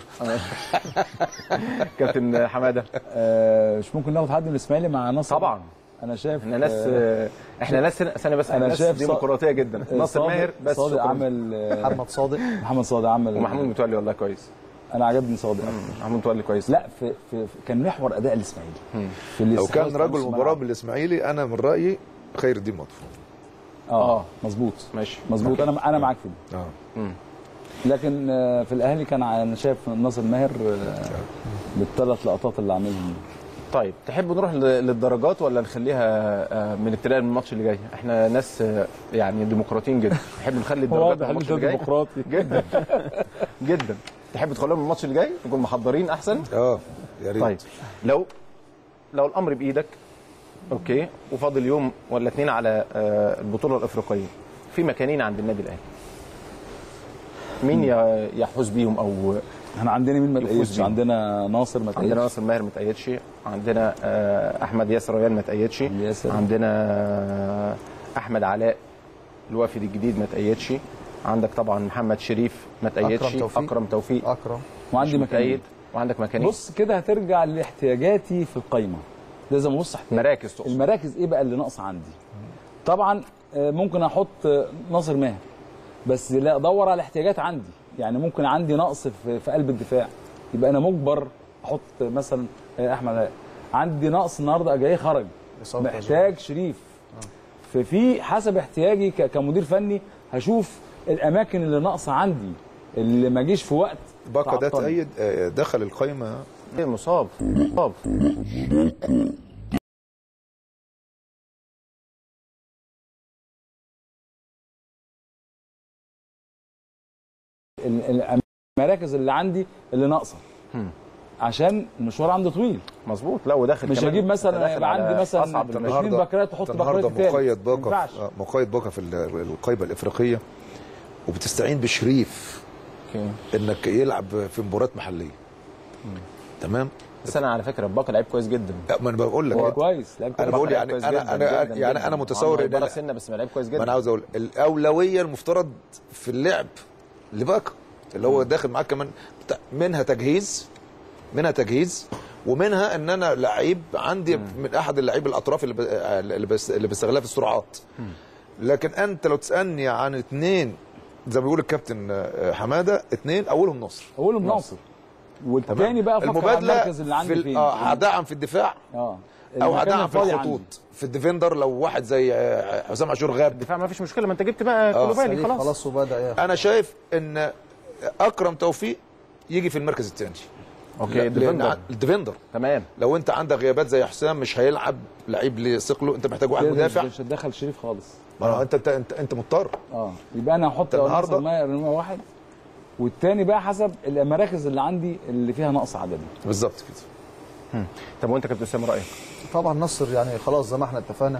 كابتن حماده آه مش ممكن ناخد حد من الاسماعيلي مع ناصر طبعا انا شايف احنا ناس آه، احنا ناس ثانيه بس احنا انا ناس شايف صا- ديمقراطيه جدا آه، ناصر صادق- ماهر بس صادق شكراً. عمل آه، محمد صادق محمد صادق عمل ومحمود متولي والله كويس انا عجبني صادق محمود متولي كويس لا في, في, في كان محور اداء الاسماعيلي في لو الاستحواذ كان في رجل نص مباراه الملعب. بالاسماعيلي انا من رايي خير الدين مطفو اه مظبوط ماشي مظبوط انا انا معاك في دي اه لكن آه، في الاهلي كان ع- انا شايف ناصر ماهر آه، بالثلاث لقطات اللي عاملهم طيب تحب نروح ل- للدرجات ولا نخليها آه، من ابتداء من الماتش اللي جاي احنا ناس آه، يعني ديمقراطيين جدا تحب نخلي الدرجات واضح من ان الماتش انت اللي جاي ديمقراطي جدا جدا تحب تخليهم من الماتش اللي جاي نكون محضرين احسن اه يا ريت طيب لو لو الامر بايدك اوكي وفاضل يوم ولا اتنين على آه، البطوله الافريقيه في مكانين عند النادي الاهلي مين ي- يحوز بيهم او احنا عندنا مين ما يفوز تأيدش بيهم. عندنا ناصر ما عندنا تأيدش ناصر ماهر ما تأيدش عندنا آه، احمد ياسر ريان ما تأيدش ياسر. عندنا آه، احمد علاء الوافد الجديد ما تأيدش عندك طبعا محمد شريف ما تأيدش أكرم توفيق. اكرم توفيق اكرم وعندي مش مكانين متأيد وعندك مكانين بص كده هترجع لاحتياجاتي في القايمه لازم ابص احتياج- مراكز تقصد المراكز ايه بقى اللي ناقصه عندي طبعا آه، ممكن احط آه، ناصر ماهر بس لا ادور على احتياجات عندي يعني ممكن عندي نقص في, في قلب الدفاع يبقى انا مجبر احط مثلا آه، احمد علاء. عندي نقص النهارده جاي خرج إصابة محتاج شريف ففي حسب احتياجي ك- كمدير فني هشوف الاماكن اللي ناقصه عندي اللي ما جيش في وقت باكا ده تعطلني. تأيد آه، دخل القايمه إيه مصاب مصاب ال- المراكز اللي عندي اللي ناقصه عشان المشوار عندي طويل مظبوط لا وداخل مش كمان هجيب مثلا داخل يبقى على عندي مثلا أصعب 20 النهاردة. باكرات احط باكرات النهارده التالت مقيد ما باكا ينفعش. في- آه، مقيد باكا في ال- القايمه الافريقيه وبتستعين بشريف اوكي انك يلعب في مباراه محليه تمام بس انا على فكره باكا لعيب كويس جدا لا، ما انا بقول لك هو كويس لعيب انا كويس. بقول لعيب يعني كويس انا جداً انا جداً يعني جداً. انا متصور عنده ان بلا أنا- سنه بس لعيب كويس ما انا جدا عاوز اقول الاولويه المفترض في اللعب لباكا اللي هو داخل معاك كمان بتاع- منها تجهيز منها تجهيز ومنها ان انا لعيب عندي من احد اللعيب الاطراف اللي ب- اللي بس- اللي بستغلها في السرعات لكن انت لو تسالني عن اثنين زي ما بيقول الكابتن آه، حماده اثنين اولهم نصر اولهم ناصر والتاني بقى افكر على المبادله المركز اللي في عندي ال- فين اه هدعم في الدفاع اه او المكان هدعم في الفاضي الخطوط عندي. في الديفندر لو واحد زي آه، حسام عاشور غاب الدفاع ما فيش مشكله ما انت جبت بقى آه. كولوبالي خلاص خلاص خلاص وبدا ياخد انا شايف ان اكرم توفيق يجي في المركز الثاني اوكي الديفندر الديفندر تمام لو انت عندك غيابات زي حسام مش هيلعب لعيب لثقله انت محتاج واحد كده مدافع مش هتدخل شريف خالص ما هو انت انت انت, انت مضطر اه يبقى انا هحط النهاردة- ناصر ماهر نمره واحد والتاني بقى حسب المراكز اللي عندي اللي فيها نقص عددي بالظبط كده طب وانت كابتن اسامه رايك طبعا نصر يعني خلاص زي ما احنا اتفقنا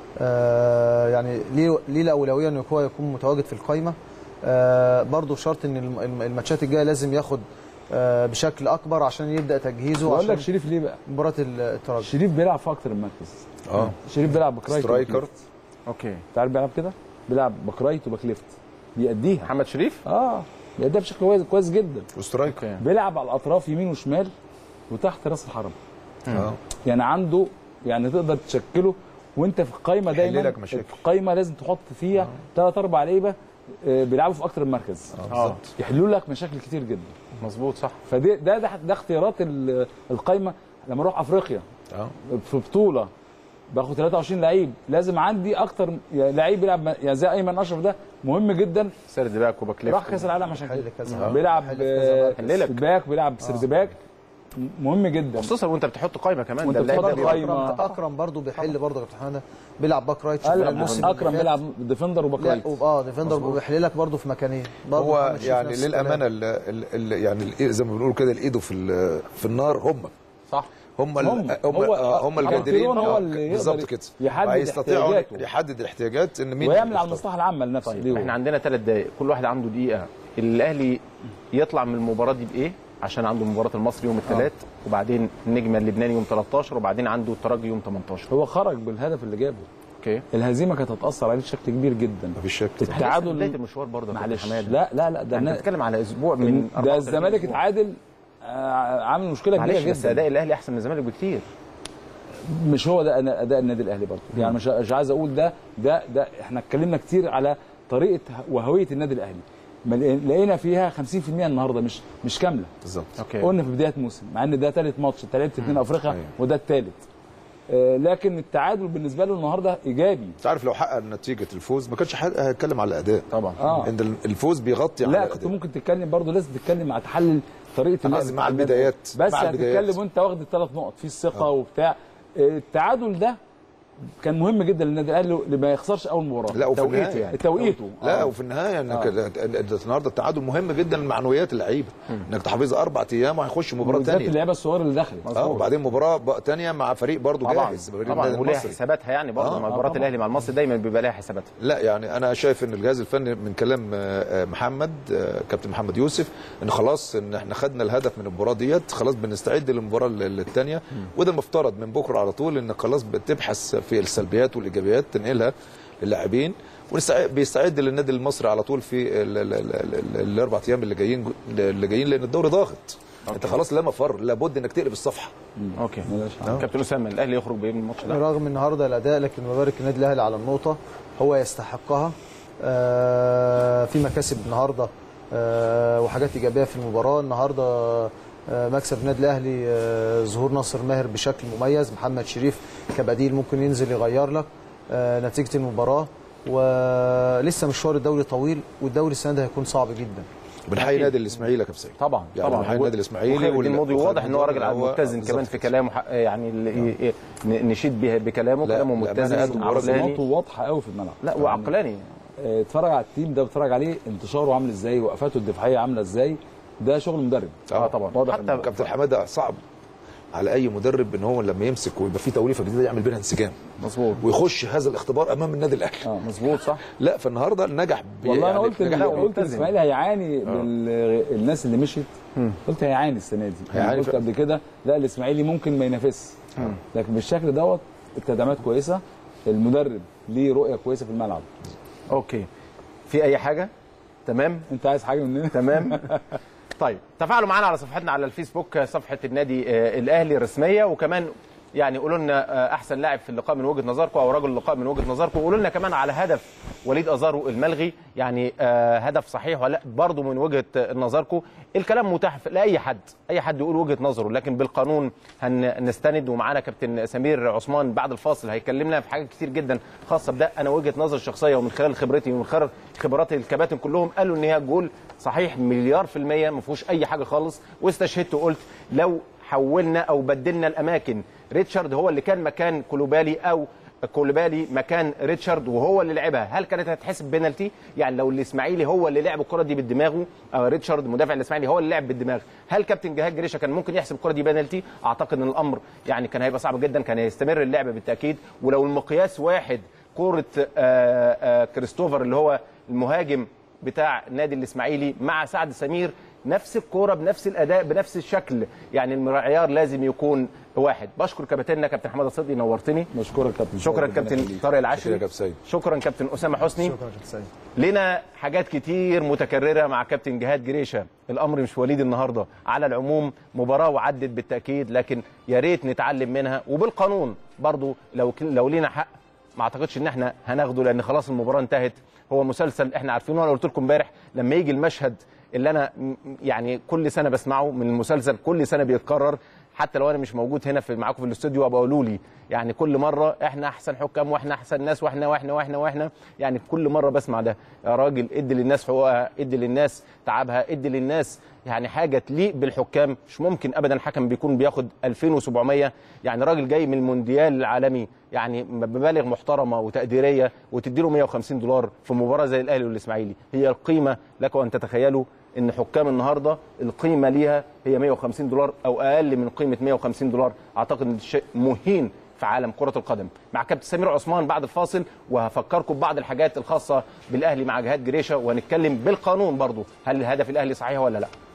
آه يعني ليه ليه الاولويه ان هو يكون متواجد في القايمه آه برضه شرط ان الم- الم- الماتشات الجايه لازم ياخد آه بشكل اكبر عشان يبدا تجهيزه بقول عشان لك شريف ليه بقى مباراه الترجي شريف بيلعب في اكتر من مركز اه شريف بيلعب باك رايت سترايكر. وباك ليفت. اوكي انت عارف بيلعب كده بيلعب باك رايت وباك ليفت بيأديها محمد شريف اه بيأديها بشكل كويس كويس جدا وسترايكر اوكي بيلعب على الاطراف يمين وشمال وتحت راس الحرب اه يعني عنده يعني تقدر تشكله وانت في القايمه دايما لك مشاكل. القايمه لازم تحط فيها ثلاث اربع لعيبه آه، بيلعبوا في اكتر من مركز بالظبط يحلوا لك مشاكل كتير جدا مظبوط صح فده ده ده, ده اختيارات ال- القايمه لما اروح افريقيا اه في بطوله باخد 23 لعيب لازم عندي اكتر يا لعيب بيلعب يعني زي ايمن اشرف ده مهم جدا سرد باك وباك ليفت راح كاس العالم عشان حل كده كذا بيلعب حل في كذا مركز. حللك. سيرد باك بيلعب سيرد باك مهم جدا خصوصا وانت بتحط قائمه كمان وانت ده اللاعب بتحط ده بيبقى- قايمة. اكرم اكرم برضه بيحل برضه يا كابتن حماده بيلعب باك رايت قال شفناه الموسم اللي اكرم فات. بيلعب ديفندر وباك لا رايت اه ديفندر وبيحل لك برضه في مكانين برضه هو محمد شريف يعني نفس للامانه الكلام. ال ال ال يعني ال- زي ما بنقول كده الايده في ال- في النار هم صح هم ال- هم. هم هو- آه، هم محمد القادرين كيرون هو آه، اللي يقدر بالظبط كده يحدد هيستطيعوا احتياجاته. يحدد الاحتياجات ان مين ويعمل على يختار. المصلحه العامه لنفسه طيب ليه هو. احنا عندنا ثلاث دقائق كل واحد عنده دقيقه الاهلي يطلع من المباراه دي بايه عشان عنده مباراه المصري يوم الثلاث وبعدين النجم اللبناني يوم 13 وبعدين عنده الترجي يوم 18 هو خرج بالهدف اللي جابه اوكي الهزيمه كانت هتاثر عليه بشكل كبير جدا مفيش شك بدايه التعادل المشوار برضه يا كابتن معلش حماد لا لا لا ده انت النا- بتتكلم على اسبوع من ده 34 الزمالك أسبوع. اتعادل آه، عامل مشكله كبيره معلش بس جدا اداء الاهلي احسن من الزمالك بكتير مش هو ده أنا- اداء النادي الاهلي برضه يعني مش مش عايز اقول ده ده ده احنا اتكلمنا كتير على طريقه وهويه النادي الاهلي ما لقي- لقينا فيها 50% النهارده مش مش كامله بالظبط اوكي قلنا في بدايه موسم مع ان ده ثالث ماتش انت لعبت اثنين افريقيا أيوة. وده الثالث آه، لكن التعادل بالنسبه له النهارده ايجابي انت عارف لو حقق نتيجه الفوز ما كانش حد- هيتكلم على الاداء طبعا اه ان الفوز بيغطي على لا كنت الاداء ممكن تتكلم برضه لازم تتكلم مع تحلل طريقه أنا اللعب قصدي مع بتاع النادي. البدايات، بس مع البدايات. هتتكلم وانت واخد الثلاث نقط في الثقه وبتاع آه، التعادل ده كان مهم جدا للنادي الاهلي اللي ما يخسرش اول مباراه لا وفي توقيته النهايه يعني توقيته لا آه. وفي النهايه انك آه. ده النهارده التعادل مهم جدا لمعنويات اللعيبه انك تحافظ اربع ايام وهيخش مباراه بالذات ثانيه اللعيبه الصغيره اللي دخلت اه وبعدين مباراه ثانيه مع فريق برضه طبعا جاهز فريق طبعا النادي وليها المصري. حساباتها يعني برضه آه، مع آه، مباراه طبعا. الاهلي مع المصري دايما بيبقى لها حساباتها لا يعني انا شايف ان الجهاز الفني من كلام آه، آه، محمد آه، كابتن محمد يوسف ان خلاص ان احنا خدنا الهدف من المباراه ديت خلاص بنستعد للمباراه الثانيه وده المفترض من بكره على طول انك خلاص بتبحث في السلبيات والايجابيات تنقلها للاعبين وبيستعد للنادي المصري على طول في ال- ال- ال- ال- الاربع ايام اللي جايين اللي جايين لان الدوري ضاغط انت خلاص لا مفر لابد انك تقلب الصفحه اوكي ماشي. كابتن اسامه الاهلي يخرج بايه من الماتش ده رغم النهارده الاداء لكن ببارك النادي الاهلي على النقطه هو يستحقها آه، في مكاسب النهارده آه، وحاجات ايجابيه في المباراه النهارده آه، مكسب النادي الاهلي آه، ظهور ناصر ماهر بشكل مميز محمد شريف كبديل ممكن ينزل يغير لك آه، نتيجه المباراه ولسه مشوار الدوري طويل والدوري السنه ده هيكون صعب جدا بنحيي أكيد. نادي الاسماعيلي يا كابتن سيد طبعا يعني طبعا بنحيي النادي الاسماعيلي وخالد وال- الدين ماضي وخالد واضح ان هو راجل هو- متزن بالظبط كمان في كده. كلامه حق- يعني اللي ي- ي- نشيد به- بكلامه لا، كلامه بأمانة متزن قدم مباراة عقلاني تصميماته واضحه قوي في الملعب لا وعقلاني آه، اتفرج على التيم ده واتفرج عليه انتشاره عامل ازاي وقفاته الدفاعيه عامله ازاي ده شغل مدرب اه طبعا واضح حتى إن- كابتن حماده صعب على اي مدرب ان هو لما يمسك ويبقى في توليفه جديده يعمل بينها انسجام مظبوط ويخش هذا الاختبار امام النادي الاهلي اه مظبوط صح لا فالنهارده نجح ب- والله انا يعني قلت نجح لا قوي. قلت الاسماعيلي هيعاني بالناس اللي مشيت قلت هيعاني السنه دي يعني هيعاني قلت فعلا. قبل كده لا الاسماعيلي ممكن ما ينافسش لكن بالشكل دوت التدعيمات كويسه المدرب ليه رؤيه كويسه في الملعب اوكي في اي حاجه تمام انت عايز حاجه مننا تمام طيب تفاعلوا معانا على صفحتنا على الفيسبوك صفحه النادي آه، الاهلي الرسميه وكمان يعني قولوا لنا آه، احسن لاعب في اللقاء من وجهه نظركم او رجل اللقاء من وجهه نظركم وقولوا لنا كمان على هدف وليد ازارو الملغي يعني آه، هدف صحيح ولا برضه من وجهه آه، نظركم الكلام متاح في- لاي حد اي حد يقول وجهه نظره لكن بالقانون هنستند ومعانا كابتن سمير عثمان بعد الفاصل هيكلمنا في حاجات كتير جدا خاصه بده انا وجهه نظري الشخصيه ومن خلال خبرتي ومن خلال خبرات الكباتن كلهم قالوا ان هي جول صحيح مليار في الميه ما فيهوش اي حاجه خالص واستشهدت وقلت لو حولنا او بدلنا الاماكن ريتشارد هو اللي كان مكان كولوبالي او كولوبالي مكان ريتشارد وهو اللي لعبها هل كانت هتحسب بينالتي يعني لو الاسماعيلي هو اللي لعب الكره دي بدماغه أو ريتشارد مدافع الاسماعيلي هو اللي لعب بالدماغ هل كابتن جهاد جريشه كان ممكن يحسب الكره دي بينالتي اعتقد ان الامر يعني كان هيبقى صعب جدا كان هيستمر اللعب بالتاكيد ولو المقياس واحد كره آه، آه، كريستوفر اللي هو المهاجم بتاع نادي الاسماعيلي مع سعد سمير نفس الكوره بنفس الاداء بنفس الشكل يعني المعيار لازم يكون واحد بشكر كابتننا كابتن حماده صدقي نورتني مشكورك كابتن شكرا سيد، ربنا كابتن يخليك. طارق شكرا العشري يا كابتن سيد شكرا كابتن اسامه حسني شكرا يا كابتن سيد لنا حاجات كتير متكرره مع كابتن جهاد جريشه الامر مش وليد النهارده على العموم مباراه وعدت بالتاكيد لكن يا ريت نتعلم منها وبالقانون برضو لو لو لينا حق ما اعتقدش ان احنا هناخده لان خلاص المباراه انتهت هو مسلسل احنا عارفينه وانا قلت لكم امبارح لما يجي المشهد اللي انا م- يعني كل سنه بسمعه من المسلسل كل سنه بيتكرر حتى لو انا مش موجود هنا في معاكم في الاستوديو ابقى قولوا لي يعني كل مره احنا احسن حكام واحنا احسن ناس واحنا واحنا واحنا واحنا يعني كل مره بسمع ده يا راجل ادي للناس حقوقها ادي للناس تعبها ادي للناس يعني حاجه تليق بالحكام مش ممكن ابدا حكم بيكون بياخد 2700 يعني راجل جاي من المونديال العالمي يعني بمبالغ محترمه وتقديريه وتدي له 150 دولار في مباراه زي الاهلي والاسماعيلي هي القيمه لكم ان تتخيلوا ان حكام النهارده القيمه ليها هي 150 دولار او اقل من قيمه 150 دولار اعتقد ان شيء مهين في عالم كره القدم مع كابتن سمير عثمان بعد الفاصل وهفكركم ببعض الحاجات الخاصه بالاهلي مع جهاد جريشه وهنتكلم بالقانون برضو هل الهدف الاهلي صحيح ولا لا